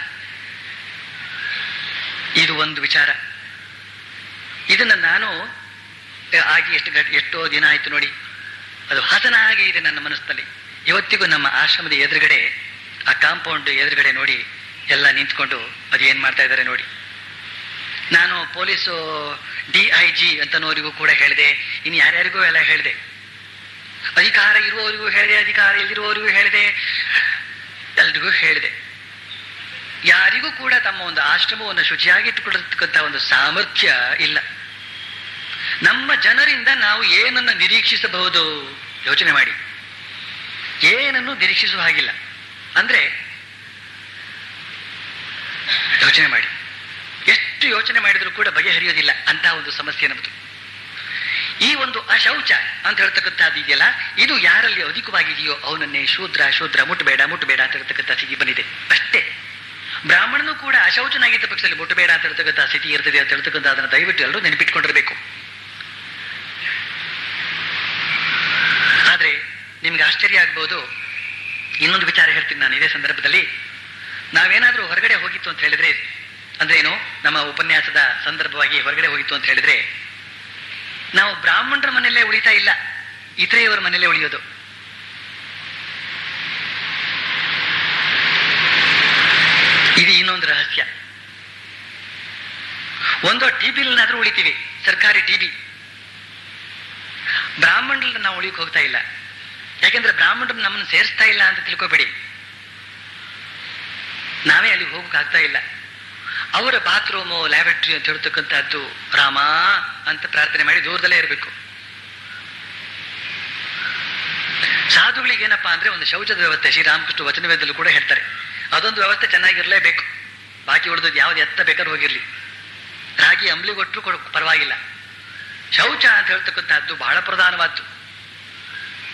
ಇದು ಒಂದು ವಿಚಾರ ಇದನ್ನ ನಾನು ಆಗಿ ಎಷ್ಟು ಗಟ್- ಎಷ್ಟೋ ದಿನ ಆಯ್ತು ನೋಡಿ ಅದು ಹಸನಾಗಿ ಇದೆ ನನ್ನ ಮನಸ್ಸಿನಲ್ಲಿ ಇವತ್ತಿಗೂ ನಮ್ಮ ಆಶ್ರಮದ ಎದುರುಗಡೆ ಆ ಕಾಂಪೌಂಡ್ ಎದುರುಗಡೆ ನೋಡಿ ಎಲ್ಲ ನಿಂತ್ಕೊಂಡು ಅದು ಏನ್ ಮಾಡ್ತಾ ಇದ್ದಾರೆ ನೋಡಿ ನಾನು ಪೊಲೀಸು ಡಿ ಐ ಜಿ ಅಂತನೋರಿಗೂ ಕೂಡ ಹೇಳಿದೆ ಇನ್ನು ಯಾರ್ಯಾರಿಗೂ ಎಲ್ಲ ಹೇಳಿದೆ ಅಧಿಕಾರ ಇರುವವರಿಗೂ ಹೇಳಿದೆ ಅಧಿಕಾರ ಇಲ್ಲಿರುವವರಿಗೂ ಹೇಳಿದೆ ಎಲ್ರಿಗೂ ಹೇಳಿದೆ ಯಾರಿಗೂ ಕೂಡ ತಮ್ಮ ಒಂದು ಆಶ್ರಮವನ್ನು ಶುಚಿಯಾಗಿಟ್ಟುಕೊಳ್ಳತಕ್ಕಂಥ ಒಂದು ಸಾಮರ್ಥ್ಯ ಇಲ್ಲ ನಮ್ಮ ಜನರಿಂದ ನಾವು ಏನನ್ನು ನಿರೀಕ್ಷಿಸಬಹುದು ಯೋಚನೆ ಮಾಡಿ ಏನನ್ನು ನಿರೀಕ್ಷಿಸುವ ಹಾಗಿಲ್ಲ ಅಂದ್ರೆ ಯೋಚನೆ ಮಾಡಿ ಎಷ್ಟು ಯೋಚನೆ ಮಾಡಿದರೂ ಕೂಡ ಬಗೆಹರಿಯೋದಿಲ್ಲ ಅಂತ ಒಂದು ಸಮಸ್ಯೆ ನಮ್ಮದು ಈ ಒಂದು ಅಶೌಚ ಅಂತ ಹೇಳ್ತಕ್ಕಂಥದ್ದು ಇದೆಯಲ್ಲ ಇದು ಯಾರಲ್ಲಿ ಅಧಿಕವಾಗಿದೆಯೋ ಅವನನ್ನೇ ಶೂದ್ರ ಶೂದ್ರ ಮುಟ್ಟಬೇಡ ಮುಟ್ಟಬೇಡ ಅಂತ ಹೇಳ್ತಕ್ಕಂಥ ಸ್ಥಿತಿ ಬಂದಿದೆ ಅಷ್ಟೇ ಬ್ರಾಹ್ಮಣನು ಕೂಡ ಅಶೌಚನಾಗಿದ್ದ ಪಕ್ಷದಲ್ಲಿ ಮುಟ್ಟಬೇಡ ಅಂತ ಹೇಳ್ತಕ್ಕಂಥ ಸ್ಥಿತಿ ಇರ್ತದೆ ಅಂತ ಹೇಳ್ತಕ್ಕಂಥ ಅದನ್ನು ದಯವಿಟ್ಟು ಎಲ್ಲರೂ ನೆನಪಿಟ್ಕೊಂಡಿರಬೇಕು ಆದ್ರೆ ನಿಮ್ಗೆ ಆಶ್ಚರ್ಯ ಆಗ್ಬೋದು ಇನ್ನೊಂದು ವಿಚಾರ ಹೇಳ್ತೀನಿ ನಾನು ಇದೇ ಸಂದರ್ಭದಲ್ಲಿ ನಾವೇನಾದ್ರೂ ಹೊರಗಡೆ ಹೋಗಿತ್ತು ಅಂತ ಹೇಳಿದ್ರೆ ಅಂದ್ರೆ ಏನು ನಮ್ಮ ಉಪನ್ಯಾಸದ ಸಂದರ್ಭವಾಗಿ ಹೊರಗಡೆ ಹೋಗಿತ್ತು ಅಂತ ಹೇಳಿದ್ರೆ ನಾವು ಬ್ರಾಹ್ಮಣರ ಮನೆಯಲ್ಲೇ ಉಳಿತಾ ಇಲ್ಲ ಇತರೆಯವರ ಮನೆಯಲ್ಲೇ ಉಳಿಯೋದು ಇದು ಇನ್ನೊಂದು ರಹಸ್ಯ ಒಂದು ಟಿಬಿಲ್ನಾದ್ರೂ ಉಳಿತೀವಿ ಸರ್ಕಾರಿ ಟಿಬಿ ಬ್ರಾಹ್ಮಣರಲ್ಲಿ ನಾವು ಉಳಿಯಕ್ಕೆ ಹೋಗ್ತಾ ಇಲ್ಲ ಯಾಕೆಂದ್ರೆ ಬ್ರಾಹ್ಮಣರು ನಮ್ಮನ್ನು ಸೇರಿಸ್ತಾ ಇಲ್ಲ ಅಂತ ತಿಳ್ಕೊಬೇಡಿ ನಾವೇ ಅಲ್ಲಿಗೆ ಹೋಗಕ್ ಆಗ್ತಾ ಇಲ್ಲ ಅವರ ಬಾತ್ರೂಮು ಲ್ಯಾಬರೇಟರಿ ಅಂತ ಹೇಳ್ತಕ್ಕಂಥದ್ದು ರಾಮ ಅಂತ ಪ್ರಾರ್ಥನೆ ಮಾಡಿ ದೂರದಲ್ಲೇ ಇರಬೇಕು ಸಾಧುಗಳಿಗೆ ಏನಪ್ಪಾ ಅಂದ್ರೆ ಒಂದು ಶೌಚದ ವ್ಯವಸ್ಥೆ ಶ್ರೀರಾಮಕೃಷ್ಣ ವಚನವೇದಲ್ಲೂ ಕೂಡ ಹೇಳ್ತಾರೆ ಅದೊಂದು ವ್ಯವಸ್ಥೆ ಚೆನ್ನಾಗಿರ್ಲೇಬೇಕು ಬಾಕಿ ಉಳಿದದ್ದು ಯಾವ್ದು ಎತ್ತ ಬೇಕಾದ್ರೂ ಹೋಗಿರ್ಲಿ ರಾಗಿ ಅಂಬ್ಲಿ ಕೊಟ್ಟರು ಕೊಡ ಪರವಾಗಿಲ್ಲ ಶೌಚ ಅಂತ ಹೇಳ್ತಕ್ಕಂಥದ್ದು ಬಹಳ ಪ್ರಧಾನವಾದ್ದು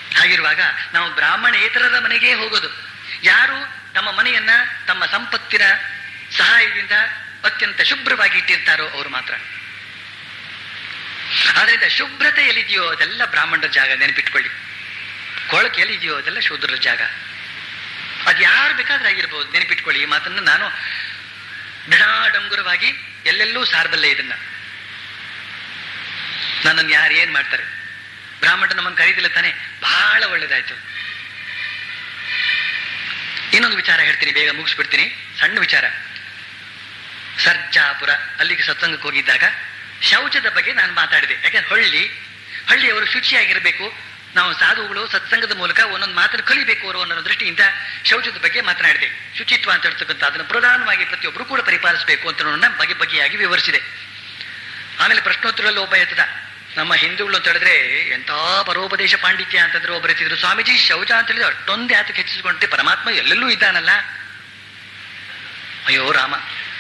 ಹಾಗಿರುವಾಗ ನಾವು ಬ್ರಾಹ್ಮಣೇತರರ ಮನೆಗೆ ಹೋಗೋದು ಯಾರು ತಮ್ಮ ಮನೆಯನ್ನ ತಮ್ಮ ಸಂಪತ್ತಿನ ಸಹಾಯದಿಂದ ಅತ್ಯಂತ ಶುಭ್ರವಾಗಿ ಇಟ್ಟಿರ್ತಾರೋ ಅವರು ಮಾತ್ರ ಆದ್ರಿಂದ ಶುಭ್ರತೆ ಎಲ್ಲಿದೆಯೋ ಅದೆಲ್ಲ ಬ್ರಾಹ್ಮಣರ ಜಾಗ ನೆನಪಿಟ್ಕೊಳ್ಳಿ ಕೊಳಕೆ ಎಲ್ಲಿದೆಯೋ ಅದೆಲ್ಲ ಶೂದ್ರರ ಜಾಗ ಅದು ಯಾರು ಬೇಕಾದ್ರೆ ಆಗಿರ್ಬೋದು ನೆನಪಿಟ್ಕೊಳ್ಳಿ ಈ ಮಾತನ್ನು ನಾನು ಡಂಗುರವಾಗಿ ಎಲ್ಲೆಲ್ಲೂ ಸಾರಬಲ್ಲೆ ಇದನ್ನ ನನ್ನನ್ನು ಯಾರು ಏನ್ ಮಾಡ್ತಾರೆ ಬ್ರಾಹ್ಮಣ ನಮ್ಮನ್ನು ಕರೀದಿಲ್ಲ ತಾನೆ ಬಹಳ ಒಳ್ಳೇದಾಯ್ತು ಇನ್ನೊಂದು ವಿಚಾರ ಹೇಳ್ತೀನಿ ಬೇಗ ಮುಗಿಸ್ಬಿಡ್ತೀನಿ ಸಣ್ಣ ವಿಚಾರ ಸರ್ಜಾಪುರ ಅಲ್ಲಿಗೆ ಸತ್ಸಂಗಕ್ಕೆ ಹೋಗಿದ್ದಾಗ ಶೌಚದ ಬಗ್ಗೆ ನಾನು ಮಾತಾಡಿದೆ ಯಾಕಂದ್ರೆ ಹಳ್ಳಿ ಹಳ್ಳಿಯವರು ಶುಚಿಯಾಗಿರಬೇಕು ನಾವು ಸಾಧುಗಳು ಸತ್ಸಂಗದ ಮೂಲಕ ಒಂದೊಂದು ಮಾತನ್ನು ಕಲಿಬೇಕು ಅವರು ಅನ್ನೋ ದೃಷ್ಟಿಯಿಂದ ಶೌಚದ ಬಗ್ಗೆ ಮಾತನಾಡಿದೆ ಶುಚಿತ್ವ ಅಂತ ಹೇಳ್ತಕ್ಕಂಥ ಅದನ್ನು ಪ್ರಧಾನವಾಗಿ ಪ್ರತಿಯೊಬ್ಬರು ಕೂಡ ಪರಿಪಾಲಿಸಬೇಕು ಅಂತ ಅನ್ನೋದನ್ನ ಬಗೆ ಬಗೆಯಾಗಿ ವಿವರಿಸಿದೆ ಆಮೇಲೆ ಪ್ರಶ್ನೋತ್ತರದಲ್ಲಿ ಒಬ್ಬ ಎತ್ತದ ನಮ್ಮ ಹಿಂದೂಗಳು ಅಂತ ಹೇಳಿದ್ರೆ ಎಂಥ ಪರೋಪದೇಶ ಪಾಂಡಿತ್ಯ ಅಂತಂದ್ರೆ ಒಬ್ಬರು ಎತ್ತಿದ್ರು ಸ್ವಾಮೀಜಿ ಶೌಚ ಅಂತ ಹೇಳಿದ್ರೆ ಅಷ್ಟೊಂದು ಯಾತಕ್ಕೆ ಹೆಚ್ಚಿಸ್ಕೊಂಡ್ರೆ ಪರಮಾತ್ಮ ಎಲ್ಲೆಲ್ಲೂ ಇದ್ದಾನಲ್ಲ ಅಯ್ಯೋ ರಾಮ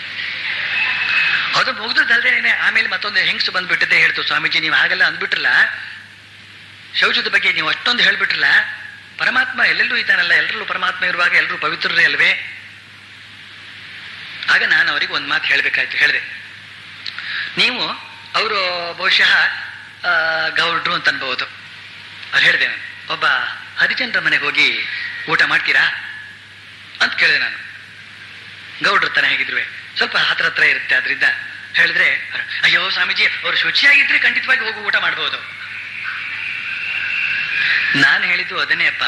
ಅದು ಮುಗಿದಲ್ದೇನೆ ಆಮೇಲೆ ಮತ್ತೊಂದು ಹೆಂಗಸು ಬಂದ್ಬಿಟ್ಟಿದೆ ಹೇಳ್ತು ಸ್ವಾಮೀಜಿ ನೀವು ಹಾಗೆಲ್ಲ ಅಂದ್ಬಿಟ್ರಲ್ಲ ಶೌಚದ ಬಗ್ಗೆ ನೀವು ಅಷ್ಟೊಂದು ಹೇಳ್ಬಿಟ್ರಲ್ಲ ಪರಮಾತ್ಮ ಎಲ್ಲೆಲ್ಲೂ ಇದ್ದಾನಲ್ಲ ಎಲ್ಲರಲ್ಲೂ ಪರಮಾತ್ಮ ಇರುವಾಗ ಎಲ್ಲರೂ ಪವಿತ್ರರೇ ಅಲ್ವೇ ಆಗ ನಾನು ಅವರಿಗೆ ಒಂದು ಮಾತು ಹೇಳಬೇಕಾಯ್ತು ಹೇಳಿದೆ ನೀವು ಅವರು ಬಹುಶಃ ಆ, ಗೌಡ್ರು ಅಂತ ಅನ್ಬಹುದು ಅವ್ರು ಹೇಳಿದೆ ನಾನು ಒಬ್ಬ ಹರಿಚಂದ್ರ ಮನೆಗೆ ಹೋಗಿ ಊಟ ಮಾಡ್ತೀರಾ ಅಂತ ಕೇಳಿದೆ ನಾನು ಗೌಡ್ರ ತನ ಹೇಗಿದ್ರು ಸ್ವಲ್ಪ ಹತ್ರ ಹತ್ರ ಇರುತ್ತೆ ಅದರಿಂದ ಹೇಳಿದ್ರೆ ಅಯ್ಯೋ ಸ್ವಾಮೀಜಿ ಅವ್ರು ಶುಚಿಯಾಗಿದ್ರೆ ಖಂಡಿತವಾಗಿ ಹೋಗಿ ಊಟ ಮಾಡಬಹುದು ನಾನು ಹೇಳಿದ್ದು ಅದನ್ನೇ ಅಪ್ಪ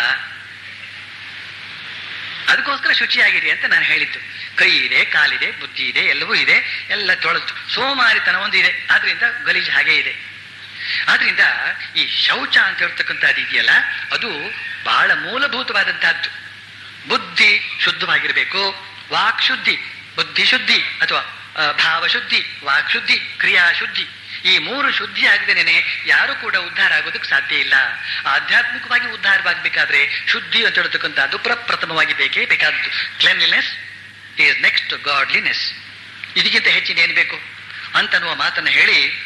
ಅದಕ್ಕೋಸ್ಕರ ಶುಚಿಯಾಗಿರಿ ಅಂತ ನಾನು ಹೇಳಿದ್ದು ಕೈ ಇದೆ ಕಾಲಿದೆ ಬುದ್ಧಿ ಇದೆ ಎಲ್ಲವೂ ಇದೆ ಎಲ್ಲ ತೊಳೆದು ಸೋಮಾರಿತನ ಒಂದು ಇದೆ ಆದ್ರಿಂದ ಗಲೀಜು ಹಾಗೆ ಇದೆ ಆದ್ರಿಂದ ಈ ಶೌಚ ಅಂತ ಹೇಳ್ತಕ್ಕಂಥದ್ದು ಇದೆಯಲ್ಲ ಅದು ಬಹಳ ಮೂಲಭೂತವಾದಂತಹದ್ದು ಬುದ್ಧಿ ಶುದ್ಧವಾಗಿರಬೇಕು ವಾಕ್ ಶುದ್ಧಿ ಬುದ್ಧಿ ಶುದ್ಧಿ ಅಥವಾ ಆ, ಭಾವ ಶುದ್ಧಿ ವಾಕ್ ಶುದ್ಧಿ ಕ್ರಿಯಾ ಶುದ್ಧಿ ಈ ಮೂರು ಶುದ್ಧಿ ಆಗದೇನೆ ಯಾರು ಕೂಡ ಉದ್ಧಾರ ಆಗೋದಕ್ಕೆ ಸಾಧ್ಯ ಇಲ್ಲ ಆಧ್ಯಾತ್ಮಿಕವಾಗಿ ಉದ್ಧಾರವಾಗಬೇಕಾದ್ರೆ ಶುದ್ಧಿ ಅಂತ ಹೇಳ್ತಕ್ಕಂಥದ್ದು ಪ್ರಪ್ರಥಮವಾಗಿ ಬೇಕೇ ಬೇಕಾದದ್ದು ಕ್ಲೆನ್ಲಿನೆಸ್ ಈಸ್ ನೆಕ್ಸ್ಟ್ ಗಾಡ್ಲಿನೆಸ್ ಇದಕ್ಕಿಂತ ಹೆಚ್ಚಿನ ಏನ್ ಬೇಕು ಅಂತನ್ನುವ ಮಾತನ್ನು ಹೇಳಿ